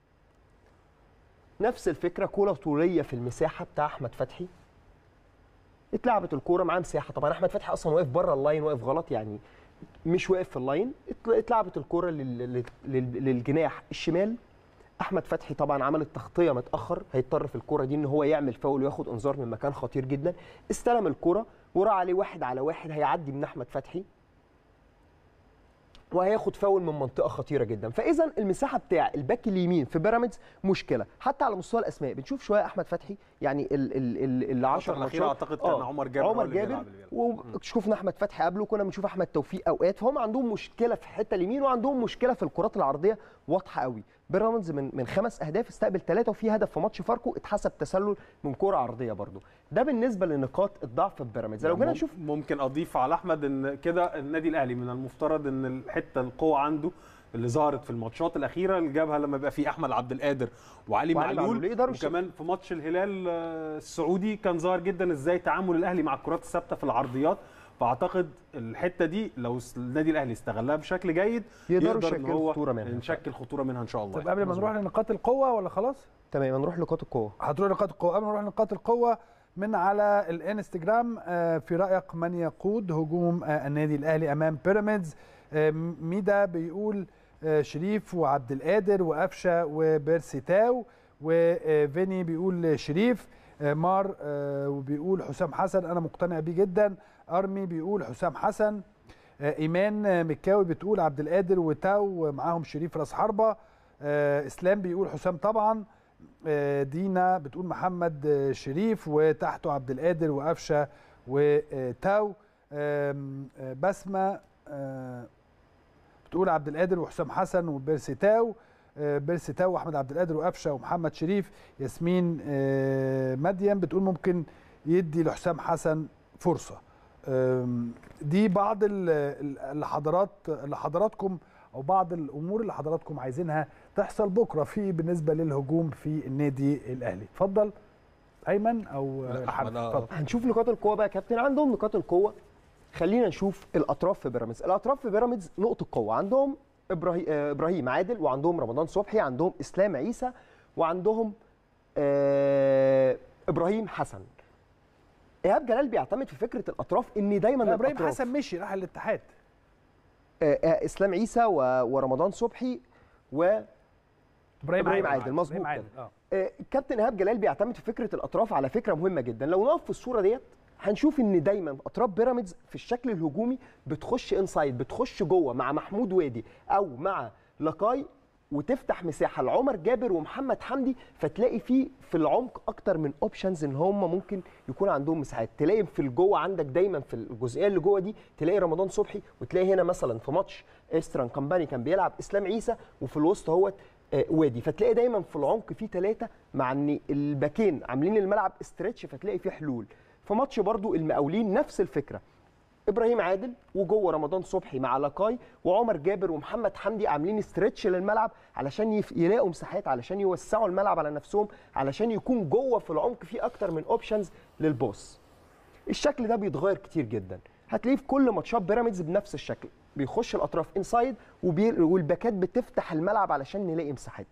نفس الفكره كوره طوليه في المساحه بتاع احمد فتحي اتلعبت الكوره معاه مساحه طبعا احمد فتحي اصلا واقف بره اللاين واقف غلط يعني مش واقف في اللاين اتل- اتلعبت الكوره لل- لل- لل- للجناح الشمال احمد فتحي طبعا عمل التغطيه متاخر هيضطر في الكوره دي ان هو يعمل فاول وياخد انذار من مكان خطير جدا استلم الكوره وراح عليه واحد على واحد هيعدي من احمد فتحي وهياخد فاول من منطقه خطيره جدا فاذا المساحه بتاع الباك اليمين في بيراميدز مشكله حتى على مستوى الاسماء بنشوف شويه احمد فتحي يعني ال ال ال ال 10 الأخيرة ماتشات أعتقد كان عمر جابر هو عمر اللي جابر بيلعب اللي بيلعب. وشفنا احمد فتحي قبله كنا بنشوف احمد توفيق اوقات فهم عندهم مشكله في الحته اليمين وعندهم مشكله في الكرات العرضيه واضحه قوي بيراميدز من من خمس اهداف استقبل ثلاثه وفي هدف في ماتش فاركو اتحسب تسلل من كره عرضيه برده ده بالنسبه لنقاط الضعف في بيراميدز لو جينا مم- نشوف ممكن اضيف على احمد ان كده النادي الاهلي من المفترض ان الحته القوه عنده اللي ظهرت في الماتشات الاخيره اللي جابها لما يبقى في احمد عبد القادر وعلي وعلي معلول معلول يقدروا يشوفوا. وكمان في ماتش الهلال آه، السعودي كان ظاهر جدا ازاي تعامل الاهلي مع الكرات الثابته في العرضيات فاعتقد الحته دي لو س- النادي الاهلي استغلها بشكل جيد يقدروا يقدر ان يشكلوا هو خطورة منها. نشكل خطوره منها ان شاء الله طب قبل ما نروح لنقاط القوه ولا خلاص تمام نروح لنقاط القوه هتروح لنقاط القوه قبل ما نروح لنقاط القوه من على الانستجرام آه، في رايك من يقود هجوم آه، النادي الاهلي امام بيراميدز آه، ميدا بيقول آه، شريف وعبد القادر وقفشه وبيرسي تاو وفيني بيقول شريف آه، مار آه، وبيقول حسام حسن انا مقتنع بيه جدا ارمي بيقول حسام حسن آه، ايمان آه، مكاوي بتقول عبد القادر وتاو معاهم شريف راس حربه آه، اسلام بيقول حسام طبعا آه، دينا بتقول محمد آه، شريف وتحته عبد القادر وقفشه وتاو آم، آه، بسمه آه، بتقول عبد القادر وحسام حسن وبيرسي تاو آه، بيرسي تاو واحمد عبد القادر وقفشه ومحمد شريف ياسمين آه، مديم بتقول ممكن يدي لحسام حسن فرصه آم، دي بعض ال- ال- اللي حضرات اللي حضراتكم او بعض الامور اللي حضراتكم عايزينها تحصل بكره في بالنسبه للهجوم في النادي الاهلي اتفضل ايمن او لا، محمد أحمد، آه. اتفضل هنشوف نقاط القوه بقى يا كابتن عندهم نقاط القوه خلينا نشوف الاطراف في بيراميدز الاطراف في بيراميدز نقطه قوه عندهم ابراهيم ابراهيم عادل وعندهم رمضان صبحي عندهم اسلام عيسى وعندهم آه، ابراهيم حسن ايهاب جلال بيعتمد في فكره الاطراف ان دايما لا، ابراهيم الأطراف- حسن مشي راح الاتحاد آه، آه، اسلام عيسى و- ورمضان صبحي و ابراهيم إبراهيم عادل عادل، مظبوط إبراهيم عادل كده. اه آه، كابتن ايهاب جلال بيعتمد في فكره الاطراف على فكره مهمه جدا لو نقف في الصوره ديت هنشوف ان دايما اطراف بيراميدز في الشكل الهجومي بتخش انسايد بتخش جوه مع محمود وادي او مع لاكاي وتفتح مساحه لعمر جابر ومحمد حمدي فتلاقي فيه في العمق اكتر من اوبشنز ان هم ممكن يكون عندهم مساحات تلاقي في الجوه عندك دايما في الجزئيه اللي جوه دي تلاقي رمضان صبحي وتلاقي هنا مثلا في ماتش استران كامباني كان بيلعب اسلام عيسى وفي الوسط اهوت آه، وادي فتلاقي دايما في العمق في ثلاثه مع ان الباكين عاملين الملعب استرتش فتلاقي فيه حلول في ماتش برضو المقاولين نفس الفكره ابراهيم عادل وجوه رمضان صبحي مع لاكاي وعمر جابر ومحمد حمدي عاملين استرتش للملعب علشان يف... يلاقوا مساحات علشان يوسعوا الملعب على نفسهم علشان يكون جوه في العمق في اكتر من اوبشنز للبوس الشكل ده بيتغير كتير جدا هتلاقيه في كل ماتشات بيراميدز بنفس الشكل بيخش الاطراف انسايد وبي... والباكات بتفتح الملعب علشان نلاقي مساحات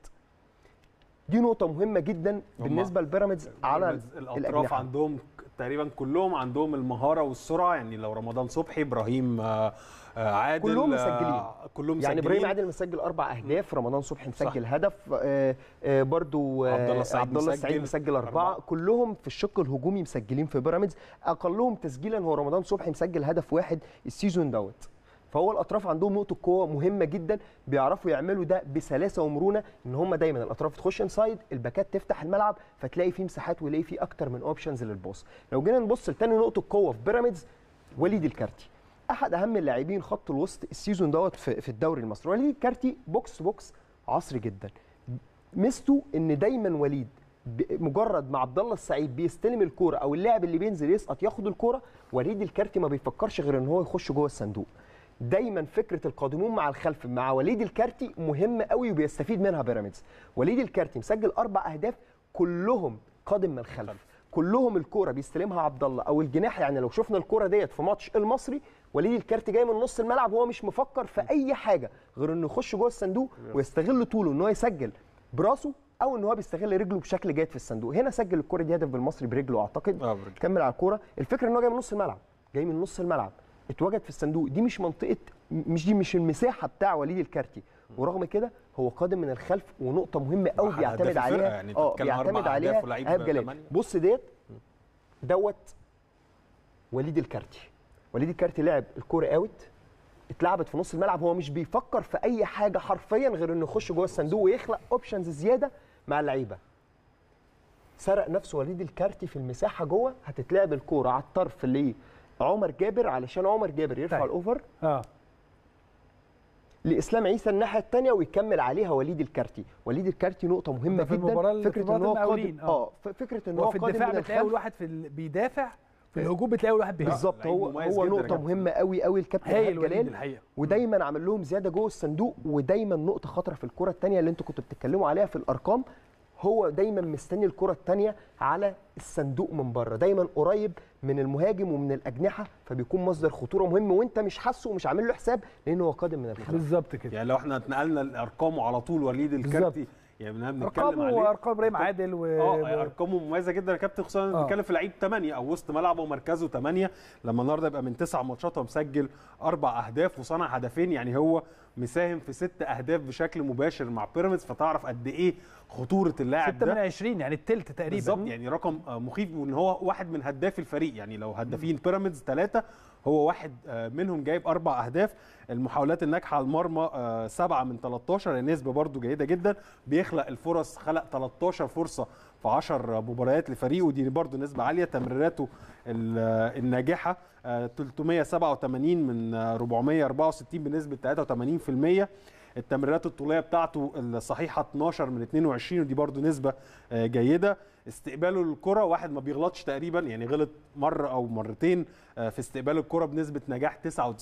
دي نقطة مهمة جدا بالنسبة لبيراميدز على بيراميدز الاطراف الأجنحة. عندهم تقريبا كلهم عندهم المهاره والسرعه يعني لو رمضان صبحي ابراهيم آه، آه، عادل كلهم آه، مسجلين. كلهم يعني مسجلين ابراهيم عادل مسجل اربع اهداف رمضان صبحي مسجل هدف آه، آه، برضو آه، عبد الله السعيد عبد الله مسجل السعيد مسجل اربعه أربعة. كلهم في الشق الهجومي مسجلين في بيراميدز اقلهم تسجيلا هو رمضان صبحي مسجل هدف واحد السيزون دوت فهو الاطراف عندهم نقطه قوه مهمه جدا بيعرفوا يعملوا ده بسلاسه ومرونه ان هم دايما الاطراف تخش انسايد الباكات تفتح الملعب فتلاقي فيه مساحات ويلاقي فيه اكتر من اوبشنز للبوس لو جينا نبص لتاني نقطه قوه في بيراميدز وليد الكارتي احد اهم اللاعبين خط الوسط السيزون دوت في, في الدوري المصري وليد الكارتي بوكس تو بوكس عصري جدا ميزته ان دايما وليد ب- مجرد ما عبد الله السعيد بيستلم الكوره او اللاعب اللي بينزل يسقط ياخد الكوره وليد الكارتي ما بيفكرش غير ان هو يخش جوه الصندوق دايما فكره القادمون مع الخلف مع وليد الكارتي مهمه قوي وبيستفيد منها بيراميدز وليد الكارتي مسجل اربع اهداف كلهم قادم من الخلف كلهم الكوره بيستلمها عبد الله او الجناح يعني لو شفنا الكوره ديت في ماتش المصري وليد الكارتي جاي من نص الملعب وهو مش مفكر في اي حاجه غير انه يخش جوه الصندوق ويستغل طوله ان هو يسجل براسه او ان هو بيستغل رجله بشكل جيد في الصندوق هنا سجل الكوره دي هدف بالمصري برجله اعتقد آه، برجله. كمل على الكوره الفكره ان هو جاي من نص الملعب جاي من نص الملعب اتوجد في الصندوق دي مش منطقه مش دي مش المساحه بتاع وليد الكارتي ورغم كده هو قادم من الخلف ونقطه مهمه قوي واحد بيعتمد هداف الفرقة، عليها يعني أنت اه بتتكلم أربع بيعتمد أهداف عليها ولعيب ايهاب جلال تمانية. بص ديت دوت وليد الكارتي وليد الكارتي لعب الكوره اوت اتلعبت في نص الملعب هو مش بيفكر في اي حاجه حرفيا غير انه يخش جوه الصندوق ويخلق اوبشنز زياده مع اللعيبه سرق نفسه وليد الكارتي في المساحه جوه هتتلعب الكوره على الطرف اللي عمر جابر علشان عمر جابر يرفع طيب. الاوفر اه لاسلام عيسى الناحيه الثانيه ويكمل عليها وليد الكارتي وليد الكارتي نقطه مهمه ده في المباراة جدا اللي فكره في ان هو مباراة المقاولين، قادم آه. اه ف- فكره ان هو وفي قادم الدفاع من بتلاقي اول الخلف واحد في ال... بيدافع في الهجوم بتلاقي اول واحد بيهاجم بالظبط لعيب هو مميز هو جداً يا نقطه كابتن. مهمه قوي قوي الكابتن هايل هايل وليد جلال الحقيقه ودايما عامل لهم زياده جوه الصندوق ودايما نقطه خطره في الكره الثانيه اللي انتوا كنتوا بتتكلموا عليها في الارقام هو دايما مستني الكره الثانيه على الصندوق من بره دايما قريب من المهاجم ومن الاجنحه فبيكون مصدر خطوره مهم وانت مش حاسه ومش عامل له حساب لان هو قادم من الخلف بالظبط كده يعني لو احنا اتنقلنا لارقامه على طول وليد الكارتي يعني بنها بنتكلم ارقامه عليه وارقام ابراهيم عادل و اه ارقامه مميزه جدا يا كابتن خصوصا آه. بنتكلم في لعيب 8 او وسط ملعبه ومركزه 8 لما النهارده يبقى من تسع ماتشات هو مسجل اربع اهداف وصنع هدفين يعني هو مساهم في ست اهداف بشكل مباشر مع بيراميدز فتعرف قد ايه خطوره اللاعب 6 من ده 20 يعني التلت تقريبا بالظبط يعني رقم آه، مخيف وان هو واحد من هدافي الفريق يعني لو هدافين بيراميدز ثلاثه هو واحد آه، منهم جايب اربع اهداف المحاولات الناجحه على المرمى آه، سبعه من 13 يعني نسبه برده جيده جدا بيخلق الفرص خلق 13 فرصه في 10 مباريات لفريقه ودي برده نسبه عاليه تمريراته ال- آه، الناجحه آه، 387 من آه، 464 بنسبه 83% التمريرات الطوليه بتاعته الصحيحه 12 من 22 ودي برده نسبه آه، جيده استقباله للكره واحد ما بيغلطش تقريبا يعني غلط مره او مرتين آه، في استقبال الكره بنسبه نجاح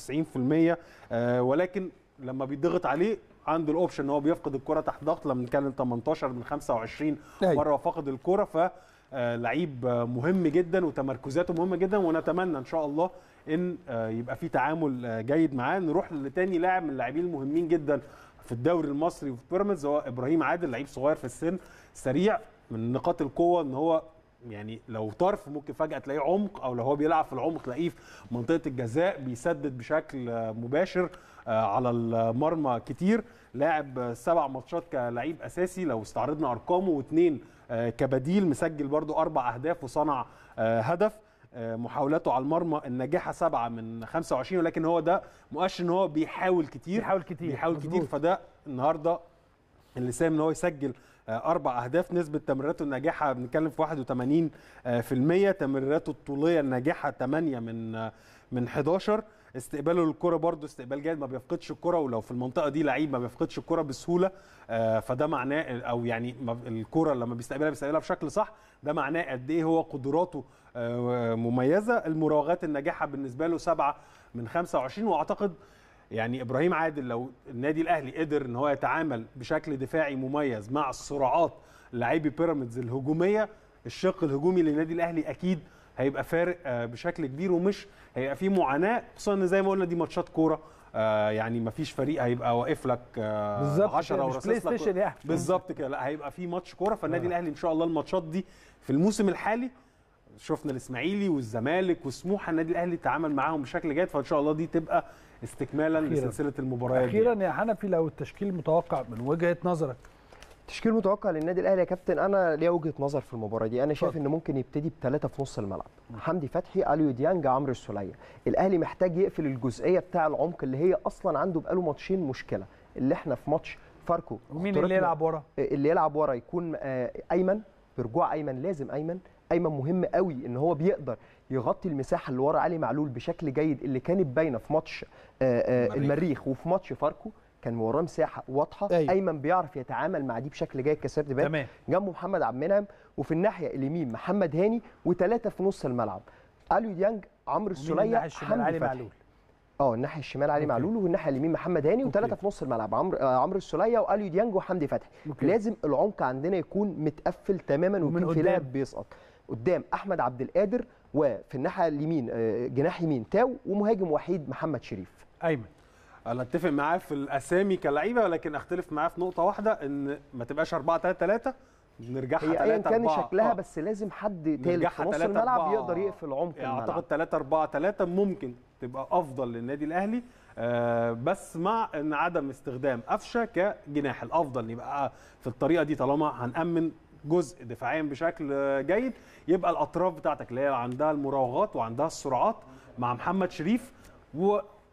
99% آه، ولكن لما بيضغط عليه عنده الاوبشن ان هو بيفقد الكره تحت ضغط لما نتكلم 18 من 25 أيوة. مره فقد الكره ف آه، لعيب آه، مهم جدا وتمركزاته مهمه جدا ونتمنى ان شاء الله ان آه، يبقى في تعامل آه، جيد معاه نروح لتاني لاعب من اللاعبين المهمين جدا في الدوري المصري وفي بيراميدز هو ابراهيم عادل لعيب صغير في السن سريع من نقاط القوه ان هو يعني لو طرف ممكن فجاه تلاقيه عمق او لو هو بيلعب في العمق تلاقيه في منطقه الجزاء بيسدد بشكل آه، مباشر آه، على المرمى كتير لاعب آه، سبع ماتشات كلعيب اساسي لو استعرضنا ارقامه واثنين آه، كبديل مسجل برضو اربع اهداف وصنع آه، هدف آه، محاولاته على المرمى الناجحه سبعه من 25 ولكن هو ده مؤشر ان هو بيحاول كتير بيحاول كتير بيحاول مظبوط. كتير فده النهارده اللي ساهم ان هو يسجل آه، اربع اهداف نسبه تمريراته الناجحه بنتكلم في 81 آه، في المية تمريراته الطوليه الناجحه 8 من آه، من 11 استقباله للكره برضه استقبال جيد ما بيفقدش الكره ولو في المنطقه دي لعيب ما بيفقدش الكره بسهوله آه، فده معناه او يعني ما- الكره لما بيستقبلها بيستقبلها بشكل صح ده معناه قد ايه هو قدراته آه، مميزه المراوغات الناجحه بالنسبه له سبعة من 25 واعتقد يعني ابراهيم عادل لو النادي الاهلي قدر ان هو يتعامل بشكل دفاعي مميز مع السرعات لاعبي بيراميدز الهجوميه الشق الهجومي للنادي الاهلي اكيد هيبقى فارق آه، بشكل كبير ومش هيبقى فيه معاناه خصوصا ان زي ما قلنا دي ماتشات كوره آه، يعني ما فيش فريق هيبقى واقف لك آه، بالظبط 10 كده، مش ورصاص بلاي لك ستيشن يعني. بالظبط كده لا هيبقى في ماتش كوره فالنادي آه. الاهلي ان شاء الله الماتشات دي في الموسم الحالي شفنا الاسماعيلي والزمالك وسموحه النادي الاهلي تعامل معاهم بشكل جيد فان شاء الله دي تبقى استكمالا أخيراً. لسلسله المباريات دي. اخيرا يا حنفي لو التشكيل متوقع من وجهه نظرك تشكيل متوقع للنادي الاهلي يا كابتن انا ليا وجهه نظر في المباراه دي انا شايف اتفضل. ان ممكن يبتدي بثلاثه في نص الملعب حمدي فتحي اليو ديانج عمرو السوليه الاهلي محتاج يقفل الجزئيه بتاع العمق اللي هي اصلا عنده بقاله ماتشين مشكله اللي احنا في ماتش فاركو ومين اخترقنا- اللي يلعب ورا اللي يلعب ورا يكون آه، ايمن برجوع ايمن لازم ايمن ايمن مهم قوي ان هو بيقدر يغطي المساحه اللي ورا علي معلول بشكل جيد اللي كانت باينه في ماتش آه، آه، المريخ. المريخ وفي ماتش فاركو كان وراه مساحه واضحه أيوة. ايمن بيعرف يتعامل مع دي بشكل جيد كسرد باك تمام جنبه محمد عبد المنعم وفي الناحيه اليمين محمد هاني وثلاثه في نص الملعب اليو ديانج عمرو ومين السوليه الناحيه الشمال حمدي علي فتحي. معلول اه الناحيه الشمال علي أوكي. معلول والناحيه اليمين محمد هاني وثلاثه أوكي. في نص الملعب عمرو آه، عمرو السوليه واليو ديانج وحمدي فتحي أوكي. لازم العمق عندنا يكون متقفل تماما ومن ويكون في قدام؟ لاعب بيسقط قدام احمد عبد القادر وفي الناحيه اليمين آه، جناح يمين تاو ومهاجم وحيد محمد شريف ايمن انا اتفق معاه في الاسامي كلعيبه ولكن اختلف معاه في نقطه واحده ان ما تبقاش 4 3 3 نرجعها هي 3 ايا كان 4 شكلها بس لازم حد تالت نرجعها في نص 3 الملعب 4 يقدر يقفل عمق يعني الملعب اعتقد 3 4 3 ممكن تبقى افضل للنادي الاهلي آه، بس مع ان عدم استخدام قفشه كجناح الافضل إن يبقى في الطريقه دي طالما هنامن جزء دفاعيا بشكل آه، جيد يبقى الاطراف بتاعتك اللي هي عندها المراوغات وعندها السرعات مع محمد شريف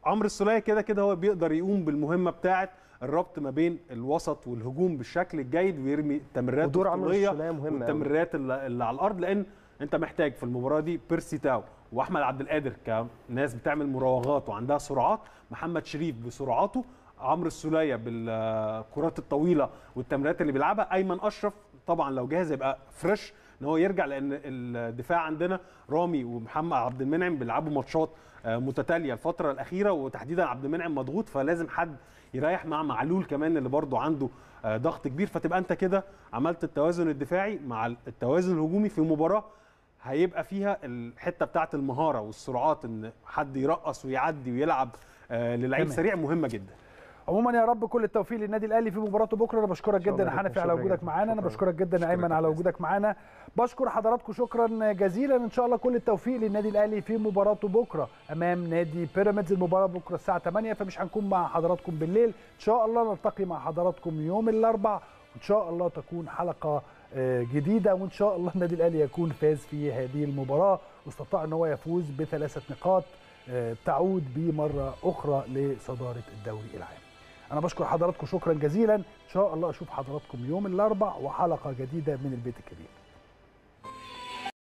عمرو السوليه كده كده هو بيقدر يقوم بالمهمه بتاعه الربط ما بين الوسط والهجوم بالشكل الجيد ويرمي التمريرات ودور عمرو الطولية السولية مهم أوي. والتمريرات اللي اللي على الارض لان انت محتاج في المباراه دي بيرسي تاو واحمد عبد القادر كناس بتعمل مراوغات وعندها سرعات محمد شريف بسرعاته عمرو السوليه بالكرات الطويله والتمريرات اللي بيلعبها ايمن اشرف طبعا لو جاهز يبقى فريش ان هو يرجع لان الدفاع عندنا رامي ومحمد عبد المنعم بيلعبوا ماتشات آه، متتاليه الفتره الاخيره وتحديدا عبد المنعم مضغوط فلازم حد يريح مع معلول كمان اللي برضه عنده آه، ضغط كبير فتبقى انت كده عملت التوازن الدفاعي مع التوازن الهجومي في مباراه هيبقى فيها الحته بتاعه المهاره والسرعات ان حد يرقص ويعدي ويلعب آه، للعيب تمام. سريع مهمه جدا عموما يا رب كل التوفيق للنادي الاهلي في مباراته بكره انا بشكرك شكراً جدا يا لكم، حنفي على شكراً وجودك جداً. معانا انا شكراً. بشكرك جدا يا شكراً ايمن على كابتن. وجودك معانا بشكر حضراتكم شكرا جزيلا ان شاء الله كل التوفيق للنادي الاهلي في مباراته بكره امام نادي بيراميدز المباراه بكره الساعه 8 فمش هنكون مع حضراتكم بالليل ان شاء الله نلتقي مع حضراتكم يوم الاربعاء وان شاء الله تكون حلقه آه، جديده وان شاء الله النادي الاهلي يكون فاز في هذه المباراه واستطاع ان هو يفوز بثلاثه نقاط آه، تعود بمره اخرى لصداره الدوري العام انا بشكر حضراتكم شكرا جزيلا ان شاء الله اشوف حضراتكم يوم الاربع وحلقه جديده من البيت الكبير